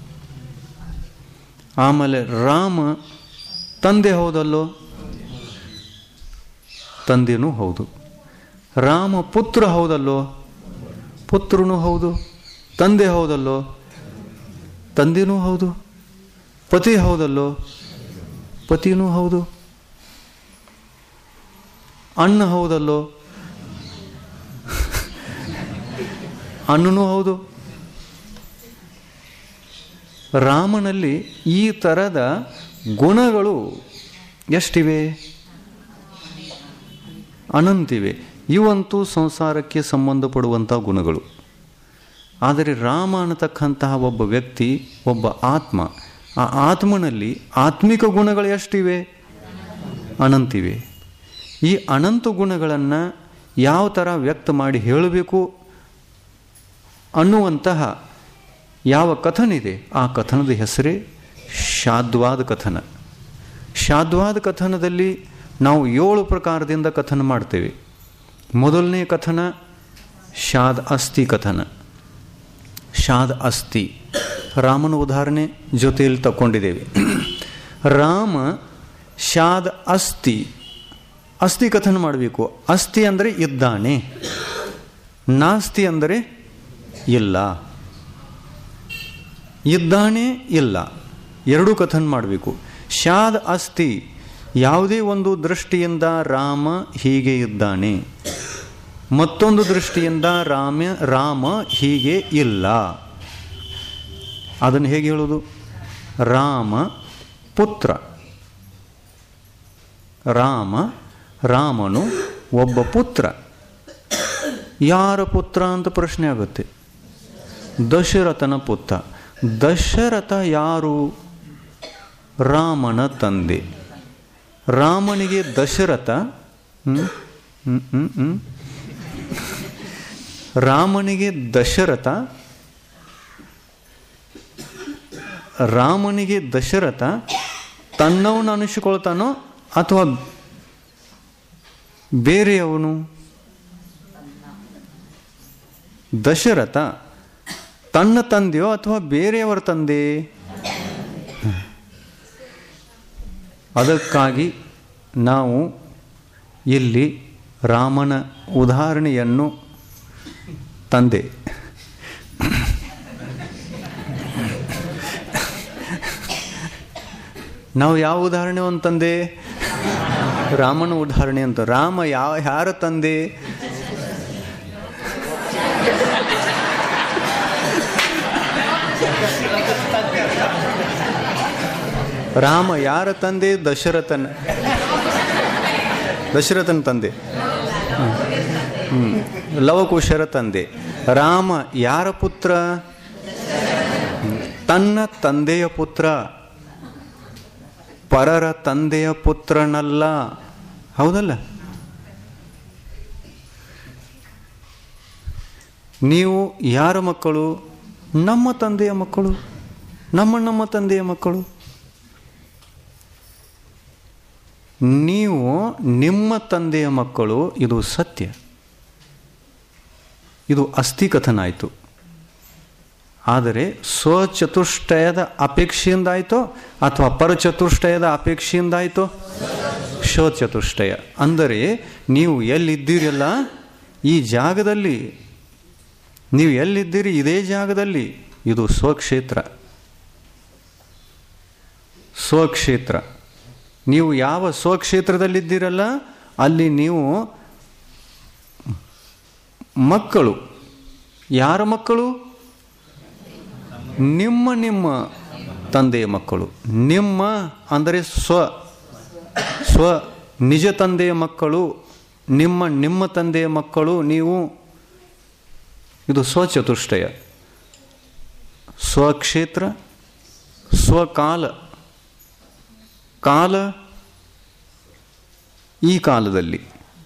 ಆಮೇಲೆ ರಾಮ ತಂದೆ ಹೌದಲ್ಲೋ ತಂದೆನೂ ಹೌದು ರಾಮ ಪುತ್ರ ಹೌದಲ್ಲೋ ಪುತ್ರನೂ ಹೌದು ತಂದೆ ಹೌದಲ್ಲೋ ತಂದೆನೂ ಹೌದು ಪತಿ ಹೌದಲ್ಲೋ ಪತಿನೂ ಹೌದು ಅಣ್ಣ ಹೌದಲ್ಲೋ ಅಣ್ಣನೂ ಹೌದು ರಾಮನಲ್ಲಿ ಈ ಥರದ ಗುಣಗಳು ಎಷ್ಟಿವೆ ಅನಂತಿವೆ ಇವಂತೂ ಸಂಸಾರಕ್ಕೆ ಸಂಬಂಧಪಡುವಂಥ ಗುಣಗಳು ಆದರೆ ರಾಮ ಅನ್ನತಕ್ಕಂತಹ ಒಬ್ಬ ವ್ಯಕ್ತಿ ಒಬ್ಬ ಆತ್ಮ ಆ ಆತ್ಮನಲ್ಲಿ ಆತ್ಮಿಕ ಗುಣಗಳು ಎಷ್ಟಿವೆ ಅನಂತಿವೆ ಈ ಅನಂತ ಗುಣಗಳನ್ನು ಯಾವ ಥರ ವ್ಯಕ್ತ ಮಾಡಿ ಹೇಳಬೇಕು ಅನ್ನುವಂತಹ ಯಾವ ಕಥನಿದೆ ಆ ಕಥನದ ಹೆಸರೇ ಶಾದ್ವಾದ ಕಥನ ಶಾದ್ವಾದ ಕಥನದಲ್ಲಿ ನಾವು ಏಳು ಪ್ರಕಾರದಿಂದ ಕಥನ ಮಾಡ್ತೇವೆ ಮೊದಲನೇ ಕಥನ ಶಾದ್ ಅಸ್ಥಿ ಕಥನ ಶಾದ್ ಅಸ್ಥಿ ರಾಮನ ಉದಾಹರಣೆ ಜೊತೆಯಲ್ಲಿ ತಗೊಂಡಿದ್ದೇವೆ ರಾಮ ಶಾದ್ ಅಸ್ಥಿ ಅಸ್ಥಿ ಕಥನ ಮಾಡಬೇಕು ಅಸ್ಥಿ ಅಂದರೆ ಇದ್ದಾನೆ ನಾಸ್ತಿ ಅಂದರೆ ಇಲ್ಲ ಇದ್ದಾನೆ ಇಲ್ಲ ಎರಡೂ ಕಥನ ಮಾಡಬೇಕು ಶಾದ್ ಅಸ್ಥಿ ಯಾವುದೇ ಒಂದು ದೃಷ್ಟಿಯಿಂದ ರಾಮ ಹೀಗೆ ಇದ್ದಾನೆ ಮತ್ತೊಂದು ದೃಷ್ಟಿಯಿಂದ ರಾಮ ರಾಮ ಹೀಗೆ ಇಲ್ಲ ಅದನ್ನು ಹೇಗೆ ಹೇಳೋದು ರಾಮ ಪುತ್ರ ರಾಮ ರಾಮನು ಒಬ್ಬ ಪುತ್ರ ಯಾರ ಪುತ್ರ ಅಂತ ಪ್ರಶ್ನೆ ಆಗುತ್ತೆ ದಶರಥನ ಪುತ್ರ ದಶರಥ ಯಾರು ರಾಮನ ತಂದೆ ರಾಮನಿಗೆ ದಶರಥ ಹ್ಮ್? ಹ್ಮ್, ಹ್ಮ್, ಹ್ಮ್. ರಾಮನಿಗೆ ದಶರಥ ರಾಮನಿಗೆ ದಶರಥ ತನ್ನವನು ಅನಿಸಿಕೊಳ್ತಾನೋ ಅಥವಾ ಬೇರೆಯವನು ದಶರಥ ತನ್ನ ತಂದೆಯೋ ಅಥವಾ ಬೇರೆಯವರ ತಂದೆ ಅದಕ್ಕಾಗಿ ನಾವು ಇಲ್ಲಿ ರಾಮನ ಉದಾಹರಣೆಯನ್ನು ತಂದೆ ನಾವು ಯಾವ ಉದಾಹರಣೆ ಒಂದು ತಂದೆ ರಾಮನ ಉದಾಹರಣೆ ಅಂತ ರಾಮ ಯಾವ ಯಾರ ತಂದೆ ರಾಮ ಯಾರ ತಂದೆ ದಶರಥನ ದಶರಥನ ತಂದೆ ಹ್ಮ್. ಲವಕುಶರ ತಂದೆ ರಾಮ ಯಾರ ಪುತ್ರ ಹ್ಮ್. ತನ್ನ ತಂದೆಯ ಪುತ್ರ ಪರರ ತಂದೆಯ ಪುತ್ರನಲ್ಲ ಹೌದಲ್ಲ ನೀವು ಯಾರ ಮಕ್ಕಳು ನಮ್ಮ ತಂದೆಯ ಮಕ್ಕಳು ನಮ್ಮ ನಮ್ಮ ತಂದೆಯ ಮಕ್ಕಳು ನೀವು ನಿಮ್ಮ ತಂದೆಯ ಮಕ್ಕಳು ಇದು ಸತ್ಯ ಇದು ಅಸ್ಥಿಕಥನ ಆಯಿತು ಆದರೆ ಸ್ವಚತುಷ್ಟಯದ ಅಪೇಕ್ಷೆಯಿಂದಾಯಿತೋ ಅಥವಾ ಪರಚತುಷ್ಟಯದ ಅಪೇಕ್ಷೆಯಿಂದಾಯಿತೋ ಶೋಚತುಷ್ಟಯ ಅಂದರೆ ನೀವು ಎಲ್ಲಿದ್ದೀರಲ್ಲ ಈ ಜಾಗದಲ್ಲಿ ನೀವು ಎಲ್ಲಿದ್ದೀರಿ ಇದೇ ಜಾಗದಲ್ಲಿ ಇದು ಸ್ವಕ್ಷೇತ್ರ ಸ್ವಕ್ಷೇತ್ರ ನೀವು ಯಾವ ಸ್ವಕ್ಷೇತ್ರದಲ್ಲಿದ್ದೀರಲ್ಲ ಅಲ್ಲಿ ನೀವು ಮಕ್ಕಳು ಯಾರ ಮಕ್ಕಳು ನಿಮ್ಮ ನಿಮ್ಮ ತಂದೆಯ ಮಕ್ಕಳು ನಿಮ್ಮ ಅಂದರೆ ಸ್ವ ಸ್ವ ನಿಜ ತಂದೆಯ ಮಕ್ಕಳು ನಿಮ್ಮ ನಿಮ್ಮ ತಂದೆಯ ಮಕ್ಕಳು ನೀವು ಇದು ಸ್ವಚತುಷ್ಟಯ ಸ್ವಕ್ಷೇತ್ರ ಸ್ವಕಾಲ ಕಾಲ ಈ ಕಾಲದಲ್ಲಿ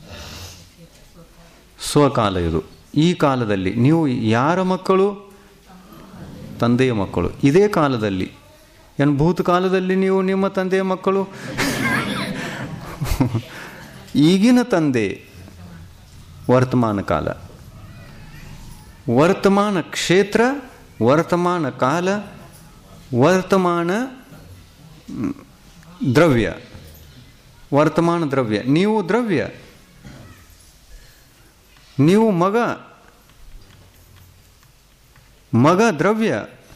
ಸ್ವಕಾಲ ಇದು ಈ ಕಾಲದಲ್ಲಿ ನೀವು ಯಾರ ಮಕ್ಕಳು ತಂದೆಯ ಮಕ್ಕಳು ಇದೇ ಕಾಲದಲ್ಲಿ ಏನು ಭೂತಕಾಲದಲ್ಲಿ ನೀವು ನಿಮ್ಮ ತಂದೆಯ ಮಕ್ಕಳು ಈಗಿನ ತಂದೆ ವರ್ತಮಾನ ಕಾಲ ವರ್ತಮಾನ ಕ್ಷೇತ್ರ ವರ್ತಮಾನ ಕಾಲ ವರ್ತಮಾನ ಮ್, ದ್ರವ್ಯ ವರ್ತಮಾನ ದ್ರವ್ಯ ನೀವು ದ್ರವ್ಯ ನೀವು ಮಗ ಮಗ ದ್ರವ್ಯ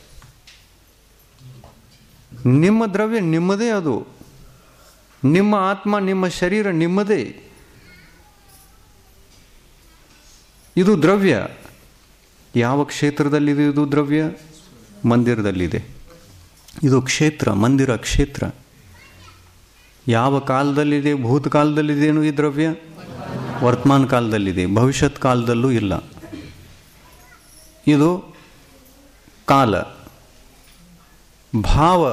ನಿಮ್ಮ ದ್ರವ್ಯ ನಿಮ್ಮದೇ ಅದು ನಿಮ್ಮ ಆತ್ಮ ನಿಮ್ಮ ಶರೀರ ನಿಮ್ಮದೇ ಇದು ದ್ರವ್ಯ ಯಾವ ಕ್ಷೇತ್ರದಲ್ಲಿದೆ ಇದು ದ್ರವ್ಯ ಮಂದಿರದಲ್ಲಿದೆ ಇದು ಕ್ಷೇತ್ರ ಮಂದಿರ ಕ್ಷೇತ್ರ ಯಾವ ಕಾಲದಲ್ಲಿದೆ ಭೂತಕಾಲದಲ್ಲಿದೆಯೇನು ಈ ದ್ರವ್ಯ ವರ್ತಮಾನ ಕಾಲದಲ್ಲಿದೆ ಭವಿಷ್ಯತ್ ಕಾಲದಲ್ಲೂ ಇಲ್ಲ ಇದು ಕಾಲ ಭಾವ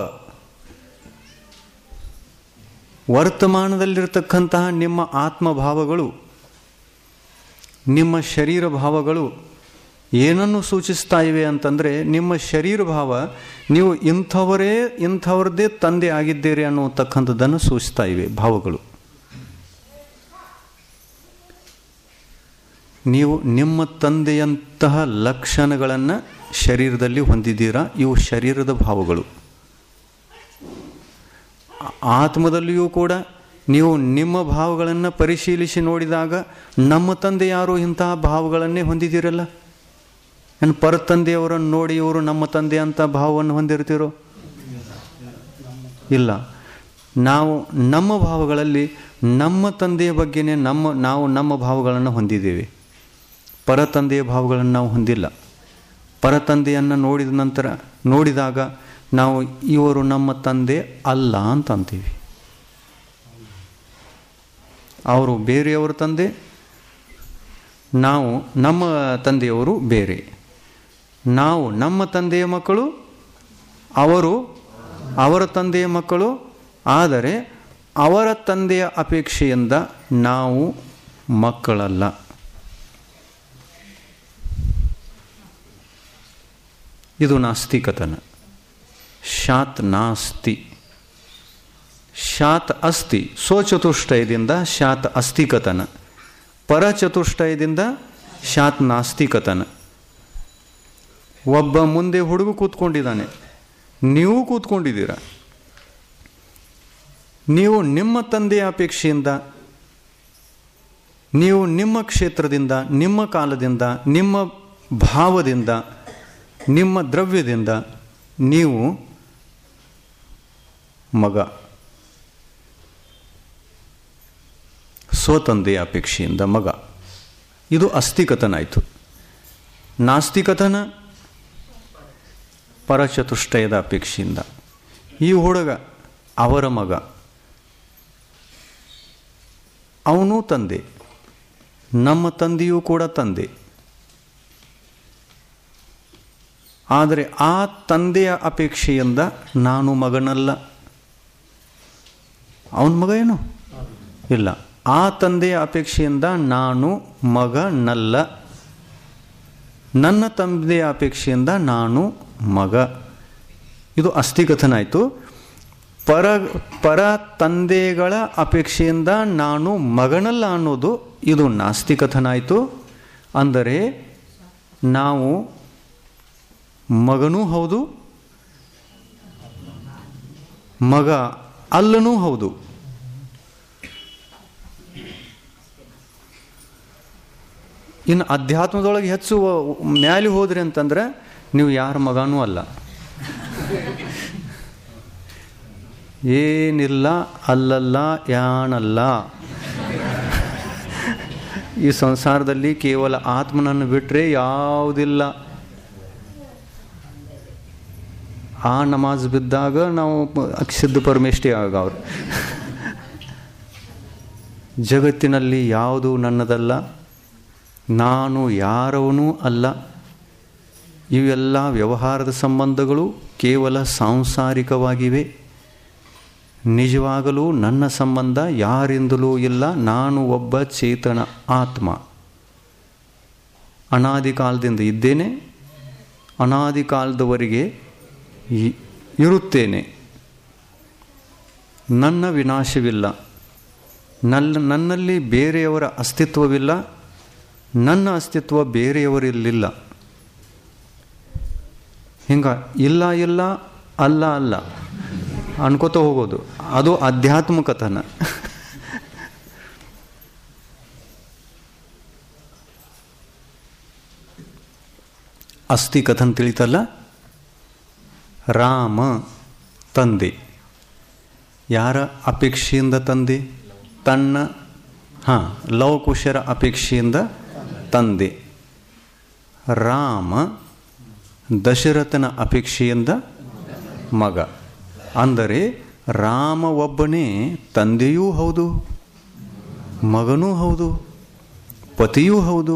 ವರ್ತಮಾನದಲ್ಲಿರ್ತಕ್ಕಂತಹ ನಿಮ್ಮ ಆತ್ಮಭಾವಗಳು ನಿಮ್ಮ ಶರೀರ ಭಾವಗಳು ಏನನ್ನು ಸೂಚಿಸ್ತಾ ಇವೆ ಅಂತಂದರೆ ನಿಮ್ಮ ಶರೀರ ಭಾವ ನೀವು ಇಂಥವರೇ ಇಂಥವ್ರದ್ದೇ ತಂದೆ ಆಗಿದ್ದೀರಿ ಅನ್ನುತಕ್ಕಂಥದ್ದನ್ನು ಸೂಚಿಸ್ತಾ ಇವೆ ಭಾವಗಳು ನೀವು ನಿಮ್ಮ ತಂದೆಯಂತಹ ಲಕ್ಷಣಗಳನ್ನು ಶರೀರದಲ್ಲಿ ಹೊಂದಿದ್ದೀರಾ ಇವು ಶರೀರದ ಭಾವಗಳು ಆತ್ಮದಲ್ಲಿಯೂ ಕೂಡ ನೀವು ನಿಮ್ಮ ಭಾವಗಳನ್ನು ಪರಿಶೀಲಿಸಿ ನೋಡಿದಾಗ ನಮ್ಮ ತಂದೆ ಯಾರು ಇಂತಹ ಭಾವಗಳನ್ನೇ ಹೊಂದಿದ್ದೀರಲ್ಲ ಏನು ಪರ ತಂದೆಯವರನ್ನು ನೋಡಿ ಇವರು ನಮ್ಮ ತಂದೆ ಅಂತ ಭಾವವನ್ನು ಹೊಂದಿರ್ತೀರೋ ಇಲ್ಲ ನಾವು ನಮ್ಮ ಭಾವಗಳಲ್ಲಿ ನಮ್ಮ ತಂದೆಯ ಬಗ್ಗೆನೇ ನಮ್ಮ ನಾವು ನಮ್ಮ ಭಾವಗಳನ್ನು ಹೊಂದಿದ್ದೇವೆ ಪರ ತಂದೆಯ ಭಾವಗಳನ್ನು ನಾವು ಹೊಂದಿಲ್ಲ ಪರ ತಂದೆಯನ್ನು ನೋಡಿದ ನಂತರ ನೋಡಿದಾಗ ನಾವು ಇವರು ನಮ್ಮ ತಂದೆ ಅಲ್ಲ ಅಂತ ಅಂತೀವಿ ಅವರು ಬೇರೆಯವರ ತಂದೆ ನಾವು ನಮ್ಮ ತಂದೆಯವರು ಬೇರೆ ನಾವು ನಮ್ಮ ತಂದೆಯ ಮಕ್ಕಳು ಅವರು ಅವರ ತಂದೆಯ ಮಕ್ಕಳು ಆದರೆ ಅವರ ತಂದೆಯ ಅಪೇಕ್ಷೆಯಿಂದ ನಾವು ಮಕ್ಕಳಲ್ಲ ಇದು ನಾಸ್ತಿಕತನ ಶಾತ್ ನಾಸ್ತಿ ಶಾತ್ ಅಸ್ತಿ ಸ್ವಚತುಷ್ಟಯದಿಂದ ಶಾತ್ ಅಸ್ತಿಕತನ ಪರಚತುಷ್ಟಯದಿಂದ ಶಾತ್ ನಾಸ್ತಿಕತನ ಒಬ್ಬ ಮುಂದೆ ಹುಡುಗ ಕೂತ್ಕೊಂಡಿದ್ದಾನೆ ನೀವು ಕೂತ್ಕೊಂಡಿದ್ದೀರ ನೀವು ನಿಮ್ಮ ತಂದೆಯ ಅಪೇಕ್ಷೆಯಿಂದ ನೀವು ನಿಮ್ಮ ಕ್ಷೇತ್ರದಿಂದ ನಿಮ್ಮ ಕಾಲದಿಂದ ನಿಮ್ಮ ಭಾವದಿಂದ ನಿಮ್ಮ ದ್ರವ್ಯದಿಂದ ನೀವು ಮಗ ಸ್ವತಂದೆಯ ಅಪೇಕ್ಷೆಯಿಂದ ಮಗ ಇದು ಅಸ್ಥಿಕಥನ ಆಯಿತು ನಾಸ್ತಿಕಥನ ಪರಚತುಷ್ಟಯದ ಅಪೇಕ್ಷೆಯಿಂದ ಈ ಹುಡುಗ ಅವರ ಮಗ ಅವನು ತಂದೆ ನಮ್ಮ ತಂದೆಯೂ ಕೂಡ ತಂದೆ ಆದರೆ ಆ ತಂದೆಯ ಅಪೇಕ್ಷೆಯಿಂದ ನಾನು ಮಗನಲ್ಲ ಅವನ ಮಗ ಏನು ಇಲ್ಲ ಆ ತಂದೆಯ ಅಪೇಕ್ಷೆಯಿಂದ ನಾನು ಮಗನಲ್ಲ ನನ್ನ ತಂದೆಯ ಅಪೇಕ್ಷೆಯಿಂದ ನಾನು ಮಗ ಇದು ಅಸ್ಥಿಕಥನ ಆಯಿತು ಪರ ಪರ ತಂದೆಗಳ ಅಪೇಕ್ಷೆಯಿಂದ ನಾನು ಮಗನಲ್ಲ ಅನ್ನೋದು ಇದು ನಾಸ್ತಿಕಥನ ಆಯಿತು ಅಂದರೆ ನಾವು ಮಗನೂ ಹೌದು ಮಗ ಅಲ್ಲನೂ ಹೌದು ಇನ್ನು ಅಧ್ಯಾತ್ಮದೊಳಗೆ ಹೆಚ್ಚು ಮ್ಯಾಲೆ ಹೋದ್ರಿ ಅಂತಂದ್ರೆ ನೀವು ಯಾರ ಮಗನೂ ಅಲ್ಲ ಏನಿಲ್ಲ ಅಲ್ಲಲ್ಲ ಯಾನಲ್ಲ ಈ ಸಂಸಾರದಲ್ಲಿ ಕೇವಲ ಆತ್ಮನನ್ನು ಬಿಟ್ಟರೆ ಯಾವುದಿಲ್ಲ ಆ ನಮಾಜ್ ಬಿದ್ದಾಗ ನಾವು ಸಿದ್ಧ ಪರಮೇಷ್ಠಿ ಆಗವ್ರು ಜಗತ್ತಿನಲ್ಲಿ ಯಾವುದು ನನ್ನದಲ್ಲ ನಾನು ಯಾರವನೂ ಅಲ್ಲ ಇವೆಲ್ಲ ವ್ಯವಹಾರದ ಸಂಬಂಧಗಳು ಕೇವಲ ಸಾಂಸಾರಿಕವಾಗಿವೆ ನಿಜವಾಗಲೂ ನನ್ನ ಸಂಬಂಧ ಯಾರಿಂದಲೂ ಇಲ್ಲ ನಾನು ಒಬ್ಬ ಚೇತನ ಆತ್ಮ ಅನಾದಿ ಕಾಲದಿಂದ ಇದ್ದೇನೆ ಅನಾದಿ ಕಾಲದವರೆಗೆ ಇ- ಇರುತ್ತೇನೆ ನನ್ನ ವಿನಾಶವಿಲ್ಲ ನನ್ನ ನನ್ನಲ್ಲಿ ಬೇರೆಯವರ ಅಸ್ತಿತ್ವವಿಲ್ಲ ನನ್ನ ಅಸ್ತಿತ್ವ ಬೇರೆಯವರಿಲ್ಲ ಹಿಂಗ ಇಲ್ಲ ಇಲ್ಲ ಅಲ್ಲ ಅಲ್ಲ ಅನ್ಕೋತ ಹೋಗೋದು ಅದು ಆಧ್ಯಾತ್ಮಿಕತನ ಅಸ್ಥಿ ಕಥನ್ ತಿಳಿತಲ್ಲ ರಾಮ ತಂದೆ ಯಾರ ಅಪೇಕ್ಷೆಯಿಂದ ತಂದೆ ತನ್ನ ಹಾಂ ಲವಕುಶರ ಅಪೇಕ್ಷೆಯಿಂದ ತಂದೆ ರಾಮ ದಶರಥನ ಅಪೇಕ್ಷೆಯಿಂದ ಮಗ ಅಂದರೆ ರಾಮ ಒಬ್ಬನೇ ತಂದೆಯೂ ಹೌದು ಮಗನೂ ಹೌದು ಪತಿಯೂ ಹೌದು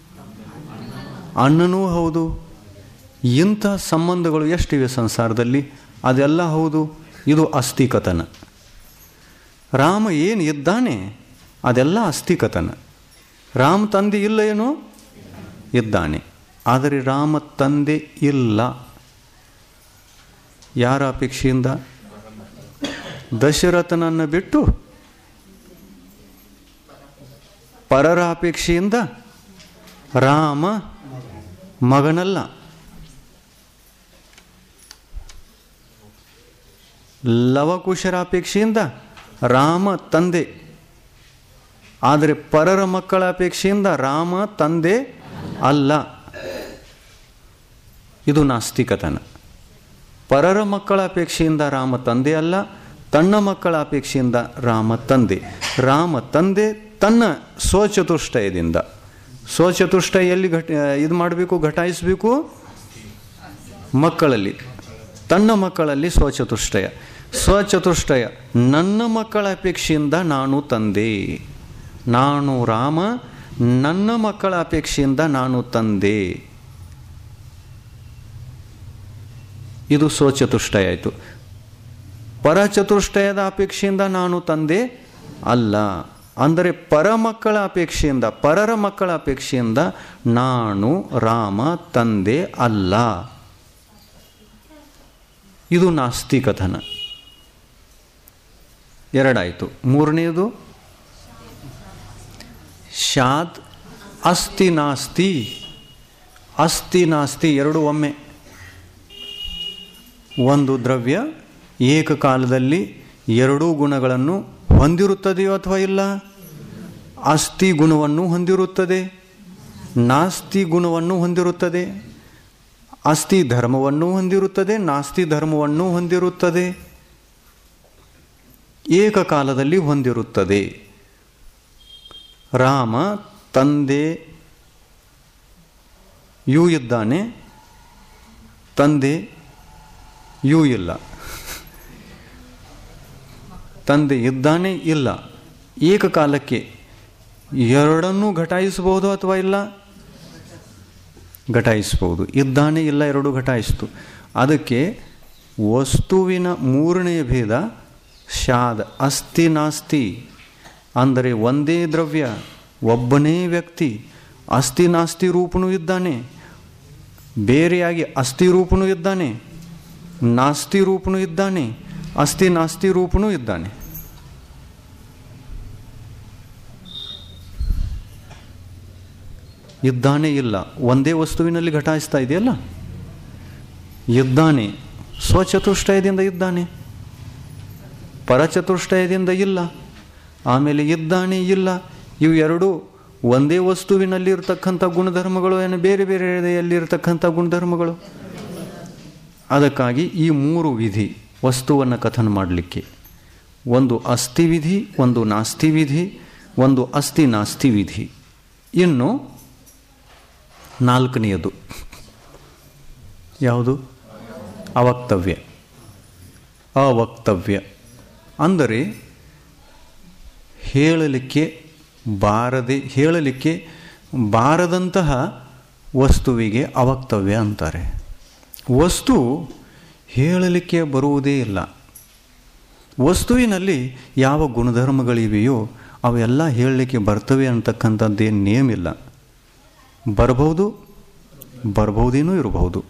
ಅಣ್ಣನೂ ಹೌದು ಇಂಥ ಸಂಬಂಧಗಳು ಎಷ್ಟಿವೆ ಸಂಸಾರದಲ್ಲಿ ಅದೆಲ್ಲ ಹೌದು ಇದು ಅಸ್ಥಿಕಥನ ರಾಮ ಏನು ಇದ್ದಾನೆ ಅದೆಲ್ಲ ಅಸ್ಥಿಕಥನ ರಾಮ ತಂದೆ ಇಲ್ಲ ಏನೋ ಇದ್ದಾನೆ ಆದರೆ ರಾಮ ತಂದೆ ಇಲ್ಲ ಯಾರ ಅಪೇಕ್ಷೆಯಿಂದ ದಶರಥನನ್ನು ಬಿಟ್ಟು ಪರರ ಅಪೇಕ್ಷೆಯಿಂದ ರಾಮ ಮಗನಲ್ಲ ಲವಕುಶರ ಅಪೇಕ್ಷೆಯಿಂದ ರಾಮ ತಂದೆ ಆದರೆ ಪರರ ಮಕ್ಕಳ ಅಪೇಕ್ಷೆಯಿಂದ ರಾಮ ತಂದೆ ಅಲ್ಲ ಇದು ನಾಸ್ತಿಕತನ ಪರರ ಮಕ್ಕಳ ಅಪೇಕ್ಷೆಯಿಂದ ರಾಮ ತಂದೆ ಅಲ್ಲ ತನ್ನ ಮಕ್ಕಳ ಅಪೇಕ್ಷೆಯಿಂದ ರಾಮ ತಂದೆ ರಾಮ ತಂದೆ ತನ್ನ ಸ್ವಚತುಷ್ಟಯದಿಂದ ಸ್ವಚತುಷ್ಟಯ ಎಲ್ಲಿ ಘಟ ಇದು ಮಾಡಬೇಕು ಘಟಾಯಿಸಬೇಕು ಮಕ್ಕಳಲ್ಲಿ ತನ್ನ ಮಕ್ಕಳಲ್ಲಿ ಸ್ವಚತುಷ್ಟಯ ಸ್ವಚತುಷ್ಟಯ ನನ್ನ ಮಕ್ಕಳ ಅಪೇಕ್ಷೆಯಿಂದ ನಾನು ತಂದೆ ನಾನು ರಾಮ ನನ್ನ ಮಕ್ಕಳ ಅಪೇಕ್ಷೆಯಿಂದ ನಾನು ತಂದೆ ಇದು ಸ್ವಚತುಷ್ಟಯ ಆಯಿತು ಪರಚತುಷ್ಟಯದ ಅಪೇಕ್ಷೆಯಿಂದ ನಾನು ತಂದೆ ಅಲ್ಲ ಅಂದರೆ ಪರ ಮಕ್ಕಳ ಅಪೇಕ್ಷೆಯಿಂದ ಪರರ ಮಕ್ಕಳ ಅಪೇಕ್ಷೆಯಿಂದ ನಾನು ರಾಮ ತಂದೆ ಅಲ್ಲ ಇದು ನಾಸ್ತಿಕಥನ ಎರಡಾಯಿತು ಮೂರನೆಯದು ಶಾದ್ ಅಸ್ತಿ ನಾಸ್ತಿ ಅಸ್ತಿ ನಾಸ್ತಿ ಎರಡು ಒಮ್ಮೆ ಒಂದು ದ್ರವ್ಯ ಏಕಕಾಲದಲ್ಲಿ ಎರಡೂ ಗುಣಗಳನ್ನು ಹೊಂದಿರುತ್ತದೆಯೋ ಅಥವಾ ಇಲ್ಲ ಅಸ್ಥಿ ಗುಣವನ್ನು ಹೊಂದಿರುತ್ತದೆ ನಾಸ್ತಿ ಗುಣವನ್ನು ಹೊಂದಿರುತ್ತದೆ ಅಸ್ಥಿ ಧರ್ಮವನ್ನು ಹೊಂದಿರುತ್ತದೆ ನಾಸ್ತಿ ಧರ್ಮವನ್ನು ಹೊಂದಿರುತ್ತದೆ ಏಕಕಾಲದಲ್ಲಿ ಹೊಂದಿರುತ್ತದೆ ರಾಮ ತಂದೆ ಯೂ ಇದ್ದಾನೆ ತಂದೆ ಯೂ ಇಲ್ಲ ತಂದೆ ಇದ್ದಾನೆ ಇಲ್ಲ ಏಕಕಾಲಕ್ಕೆ ಎರಡನ್ನೂ ಘಟಾಯಿಸಬಹುದು ಅಥವಾ ಇಲ್ಲ ಘಟಾಯಿಸಬಹುದು ಇದ್ದಾನೆ ಇಲ್ಲ ಎರಡು ಘಟಾಯಿಸ್ತು ಅದಕ್ಕೆ ವಸ್ತುವಿನ ಮೂರನೆಯ ಭೇದ ಶಾದ ಅಸ್ತಿ ನಾಸ್ತಿ ಅಂದರೆ ಒಂದೇ ದ್ರವ್ಯ ಒಬ್ಬನೇ ವ್ಯಕ್ತಿ ಅಸ್ಥಿ ನಾಸ್ತಿ ರೂಪನೂ ಇದ್ದಾನೆ ಬೇರೆಯಾಗಿ ಅಸ್ಥಿ ರೂಪನೂ ಇದ್ದಾನೆ ನಾಸ್ತಿ ರೂಪನೂ ಇದ್ದಾನೆ ಅಸ್ಥಿ ನಾಸ್ತಿ ರೂಪನೂ ಇದ್ದಾನೆ ಇದ್ದಾನೆ ಇಲ್ಲ ಒಂದೇ ವಸ್ತುವಿನಲ್ಲಿ ಘಟಾಯಿಸ್ತಾ ಇದೆಯಲ್ಲ ಇದ್ದಾನೆ ಸ್ವಚತುಷ್ಟಯದಿಂದ ಇದ್ದಾನೆ ಪರಚತುಷ್ಟಯದಿಂದ ಇಲ್ಲ ಆಮೇಲೆ ಇದ್ದಾನೆ ಇಲ್ಲ ಇವು ಎರಡೂ ಒಂದೇ ವಸ್ತುವಿನಲ್ಲಿ ಇರತಕ್ಕಂಥ ಗುಣಧರ್ಮಗಳು ಏನು ಬೇರೆ ಬೇರೆಯಲ್ಲಿರ್ತಕ್ಕಂಥ ಗುಣಧರ್ಮಗಳು ಅದಕ್ಕಾಗಿ ಈ ಮೂರು ವಿಧಿ ವಸ್ತುವನ್ನು ಕಥನ ಮಾಡಲಿಕ್ಕೆ ಒಂದು ಅಸ್ಥಿ ವಿಧಿ ಒಂದು ನಾಸ್ತಿ ವಿಧಿ ಒಂದು ಅಸ್ಥಿ ನಾಸ್ತಿ ವಿಧಿ ಇನ್ನು ನಾಲ್ಕನೆಯದು ಯಾವುದು ಅವಕ್ತವ್ಯ ಅವಕ್ತವ್ಯ ಅಂದರೆ ಹೇಳಲಿಕ್ಕೆ ಬಾರದೆ ಹೇಳಲಿಕ್ಕೆ ಬಾರದಂತಹ ವಸ್ತುವಿಗೆ ಅವಕ್ತವ್ಯ ಅಂತಾರೆ ವಸ್ತು ಹೇಳಲಿಕ್ಕೆ ಬರುವುದೇ ಇಲ್ಲ ವಸ್ತುವಿನಲ್ಲಿ ಯಾವ ಗುಣಧರ್ಮಗಳಿವೆಯೋ ಅವೆಲ್ಲ ಹೇಳಲಿಕ್ಕೆ ಬರ್ತವೆ ಅಂತಕ್ಕಂಥದ್ದೇನು ನೇಮಿಲ್ಲ ಬರಬಹುದು ಬರಬಹುದೇನೂ ಇರಬಹುದು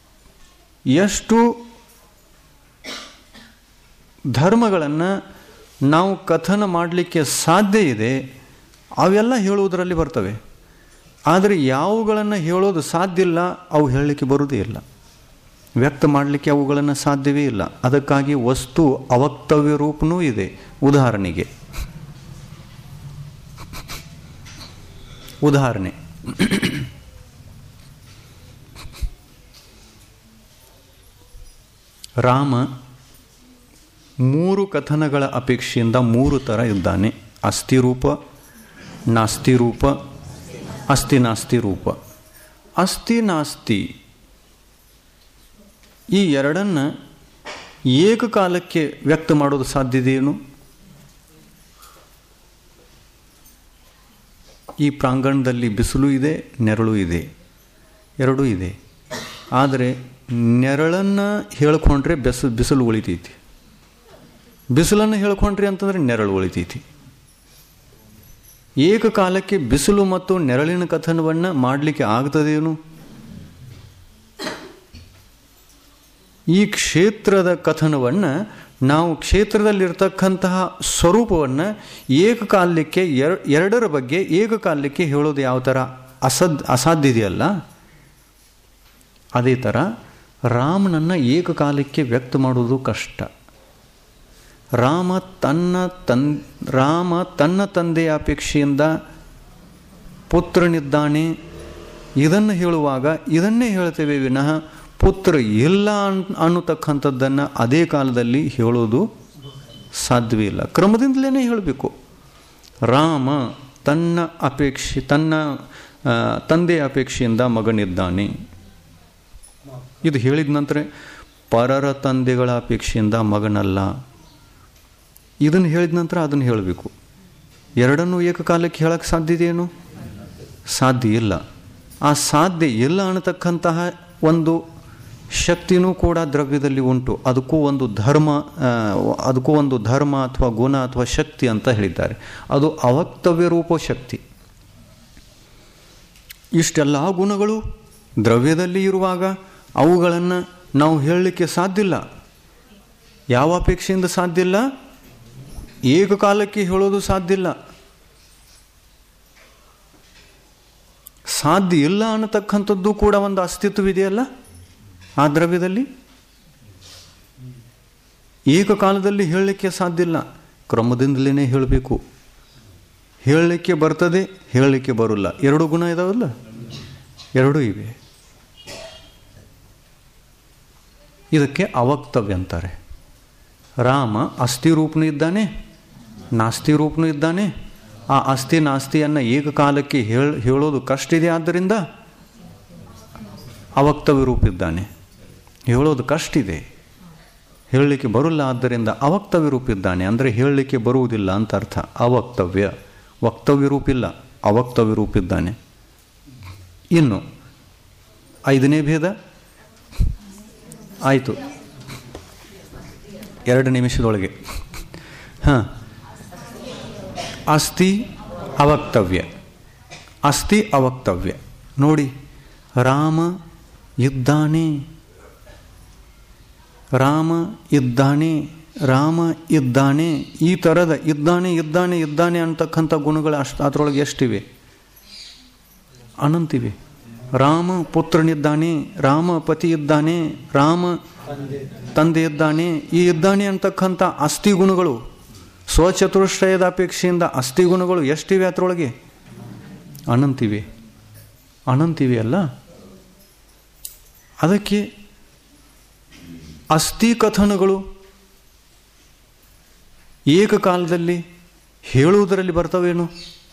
ಎಷ್ಟು ಧರ್ಮಗಳನ್ನು ನಾವು ಕಥನ ಮಾಡಲಿಕ್ಕೆ ಸಾಧ್ಯ ಇದೆ ಅವೆಲ್ಲ ಹೇಳುವುದರಲ್ಲಿ ಬರ್ತವೆ ಆದರೆ ಯಾವುಗಳನ್ನು ಹೇಳೋದು ಸಾಧ್ಯ ಇಲ್ಲ ಅವು ಹೇಳಲಿಕ್ಕೆ ಬರುವುದೇ ಇಲ್ಲ ವ್ಯಕ್ತ ಮಾಡಲಿಕ್ಕೆ ಅವುಗಳನ್ನು ಸಾಧ್ಯವೇ ಇಲ್ಲ ಅದಕ್ಕಾಗಿ ವಸ್ತು ಅವಕ್ತವ್ಯ ರೂಪನೂ ಇದೆ ಉದಾಹರಣೆಗೆ ಉದಾಹರಣೆ ರಾಮ ಮೂರು ಕಥನಗಳ ಅಪೇಕ್ಷೆಯಿಂದ ಮೂರು ಥರ ಇದ್ದಾನೆ ಅಸ್ಥಿ ರೂಪ ನಾಸ್ತಿ ರೂಪ ಅಸ್ಥಿ ನಾಸ್ತಿ ರೂಪ ಅಸ್ಥಿ ನಾಸ್ತಿ ಈ ಎರಡನ್ನು ಏಕಕಾಲಕ್ಕೆ ವ್ಯಕ್ತ ಮಾಡೋದು ಸಾಧ್ಯತೆಯೇನು ಈ ಪ್ರಾಂಗಣದಲ್ಲಿ ಬಿಸಿಲು ಇದೆ ನೆರಳು ಇದೆ ಎರಡೂ ಇದೆ ಆದರೆ ನೆರಳನ್ನು ಹೇಳ್ಕೊಂಡ್ರೆ ಬೆಸ ಬಿಸಿಲು ಉಳಿತೈತಿ ಬಿಸಿಲನ್ನು ಹೇಳ್ಕೊಂಡ್ರಿ ಅಂತಂದರೆ ನೆರಳು ಉಳಿತೈತಿ ಏಕಕಾಲಕ್ಕೆ ಬಿಸಿಲು ಮತ್ತು ನೆರಳಿನ ಕಥನವನ್ನು ಮಾಡಲಿಕ್ಕೆ ಆಗ್ತದೇನು ಈ ಕ್ಷೇತ್ರದ ಕಥನವನ್ನು ನಾವು ಕ್ಷೇತ್ರದಲ್ಲಿರ್ತಕ್ಕಂತಹ ಸ್ವರೂಪವನ್ನು ಏಕಕಾಲಕ್ಕೆ ಎರ ಎರಡರ ಬಗ್ಗೆ ಏಕಕಾಲಕ್ಕೆ ಹೇಳೋದು ಯಾವ ಥರ ಅಸದ್ ಅಸಾಧ್ಯ ಇದೆಯಲ್ಲ ಅದೇ ಥರ ರಾಮನನ್ನು ಏಕಕಾಲಕ್ಕೆ ವ್ಯಕ್ತ ಮಾಡೋದು ಕಷ್ಟ ರಾಮ ತನ್ನ ತನ್ ರಾಮ ತನ್ನ ತಂದೆಯ ಅಪೇಕ್ಷೆಯಿಂದ ಪುತ್ರನಿದ್ದಾನೆ ಇದನ್ನು ಹೇಳುವಾಗ ಇದನ್ನೇ ಹೇಳ್ತೇವೆ ವಿನಃ ಪುತ್ರ ಇಲ್ಲ ಅನ್ ಅನ್ನತಕ್ಕಂಥದ್ದನ್ನು ಅದೇ ಕಾಲದಲ್ಲಿ ಹೇಳೋದು ಸಾಧ್ಯವೇ ಇಲ್ಲ ಕ್ರಮದಿಂದಲೇ ಹೇಳಬೇಕು ರಾಮ ತನ್ನ ಅಪೇಕ್ಷೆ ತನ್ನ ತಂದೆಯ ಅಪೇಕ್ಷೆಯಿಂದ ಮಗನಿದ್ದಾನೆ ಇದು ಹೇಳಿದ ನಂತರ ಪರರ ತಂದೆಗಳ ಅಪೇಕ್ಷೆಯಿಂದ ಮಗನಲ್ಲ ಇದನ್ನು ಹೇಳಿದ ನಂತರ ಅದನ್ನು ಹೇಳಬೇಕು ಎರಡನ್ನೂ ಏಕಕಾಲಕ್ಕೆ ಹೇಳಕ್ಕೆ ಸಾಧ್ಯತೆಯೇನು ಸಾಧ್ಯ ಇಲ್ಲ ಆ ಸಾಧ್ಯ ಇಲ್ಲ ಅನ್ನತಕ್ಕಂತಹ ಒಂದು ಶಕ್ತಿನೂ ಕೂಡ ದ್ರವ್ಯದಲ್ಲಿ ಉಂಟು ಅದಕ್ಕೂ ಒಂದು ಧರ್ಮ ಅದಕ್ಕೂ ಒಂದು ಧರ್ಮ ಅಥವಾ ಗುಣ ಅಥವಾ ಶಕ್ತಿ ಅಂತ ಹೇಳಿದ್ದಾರೆ ಅದು ಅವಕ್ತವ್ಯ ರೂಪ ಶಕ್ತಿ ಇಷ್ಟೆಲ್ಲ ಗುಣಗಳು ದ್ರವ್ಯದಲ್ಲಿ ಇರುವಾಗ ಅವುಗಳನ್ನು ನಾವು ಹೇಳಲಿಕ್ಕೆ ಸಾಧ್ಯ ಇಲ್ಲ ಯಾವ ಅಪೇಕ್ಷೆಯಿಂದ ಸಾಧ್ಯ ಇಲ್ಲ ಏಕಕಾಲಕ್ಕೆ ಹೇಳೋದು ಸಾಧ್ಯ ಇಲ್ಲ ಸಾಧ್ಯ ಇಲ್ಲ ಅನ್ನತಕ್ಕಂಥದ್ದು ಕೂಡ ಒಂದು ಅಸ್ತಿತ್ವವಿದೆಯಲ್ಲ ಆ ದ್ರವ್ಯದಲ್ಲಿ ಏಕಕಾಲದಲ್ಲಿ ಹೇಳಲಿಕ್ಕೆ ಸಾಧ್ಯ ಇಲ್ಲ ಕ್ರಮದಿಂದಲೇ ಹೇಳಬೇಕು ಹೇಳಲಿಕ್ಕೆ ಬರ್ತದೆ ಹೇಳಲಿಕ್ಕೆ ಬರೋಲ್ಲ ಎರಡು ಗುಣ ಇದಾವಲ್ಲ ಎರಡೂ ಇವೆ ಇದಕ್ಕೆ ಅವಕ್ತವ್ಯ ಅಂತಾರೆ ರಾಮ ಅಸ್ಥಿ ರೂಪನೂ ಇದ್ದಾನೆ ನಾಸ್ತಿ ರೂಪನೂ ಇದ್ದಾನೆ ಆ ಅಸ್ಥಿ ನಾಸ್ತಿಯನ್ನು ಏಕಕಾಲಕ್ಕೆ ಹೇಳ ಹೇಳೋದು ಕಷ್ಟ ಇದೆ ಆದ್ದರಿಂದ ಅವಕ್ತವ್ಯ ರೂಪ ಇದ್ದಾನೆ ಹೇಳೋದು ಕಷ್ಟ ಇದೆ ಹೇಳಲಿಕ್ಕೆ ಬರೋಲ್ಲ ಆದ್ದರಿಂದ ಅವಕ್ತವ್ಯ ರೂಪ ಇದ್ದಾನೆ ಅಂದರೆ ಹೇಳಲಿಕ್ಕೆ ಬರುವುದಿಲ್ಲ ಅಂತ ಅರ್ಥ ಅವಕ್ತವ್ಯ ವಕ್ತವ್ಯ ರೂಪ ಇಲ್ಲ ಅವಕ್ತವ್ಯ ರೂಪ ಇದ್ದಾನೆ ಇನ್ನು ಐದನೇ ಭೇದ ಆಯಿತು ಎರಡು ನಿಮಿಷದೊಳಗೆ ಹಾಂ ಅಸ್ಥಿ ಅವಕ್ತವ್ಯ ಅಸ್ಥಿ ಅವಕ್ತವ್ಯ ನೋಡಿ ರಾಮ ಇದ್ದಾನೆ ರಾಮ ಇದ್ದಾನೆ ರಾಮ ಇದ್ದಾನೆ ಈ ಥರದ ಇದ್ದಾನೆ ಇದ್ದಾನೆ ಇದ್ದಾನೆ ಅಂತಕ್ಕಂಥ ಗುಣಗಳು ಅಷ್ಟು ಅದರೊಳಗೆ ಎಷ್ಟಿವೆ ಅನಂತಿವೆ ರಾಮ ಪುತ್ರನಿದ್ದಾನೆ ರಾಮ ಪತಿ ಇದ್ದಾನೆ ರಾಮ ತಂದೆ ಇದ್ದಾನೆ ಈ ಇದ್ದಾನೆ ಅಂತಕ್ಕಂಥ ಅಸ್ಥಿ ಗುಣಗಳು ಸ್ವಚತುಷ್ಟಯದ ಅಪೇಕ್ಷೆಯಿಂದ ಅಸ್ಥಿ ಗುಣಗಳು ಎಷ್ಟಿವೆ ಅದರೊಳಗೆ ಅನಂತಿವೆ ಅನಂತಿವೆ ಅಲ್ಲ ಅದಕ್ಕೆ ಅಸ್ಥಿ ಕಥನಗಳು ಏಕಕಾಲದಲ್ಲಿ ಹೇಳುವುದರಲ್ಲಿ ಬರ್ತವೇನು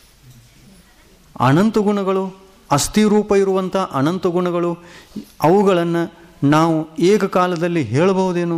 ಅನಂತ ಗುಣಗಳು ಅಸ್ಥಿ ರೂಪ ಇರುವಂಥ ಅನಂತ ಗುಣಗಳು ಅವುಗಳನ್ನು ನಾವು ಏಕಕಾಲದಲ್ಲಿ ಹೇಳಬಹುದೇನು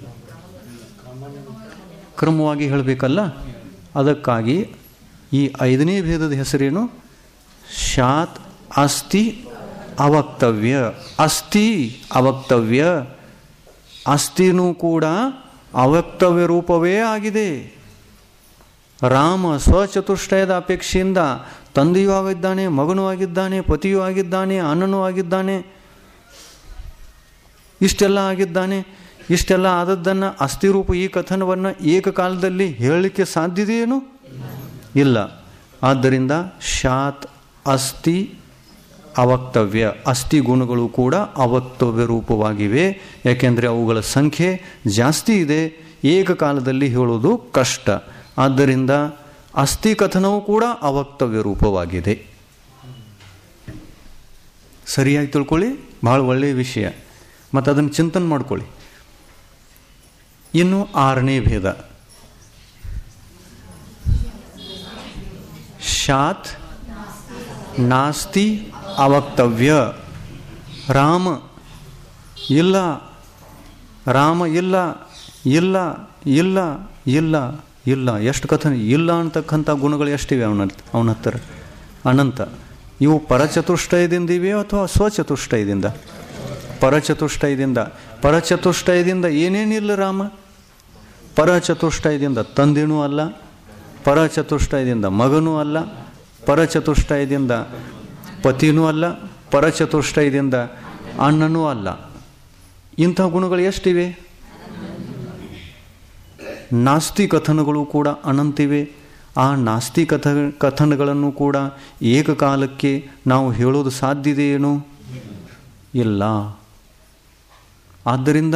ಕ್ರಮವಾಗಿ ಹೇಳಬೇಕಲ್ಲ ಅದಕ್ಕಾಗಿ ಈ ಐದನೇ ಭೇದದ ಹೆಸರೇನು ಶಾತ್ ಅಸ್ಥಿ ಅವಕ್ತವ್ಯ ಅಸ್ಥಿ ಅವಕ್ತವ್ಯ ಅಸ್ಥಿನೂ ಕೂಡ ಅವಕ್ತವ್ಯ ರೂಪವೇ ಆಗಿದೆ ರಾಮ ಸ್ವಚತುಷ್ಟಯದ ಅಪೇಕ್ಷೆಯಿಂದ ತಂದೆಯೂ ಆಗಿದ್ದಾನೆ ಮಗನೂ ಆಗಿದ್ದಾನೆ ಪತಿಯೂ ಆಗಿದ್ದಾನೆ ಅಣ್ಣನೂ ಆಗಿದ್ದಾನೆ ಇಷ್ಟೆಲ್ಲ ಆಗಿದ್ದಾನೆ ಇಷ್ಟೆಲ್ಲ ಆದದ್ದನ್ನು ಅಸ್ಥಿರೂಪ ಈ ಕಥನವನ್ನು ಏಕಕಾಲದಲ್ಲಿ ಹೇಳಲಿಕ್ಕೆ ಸಾಧ್ಯತೆಯೇನು ಇಲ್ಲ ಆದ್ದರಿಂದ ಶಾತ್ ಅಸ್ಥಿ ಅವಕ್ತವ್ಯ ಅಸ್ಥಿ ಗುಣಗಳು ಕೂಡ ಅವಕ್ತವ್ಯ ರೂಪವಾಗಿವೆ ಯಾಕೆಂದರೆ ಅವುಗಳ ಸಂಖ್ಯೆ ಜಾಸ್ತಿ ಇದೆ ಏಕಕಾಲದಲ್ಲಿ ಹೇಳೋದು ಕಷ್ಟ ಆದ್ದರಿಂದ ಅಸ್ಥಿ ಕಥನವೂ ಕೂಡ ಅವಕ್ತವ್ಯ ರೂಪವಾಗಿದೆ ಸರಿಯಾಗಿ ತಿಳ್ಕೊಳ್ಳಿ ಭಾಳ ಒಳ್ಳೆಯ ವಿಷಯ ಮತ್ತು ಅದನ್ನು ಚಿಂತನೆ ಮಾಡ್ಕೊಳ್ಳಿ ಇನ್ನು ಆರನೇ ಭೇದ ಶಾತ್ ನಾಸ್ತಿ ಅವಕ್ತವ್ಯ ರಾಮ ಇಲ್ಲ ರಾಮ ಇಲ್ಲ ಇಲ್ಲ ಇಲ್ಲ ಇಲ್ಲ ಇಲ್ಲ ಎಷ್ಟು ಕಥನ ಇಲ್ಲ ಅಂತಕ್ಕಂಥ ಗುಣಗಳು ಎಷ್ಟಿವೆ ಅವನ ಅವನ ಹತ್ತಿರ ಅನಂತ ಇವು ಪರಚತುಷ್ಟಯದಿಂದ ಇವೆಯೋ ಅಥವಾ ಸ್ವಚತುಷ್ಟಯದಿಂದ ಪರಚತುಷ್ಟಯದಿಂದ ಪರಚತುಷ್ಟಯದಿಂದ ಏನೇನಿಲ್ಲ ರಾಮ ಪರಚತುಷ್ಟಯದಿಂದ ತಂದೆನೂ ಅಲ್ಲ ಪರಚತುಷ್ಟಯದಿಂದ ಮಗನೂ ಅಲ್ಲ ಪರಚತುಷ್ಟಯದಿಂದ ಪತಿನೂ ಅಲ್ಲ ಪರಚತುಷ್ಟಯದಿಂದ ಅಣ್ಣನೂ ಅಲ್ಲ ಇಂಥ ಗುಣಗಳು ಎಷ್ಟಿವೆ ನಾಸ್ತಿ ಕಥನಗಳು ಕೂಡ ಅನಂತಿವೆ ಆ ನಾಸ್ತಿ ಕಥ ಕಥನಗಳನ್ನು ಕೂಡ ಏಕಕಾಲಕ್ಕೆ ನಾವು ಹೇಳೋದು ಸಾಧ್ಯತೆಯೇನು ಇಲ್ಲ ಆದ್ದರಿಂದ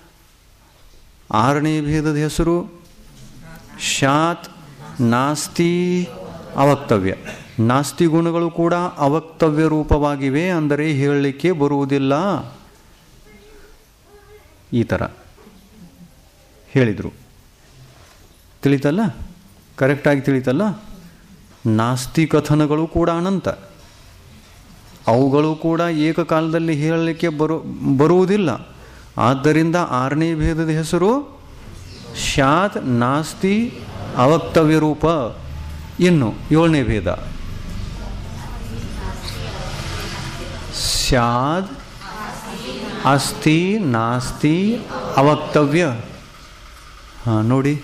ಆರನೇ ಭೇದದ ಹೆಸರು ಶಾತ್ ನಾಸ್ತಿ ಅವಕ್ತವ್ಯ ನಾಸ್ತಿ ಗುಣಗಳು ಕೂಡ ಅವಕ್ತವ್ಯ ರೂಪವಾಗಿವೆ ಅಂದರೆ ಹೇಳಲಿಕ್ಕೆ ಬರುವುದಿಲ್ಲ ಈ ಥರ ಹೇಳಿದರು ತಿಳಿತಲ್ಲ ಕರೆಕ್ಟಾಗಿ ತಿಳಿತಲ್ಲ ನಾಸ್ತಿ ಕಥನಗಳು ಕೂಡ ಅನಂತ ಅವುಗಳು ಕೂಡ ಏಕಕಾಲದಲ್ಲಿ ಹೇಳಲಿಕ್ಕೆ ಬರು ಬರುವುದಿಲ್ಲ ಆದ್ದರಿಂದ ಆರನೇ ಭೇದದ ಹೆಸರು ಶಾತ್ ನಾಸ್ತಿ ಅವಕ್ತವ್ಯ ರೂಪ ಇನ್ನು ಏಳನೇ ಭೇದ ಸ್ಯಾದ್ ಅಸ್ತಿ ನಾಸ್ತಿ ಅವಕ್ತವ್ಯ ಹಾಂ ನೋಡಿ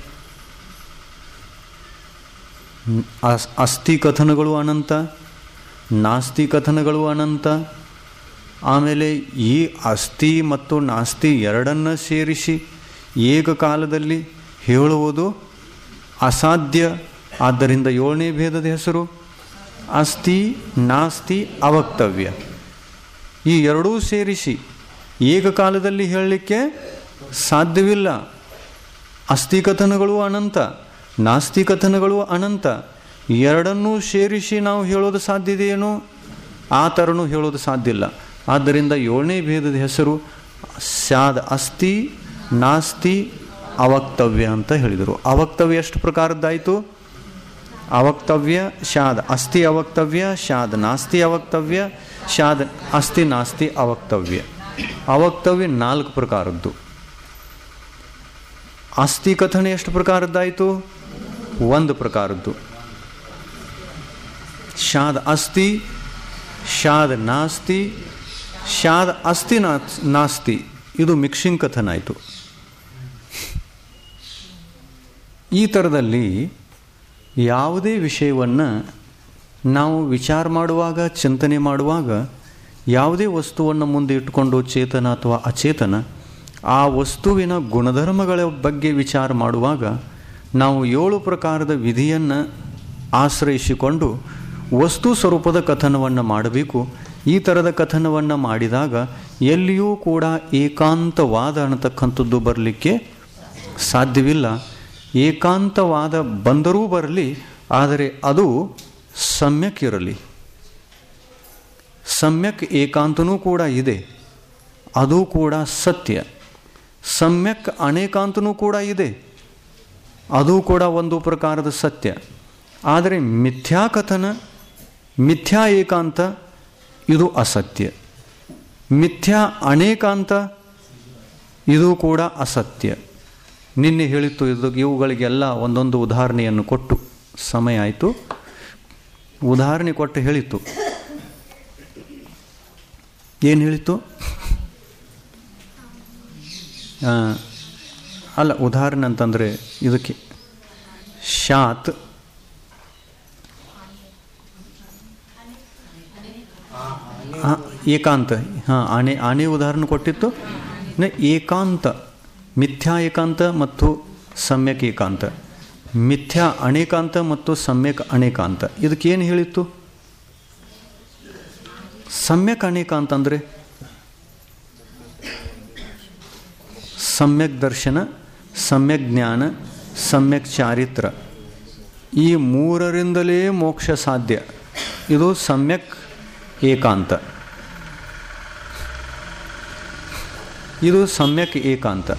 ಅಸ್ ಅಸ್ಥಿ ಕಥನಗಳು ಅನಂತ ನಾಸ್ತಿ ಕಥನಗಳು ಅನಂತ ಆಮೇಲೆ ಈ ಅಸ್ಥಿ ಮತ್ತು ನಾಸ್ತಿ ಎರಡನ್ನು ಸೇರಿಸಿ ಏಕಕಾಲದಲ್ಲಿ ಹೇಳುವುದು ಅಸಾಧ್ಯ ಆದ್ದರಿಂದ ಏಳನೇ ಭೇದದ ಹೆಸರು ಅಸ್ಥಿ ನಾಸ್ತಿ ಅವಕ್ತವ್ಯ ಈ ಎರಡೂ ಸೇರಿಸಿ ಏಕಕಾಲದಲ್ಲಿ ಹೇಳಲಿಕ್ಕೆ ಸಾಧ್ಯವಿಲ್ಲ ಅಸ್ಥಿ ಕಥನಗಳು ಅನಂತ ನಾಸ್ತಿ ಕಥನಗಳು ಅನಂತ ಎರಡನ್ನೂ ಸೇರಿಸಿ ನಾವು ಹೇಳೋದು ಸಾಧ್ಯತೆಯೇನು ಆ ಥರನೂ ಹೇಳೋದು ಸಾಧ್ಯ ಇಲ್ಲ ಆದ್ದರಿಂದ ಏಳನೇ ಭೇದದ ಹೆಸರು ಸ್ಯಾದ ಅಸ್ಥಿ ನಾಸ್ತಿ ಅವಕ್ತವ್ಯ ಅಂತ ಹೇಳಿದರು ಅವಕ್ತವ್ಯ ಎಷ್ಟು ಪ್ರಕಾರದ್ದಾಯಿತು ಅವಕ್ತವ್ಯ ಶಾದ ಅಸ್ಥಿ ಅವಕ್ತವ್ಯ ಶಾದ ನಾಸ್ತಿ ಅವಕ್ತವ್ಯ ಶಾದ ಅಸ್ಥಿ ನಾಸ್ತಿ ಅವಕ್ತವ್ಯ ಅವಕ್ತವ್ಯ ನಾಲ್ಕು ಪ್ರಕಾರದ್ದು ಅಸ್ಥಿ ಕಥನೆ ಎಷ್ಟು ಪ್ರಕಾರದ್ದಾಯಿತು ಒಂದು ಪ್ರಕಾರದ್ದು ಶಾದ ಅಸ್ಥಿ ಶಾದ ನಾಸ್ತಿ ಶಾದ ಅಸ್ಥಿ ನಾಸ್ತಿ ಇದು ಮಿಕ್ಸಿಂಗ್ ಕಥನ ಆಯಿತು ಈ ಥರದಲ್ಲಿ ಯಾವುದೇ ವಿಷಯವನ್ನು ನಾವು ವಿಚಾರ ಮಾಡುವಾಗ ಚಿಂತನೆ ಮಾಡುವಾಗ ಯಾವುದೇ ವಸ್ತುವನ್ನು ಮುಂದೆ ಇಟ್ಟುಕೊಂಡು ಚೇತನ ಅಥವಾ ಅಚೇತನ ಆ ವಸ್ತುವಿನ ಗುಣಧರ್ಮಗಳ ಬಗ್ಗೆ ವಿಚಾರ ಮಾಡುವಾಗ ನಾವು ಏಳು ಪ್ರಕಾರದ ವಿಧಿಯನ್ನು ಆಶ್ರಯಿಸಿಕೊಂಡು ವಸ್ತು ಸ್ವರೂಪದ ಕಥನವನ್ನು ಮಾಡಬೇಕು ಈ ಥರದ ಕಥನವನ್ನು ಮಾಡಿದಾಗ ಎಲ್ಲಿಯೂ ಕೂಡ ಏಕಾಂತವಾದ ಅನ್ನತಕ್ಕಂಥದ್ದು ಬರಲಿಕ್ಕೆ ಸಾಧ್ಯವಿಲ್ಲ ಏಕಾಂತವಾದ ಬಂದರೂ ಬರಲಿ ಆದರೆ ಅದು ಸಮ್ಯಕ್ ಇರಲಿ ಸಮ್ಯಕ್ ಏಕಾಂತನೂ ಕೂಡ ಇದೆ ಅದು ಕೂಡ ಸತ್ಯ ಸಮ್ಯಕ್ ಅನೇಕಾಂತನೂ ಕೂಡ ಇದೆ ಅದು ಕೂಡ ಒಂದು ಪ್ರಕಾರದ ಸತ್ಯ ಆದರೆ ಮಿಥ್ಯಾಕಥನ ಮಿಥ್ಯಾ ಏಕಾಂತ ಇದು ಅಸತ್ಯ ಮಿಥ್ಯಾ ಅನೇಕಾಂತ ಇದು ಕೂಡ ಅಸತ್ಯ ನಿನ್ನೆ ಹೇಳಿತ್ತು ಇದು ಇವುಗಳಿಗೆಲ್ಲ ಒಂದೊಂದು ಉದಾಹರಣೆಯನ್ನು ಕೊಟ್ಟು ಸಮಯ ಆಯಿತು ಉದಾಹರಣೆ ಕೊಟ್ಟು ಹೇಳಿತ್ತು ಏನು ಹೇಳಿತ್ತು ಅಲ್ಲ ಉದಾಹರಣೆ ಅಂತಂದರೆ ಇದಕ್ಕೆ ಶಾತ್ ಏಕಾಂತ ಹಾಂ ಆನೆ ಆನೆ ಉದಾಹರಣೆ ಕೊಟ್ಟಿತ್ತು ಏಕಾಂತ ಮಿಥ್ಯಾ ಏಕಾಂತ ಮತ್ತು ಸಮ್ಯಕ್ ಏಕಾಂತ ಮಿಥ್ಯಾ ಅನೇಕಾಂತ ಮತ್ತು ಸಮ್ಯಕ್ ಅನೇಕಾಂತ ಇದಕ್ಕೇನು ಹೇಳಿತ್ತು ಸಮ್ಯಕ್ ಅನೇಕಾಂತ ಅಂದರೆ ಸಮ್ಯಕ್ ದರ್ಶನ ಸಮ್ಯಕ್ ಜ್ಞಾನ ಸಮ್ಯಕ್ ಚಾರಿತ್ರ ಈ ಮೂರರಿಂದಲೇ ಮೋಕ್ಷ ಸಾಧ್ಯ ಇದು ಸಮ್ಯಕ್ ಏಕಾಂತ ಇದು ಸಮ್ಯಕ್ ಏಕಾಂತ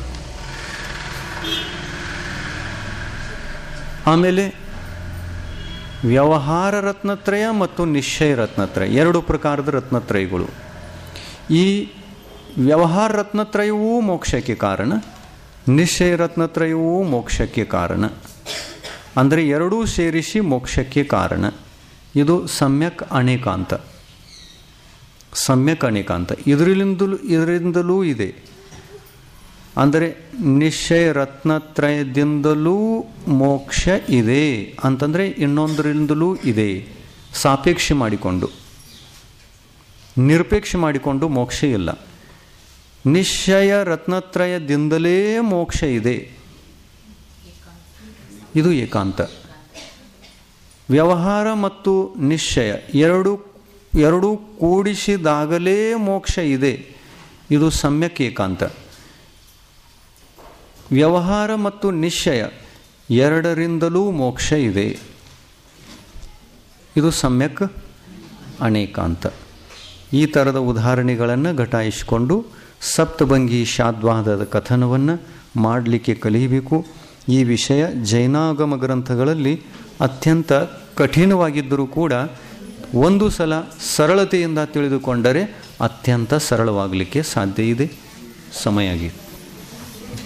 ಆಮೇಲೆ ವ್ಯವಹಾರ ರತ್ನತ್ರಯ ಮತ್ತು ನಿಶ್ಚಯ ರತ್ನತ್ರಯ ಎರಡು ಪ್ರಕಾರದ ರತ್ನತ್ರಯಗಳು ಈ ವ್ಯವಹಾರ ರತ್ನತ್ರಯವೂ ಮೋಕ್ಷಕ್ಕೆ ಕಾರಣ ನಿಶ್ಚಯ ರತ್ನತ್ರಯವೂ ಮೋಕ್ಷಕ್ಕೆ ಕಾರಣ ಅಂದರೆ ಎರಡೂ ಸೇರಿಸಿ ಮೋಕ್ಷಕ್ಕೆ ಕಾರಣ ಇದು ಸಮ್ಯಕ್ ಅನೇಕಾಂತ ಸಮ್ಯಕ್ ಅನೇಕಾಂತ ಇದರಿಂದಲೂ ಇದರಿಂದಲೂ ಇದೆ ಅಂದರೆ ನಿಶ್ಚಯ ರತ್ನತ್ರಯದಿಂದಲೂ ಮೋಕ್ಷ ಇದೆ ಅಂತಂದರೆ ಇನ್ನೊಂದರಿಂದಲೂ ಇದೆ ಸಾಪೇಕ್ಷೆ ಮಾಡಿಕೊಂಡು ನಿರಪೇಕ್ಷೆ ಮಾಡಿಕೊಂಡು ಮೋಕ್ಷ ಇಲ್ಲ ನಿಶ್ಚಯ ರತ್ನತ್ರಯದಿಂದಲೇ ಮೋಕ್ಷ ಇದೆ ಇದು ಏಕಾಂತ ವ್ಯವಹಾರ ಮತ್ತು ನಿಶ್ಚಯ ಎರಡು ಎರಡೂ ಕೂಡಿಸಿದಾಗಲೇ ಮೋಕ್ಷ ಇದೆ ಇದು ಸಮ್ಯಕ್ ಏಕಾಂತ ವ್ಯವಹಾರ ಮತ್ತು ನಿಶ್ಚಯ ಎರಡರಿಂದಲೂ ಮೋಕ್ಷ ಇದೆ ಇದು ಸಮ್ಯಕ್ ಅನೇಕಾಂತ ಈ ಥರದ ಉದಾಹರಣೆಗಳನ್ನು ಘಟಾಯಿಸಿಕೊಂಡು ಸಪ್ತಭಂಗಿ ಶಾದ್ವಾದದ ಕಥನವನ್ನು ಮಾಡಲಿಕ್ಕೆ ಕಲಿಯಬೇಕು ಈ ವಿಷಯ ಜೈನಾಗಮ ಗ್ರಂಥಗಳಲ್ಲಿ ಅತ್ಯಂತ ಕಠಿಣವಾಗಿದ್ದರೂ ಕೂಡ ಒಂದು ಸಲ ಸರಳತೆಯಿಂದ ತಿಳಿದುಕೊಂಡರೆ ಅತ್ಯಂತ ಸರಳವಾಗಲಿಕ್ಕೆ ಸಾಧ್ಯ ಇದೆ ಸಮಯ ಆಗಿತ್ತು